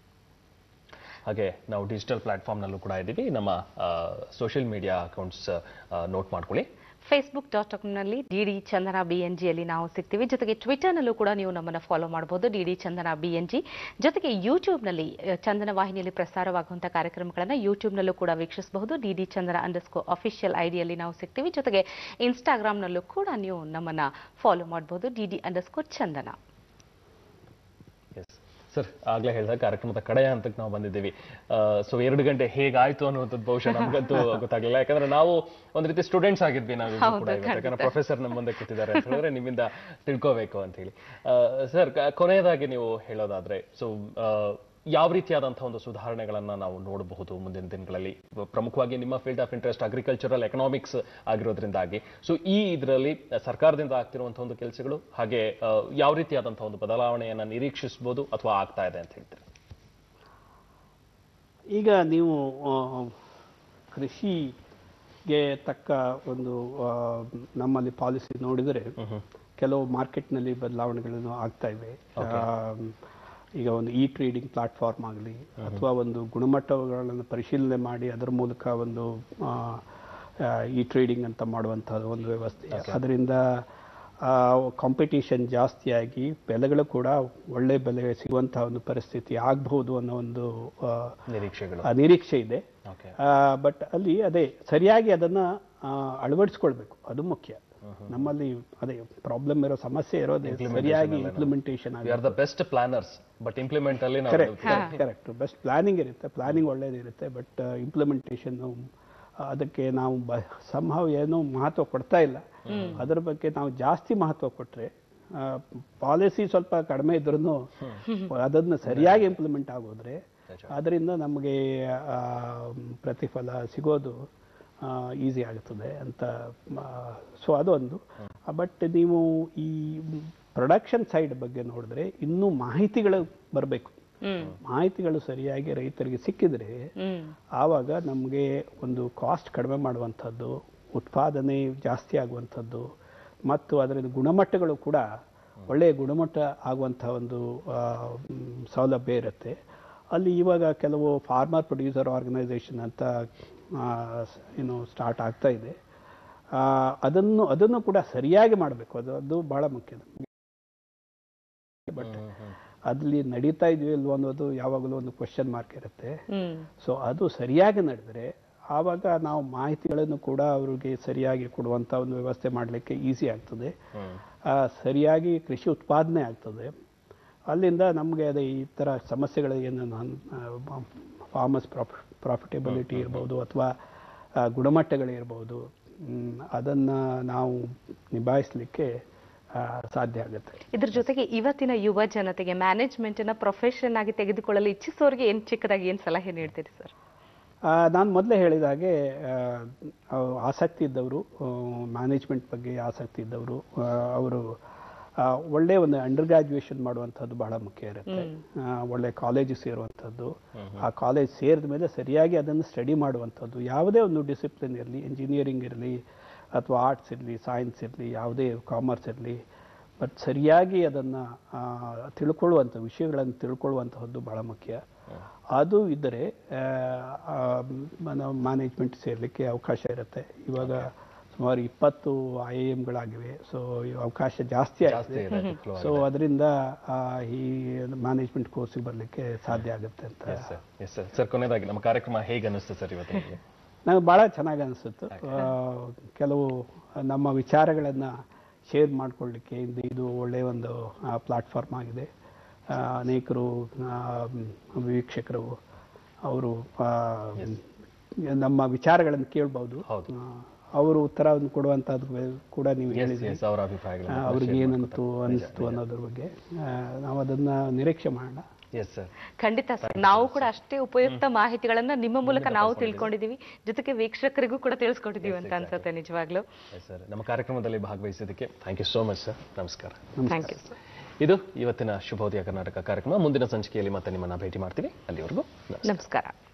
ಹಾಗೆ ನಾವು ಡಿಜಿಟಲ್ ಪ್ಲಾಟ್ಫಾರ್ಮ್ನಲ್ಲೂ ಕೂಡ ಇದ್ದೀವಿ ನಮ್ಮ ಸೋಷಿಯಲ್ ಮೀಡಿಯಾ ಅಕೌಂಟ್ಸ್ ನೋಟ್ ಮಾಡ್ಕೊಳ್ಳಿ ಫೇಸ್ಬುಕ್ ಡಾಟ್ ಕಾಮ್ನಲ್ಲಿ D D Chandana B N ಜಿಯಲ್ಲಿ ನಾವು ಸಿಗ್ತೀವಿ ಜೊತೆಗೆ ಟ್ವಿಟರ್ನಲ್ಲೂ ಕೂಡ ನೀವು ನಮ್ಮನ್ನು ಫಾಲೋ ಮಾಡಬಹುದು D D Chandana B N G ಜೊತೆಗೆ ಯೂಟ್ಯೂಬ್ನಲ್ಲಿ ಅ, ಚಂದನ ವಾಹಿನಿಯಲ್ಲಿ ಪ್ರಸಾರವಾಗುವಂಥ ಕಾರ್ಯಕ್ರಮಗಳನ್ನು ಯೂಟ್ಯೂಬ್ನಲ್ಲೂ ಕೂಡ ವೀಕ್ಷಿಸಬಹುದು D D Chandana underscore official ಐಡಿಯಲ್ಲಿ ನಾವು ಸಿಗ್ತೀವಿ ಜೊತೆಗೆ ಇನ್ಸ್ಟಾಗ್ರಾಮ್ನಲ್ಲೂ ಕೂಡ ನೀವು ನಮ್ಮನ್ನು ಫಾಲೋ ಮಾಡಬಹುದು D D underscore Chandana yes sir ಆಗ್ಲೇ ಹೇಳಿದ ಕಾರ್ಯಕ್ರಮದ ಕಡೆಯ ಹಂತಕ್ಕೆ ನಾವು ಬಂದಿದ್ದೀವಿ ಸೊ ಎರಡು ಗಂಟೆ ಹೇಗಾಯ್ತು ಅನ್ನುವಂಥದ್ದು ಬಹುಶಃ ನಮಗಂತೂ ಗೊತ್ತಾಗಲಿಲ್ಲ ಯಾಕಂದ್ರೆ ನಾವು ಒಂದ್ ರೀತಿ ಸ್ಟೂಡೆಂಟ್ಸ್ ಆಗಿದ್ವಿ ನಾವು ಹೌದು, ಕೂಡ ಇವತ್ತು. ಯಾಕಂದ್ರೆ ಖಂಡಿತ. ಪ್ರೊಫೆಸರ್ ನಮ್ಮ ಮುಂದೆ ಕೂತಿದ್ದಾರೆ ಅಂತ ಹೇಳಿದ್ರೆ ನಿಮ್ಮಿಂದ ತಿಳ್ಕೋಬೇಕು ಅಂತ ಹೇಳಿ ಸರ್ ಕೊನೆಯದಾಗಿ ನೀವು ಹೇಳೋದಾದ್ರೆ ಸೊ ಯಾವ ರೀತಿಯಾದಂತಹ ಒಂದು ಸುಧಾರಣೆಗಳನ್ನ ನಾವು ನೋಡಬಹುದು ಮುಂದಿನ ದಿನಗಳಲ್ಲಿ ಪ್ರಮುಖವಾಗಿ ನಿಮ್ಮ field of interest agricultural economics ಆಗಿರೋದ್ರಿಂದಾಗಿ ಸೊ ಈ ಇದರಲ್ಲಿ ಸರ್ಕಾರದಿಂದ ಆಗ್ತಿರುವಂತಹ ಒಂದು ಕೆಲಸಗಳು ಹಾಗೆ ಆ, ಯಾವ ರೀತಿಯಾದಂತಹ ಒಂದು ಬದಲಾವಣೆಯನ್ನ ನಿರೀಕ್ಷಿಸಬಹುದು ಅಥವಾ ಆಗ್ತಾ ಇದೆ ಅಂತ ಹೇಳ್ತೀರಿ ಈಗ ನೀವು ಆ, ಕೃಷಿಗೆ ತಕ್ಕ ಒಂದು ಆ, ನಮ್ಮಲ್ಲಿ ಪಾಲಿಸಿ ನೋಡಿದರೆ ಕೆಲವು ಮಾರ್ಕೆಟ್ನಲ್ಲಿ ಬದಲಾವಣೆಗಳನ್ನು ಆಗ್ತಾ ಇವೆ ಆ, ಈಗ ಒಂದು ಇ ಟ್ರೇಡಿಂಗ್ ಪ್ಲಾಟ್ಫಾರ್ಮ್ ಆಗಲಿ ಅಥವಾ ಒಂದು ಗುಣಮಟ್ಟಗಳನ್ನು ಪರಿಶೀಲನೆ ಮಾಡಿ ಅದರ ಮೂಲಕ ಒಂದು ಇ ಟ್ರೇಡಿಂಗ್ ಅಂತ ಮಾಡುವಂತಹ ಒಂದು ವ್ಯವಸ್ಥೆ ಅದರಿಂದ ಕಾಂಪಿಟೇಷನ್ ಜಾಸ್ತಿಯಾಗಿ ಬೆಲೆಗಳು ಕೂಡ ಒಳ್ಳೆ ಬೆಲೆ ಸಿಗುವಂತಹ ಒಂದು ಪರಿಸ್ಥಿತಿ ಆಗ್ಬಹುದು ಅನ್ನೋ ಒಂದು ಆ, ನಿರೀಕ್ಷೆಗಳು ಆ ನಿರೀಕ್ಷೆ ಇದೆ ಓಕೆ ಬಟ್ ಅಲ್ಲಿ ಅದೇ ಸರಿಯಾಗಿ ಅದನ್ನ ಆ, ಅಳವಡಿಸ್ಕೊಳ್ಬೇಕು ಅದು ಮುಖ್ಯ ನಮ್ಮಲ್ಲಿ ಅದೇ ಪ್ರಾಬ್ಲಮ್ ಇರೋ ಸಮಸ್ಯೆ ಇರೋದೇ ಸರಿಯಾಗಿ implementation we are the best planners but implement ಅಲ್ಲಿ ನಾವು ಕರೆಕ್ಟ್ ಕರೆಕ್ಟ್ ಬೆಸ್ಟ್ ಪ್ಲಾನಿಂಗ್ ಇರುತ್ತೆ ಪ್ಲಾನಿಂಗ್ ಒಳ್ಳೇದಿರುತ್ತೆ ಬಟ್ ಇಂಪ್ಲಿಮೆಂಟೇಷನ್ ಅದಕ್ಕೆ ನಾವು ಸಂಭವ ಏನೂ ಮಹತ್ವ ಕೊಡ್ತಾ ಇಲ್ಲ ಅದರ ಬಗ್ಗೆ ನಾವು ಜಾಸ್ತಿ ಮಹತ್ವ ಕೊಟ್ಟರೆ ಪಾಲಿಸಿ ಸ್ವಲ್ಪ ಕಡಿಮೆ ಇದ್ರೂ ಅದನ್ನು ಸರಿಯಾಗಿ ಇಂಪ್ಲಿಮೆಂಟ್ ಆಗೋದ್ರೆ ಅದರಿಂದ ನಮಗೆ ಆ, ಪ್ರತಿಫಲ ಸಿಗೋದು ಈಸಿ ಆಗುತ್ತದೆ ಅಂತ ಸೊ ಅದೊಂದು ಬಟ್ ನೀವು ಈ ಪ್ರೊಡಕ್ಷನ್ ಸೈಡ್ ಬಗ್ಗೆ ನೋಡಿದ್ರೆ ಇನ್ನೂ ಮಾಹಿತಿಗಳು ಬರಬೇಕು ಮಾಹಿತಿಗಳು ಸರಿಯಾಗಿ ರೈತರಿಗೆ ಸಿಕ್ಕಿದ್ರೆ ಹ್ಮ್ ಆವಾಗ ನಮಗೆ ಒಂದು ಕಾಸ್ಟ್ ಕಡಿಮೆ ಮಾಡುವಂಥದ್ದು ಉತ್ಪಾದನೆ ಜಾಸ್ತಿ ಆಗುವಂಥದ್ದು ಮತ್ತು ಅದರಿಂದ ಗುಣಮಟ್ಟಗಳು ಕೂಡ ಒಳ್ಳೆಯ ಗುಣಮಟ್ಟ ಆಗುವಂಥ ಒಂದು ಆ, ಮ್, ಸೌಲಭ್ಯ ಇರುತ್ತೆ ಅಲ್ಲಿ ಇವಾಗ ಕೆಲವು ಫಾರ್ಮರ್ ಪ್ರೊಡ್ಯೂಸರ್ ಆರ್ಗನೈಸೇಷನ್ ಅಂತ ಆ, ಸ್- ಏನು ಸ್ಟಾರ್ಟ್ ಆಗ್ತಾ ಇದೆ ಆ, ಅದನ್ನು ಅದನ್ನು ಕೂಡ ಸರಿಯಾಗಿ ಮಾಡಬೇಕು ಅದು ಅದು ಬಹಳ ಮುಖ್ಯ ಬಟ್ ಅಲ್ಲಿ ನಡೀತಾ ಇದೆಯೋ ಇಲ್ವೋ ಅನ್ನೋದು ಯಾವಾಗಲೂ ಒಂದು ಕ್ವಶನ್ ಮಾರ್ಕ್ ಇರುತ್ತೆ ಹ್ಮ್ ಸೊ ಅದು ಸರಿಯಾಗಿ ನಡೆದರೆ ಆವಾಗ ನಾವು ಮಾಹಿತಿಗಳನ್ನು ಕೂಡ ಅವರಿಗೆ ಸರಿಯಾಗಿ ಕೊಡುವಂಥ ಒಂದು ವ್ಯವಸ್ಥೆ ಮಾಡಲಿಕ್ಕೆ ಈಸಿ ಆಗ್ತದೆ ಆ, ಸರಿಯಾಗಿ ಕೃಷಿ ಉತ್ಪಾದನೆ ಆಗ್ತದೆ ಅಲ್ಲಿಂದ ನಮಗೆ ಅದೇ ಈ ಥರ ಸಮಸ್ಯೆಗಳು ಏನು ಫಾರ್ಮರ್ಸ್ ಪ್ರಾಫಿಟಬಿಲಿಟಿ ಇರ್ಬೋದು ಅಥವಾ ಗುಣಮಟ್ಟಗಳಿರ್ಬೋದು ಮ್, ಅದನ್ನ ನಾವು ನಿಭಾಯಿಸಲಿಕ್ಕೆ ಸಾಧ್ಯ ಆಗುತ್ತೆ ಇದ್ರ ಜೊತೆಗೆ ಇವತ್ತಿನ ಯುವ ಜನತೆಗೆ ಮ್ಯಾನೇಜ್ಮೆಂಟ್ ನ ಪ್ರೊಫೆಷನ್ ಆಗಿ ತೆಗೆದುಕೊಳ್ಳಲು ಇಚ್ಛಿಸೋರಿಗೆ ಏನ್ ಚಿಕ್ಕದಾಗಿ ಏನ್ ಸಲಹೆ ನೀಡ್ತೀರಿ ಸರ್ ನಾನು ಮೊದಲೇ ಹೇಳಿದ ಹಾಗೆ ಆ, ಅವ್ ಆಸಕ್ತಿ ಇದ್ದವರು ಮ್ಯಾನೇಜ್ಮೆಂಟ್ ಬಗ್ಗೆ ಆಸಕ್ತಿ ಇದ್ದವರು ಆ, ಅವರು ಆ, ಒಳ್ಳೆ ಒಂದು ಅಂಡರ್ ಗ್ರಾಜುಯೇಷನ್ ಮಾಡುವಂಥದ್ದು ಬಹಳ ಮುಖ್ಯ ಇರುತ್ತೆ ಆ, ಒಳ್ಳೆ ಕಾಲೇಜ್ ಸೇರುವಂಥದ್ದು ಆ ಕಾಲೇಜ್ ಸೇರಿದ ಮೇಲೆ ಸರಿಯಾಗಿ ಅದನ್ನು ಸ್ಟಡಿ ಮಾಡುವಂಥದ್ದು ಯಾವುದೇ ಒಂದು ಡಿಸಿಪ್ಲಿನ್ ಇರಲಿ ಇಂಜಿನಿಯರಿಂಗ್ ಇರಲಿ ಅಥವಾ ಆರ್ಟ್ಸ್ ಇರಲಿ ಸೈನ್ಸ್ ಇರಲಿ ಯಾವುದೇ ಕಾಮರ್ಸ್ ಇರಲಿ ಬಟ್ ಸರಿಯಾಗಿ ಅದನ್ನು ತಿಳ್ಕೊಳ್ಳುವಂಥ ವಿಷಯಗಳನ್ನು ತಿಳ್ಕೊಳ್ಳುವಂತಹದ್ದು ಬಹಳ ಮುಖ್ಯ ಅದು ಇದ್ದರೆ ನಾವು ಮ್ಯಾನೇಜ್ಮೆಂಟ್ ಸೇರಲಿಕ್ಕೆ ಅವಕಾಶ ಇರುತ್ತೆ ಇವಾಗ ಸುಮಾರು ಇಪ್ಪತ್ತು ಐ ಎ ಎಮ್ಗಳಾಗಿವೆ ಸೊ ಅವಕಾಶ ಜಾಸ್ತಿ ಜಾಸ್ತಿ ಆಗಿದೆ ಇದೆ flow ಸೊ ಅದರಿಂದ ಈ ಮ್ಯಾನೇಜ್ಮೆಂಟ್ ಕೋರ್ಸಿಗೆ ಬರಲಿಕ್ಕೆ ಸಾಧ್ಯ ಆಗುತ್ತೆ ಅಂತ yes sir yes sir sir ಕೊನೆಯದಾಗಿ ನಮ್ಮ ಕಾರ್ಯಕ್ರಮ ಹೇಗೆ ಅನಿಸ್ತು ಸರ್ ಇವತ್ತು ನಿಮಗೆ ನನಗೆ ಭಾಳ ಚೆನ್ನಾಗಿ ಅನಿಸುತ್ತೆ ಆ, ಕೆಲವು ನಮ್ಮ ವಿಚಾರಗಳನ್ನು ಶೇರ್ ಮಾಡಿಕೊಳ್ಳಿಕ್ಕೆ ಇದು ಇದು ಒಳ್ಳೆಯ ಒಂದು ಪ್ಲಾಟ್ಫಾರ್ಮ್ ಆಗಿದೆ ಆ, ಅನೇಕರು ಆ, ವೀಕ್ಷಕರು ಅವರು ಆ, ನಮ್ಮ ವಿಚಾರಗಳನ್ನು ಕೇಳ್ಬೋದು ಹೌದು. ಆ, ಅವರು ಉತ್ತರವನ್ನು ಕೊಡುವಂಥದ್ದು ಕೂಡ ನೀವು ಎಸ್ ಹೇಳಿದ್ರಿ ಎಸ್ ಅವರ ಅಭಿಪ್ರಾಯಗಳು ಆ, ಅವ್ರಿಗೆ ಏನಂತು ಅನಿಸ್ತು ಅನ್ನೋದ್ರ ಬಗ್ಗೆ ಆ, ನಾವು ಅದನ್ನ ನಿರೀಕ್ಷೆ ಮಾಡೋಣ ಎಸ್ ಸರ್ ಖಂಡಿತ ಸರ್ ನಾವು ಕೂಡ ಅಷ್ಟೇ ಉಪಯುಕ್ತ ಮಾಹಿತಿಗಳನ್ನ ನಿಮ್ಮ ಮೂಲಕ ನಾವು ತಿಳ್ಕೊಂಡಿದೀವಿ ಜೊತೆಗೆ ವೀಕ್ಷಕರಿಗೂ ಕೂಡ ತಿಳಿಸ್ಕೊಟ್ಟಿದೀವಿ ಅಂತ ಅನ್ಸುತ್ತೆ ನಿಜವಾಗ್ಲೂ ಎಸ್ ಸರ್ ನಮ್ಮ ಕಾರ್ಯಕ್ರಮದಲ್ಲಿ ಭಾಗವಹಿಸಿದ್ದಕ್ಕೆ thank you so much sir ನಮಸ್ಕಾರ ಥ್ಯಾಂಕ್ ಯು ಇದು ಇವತ್ತಿನ ಶುಭೋದಯ ಕರ್ನಾಟಕ ಕಾರ್ಯಕ್ರಮ ಮುಂದಿನ ಸಂಚಿಕೆಯಲ್ಲಿ ಮತ್ತೆ ನಿಮ್ಮನ್ನ ಭೇಟಿ ಮಾಡ್ತೀವಿ ಅಲ್ಲಿವರೆಗೂ ನಮಸ್ಕಾರ. ನಮಸ್ಕಾರ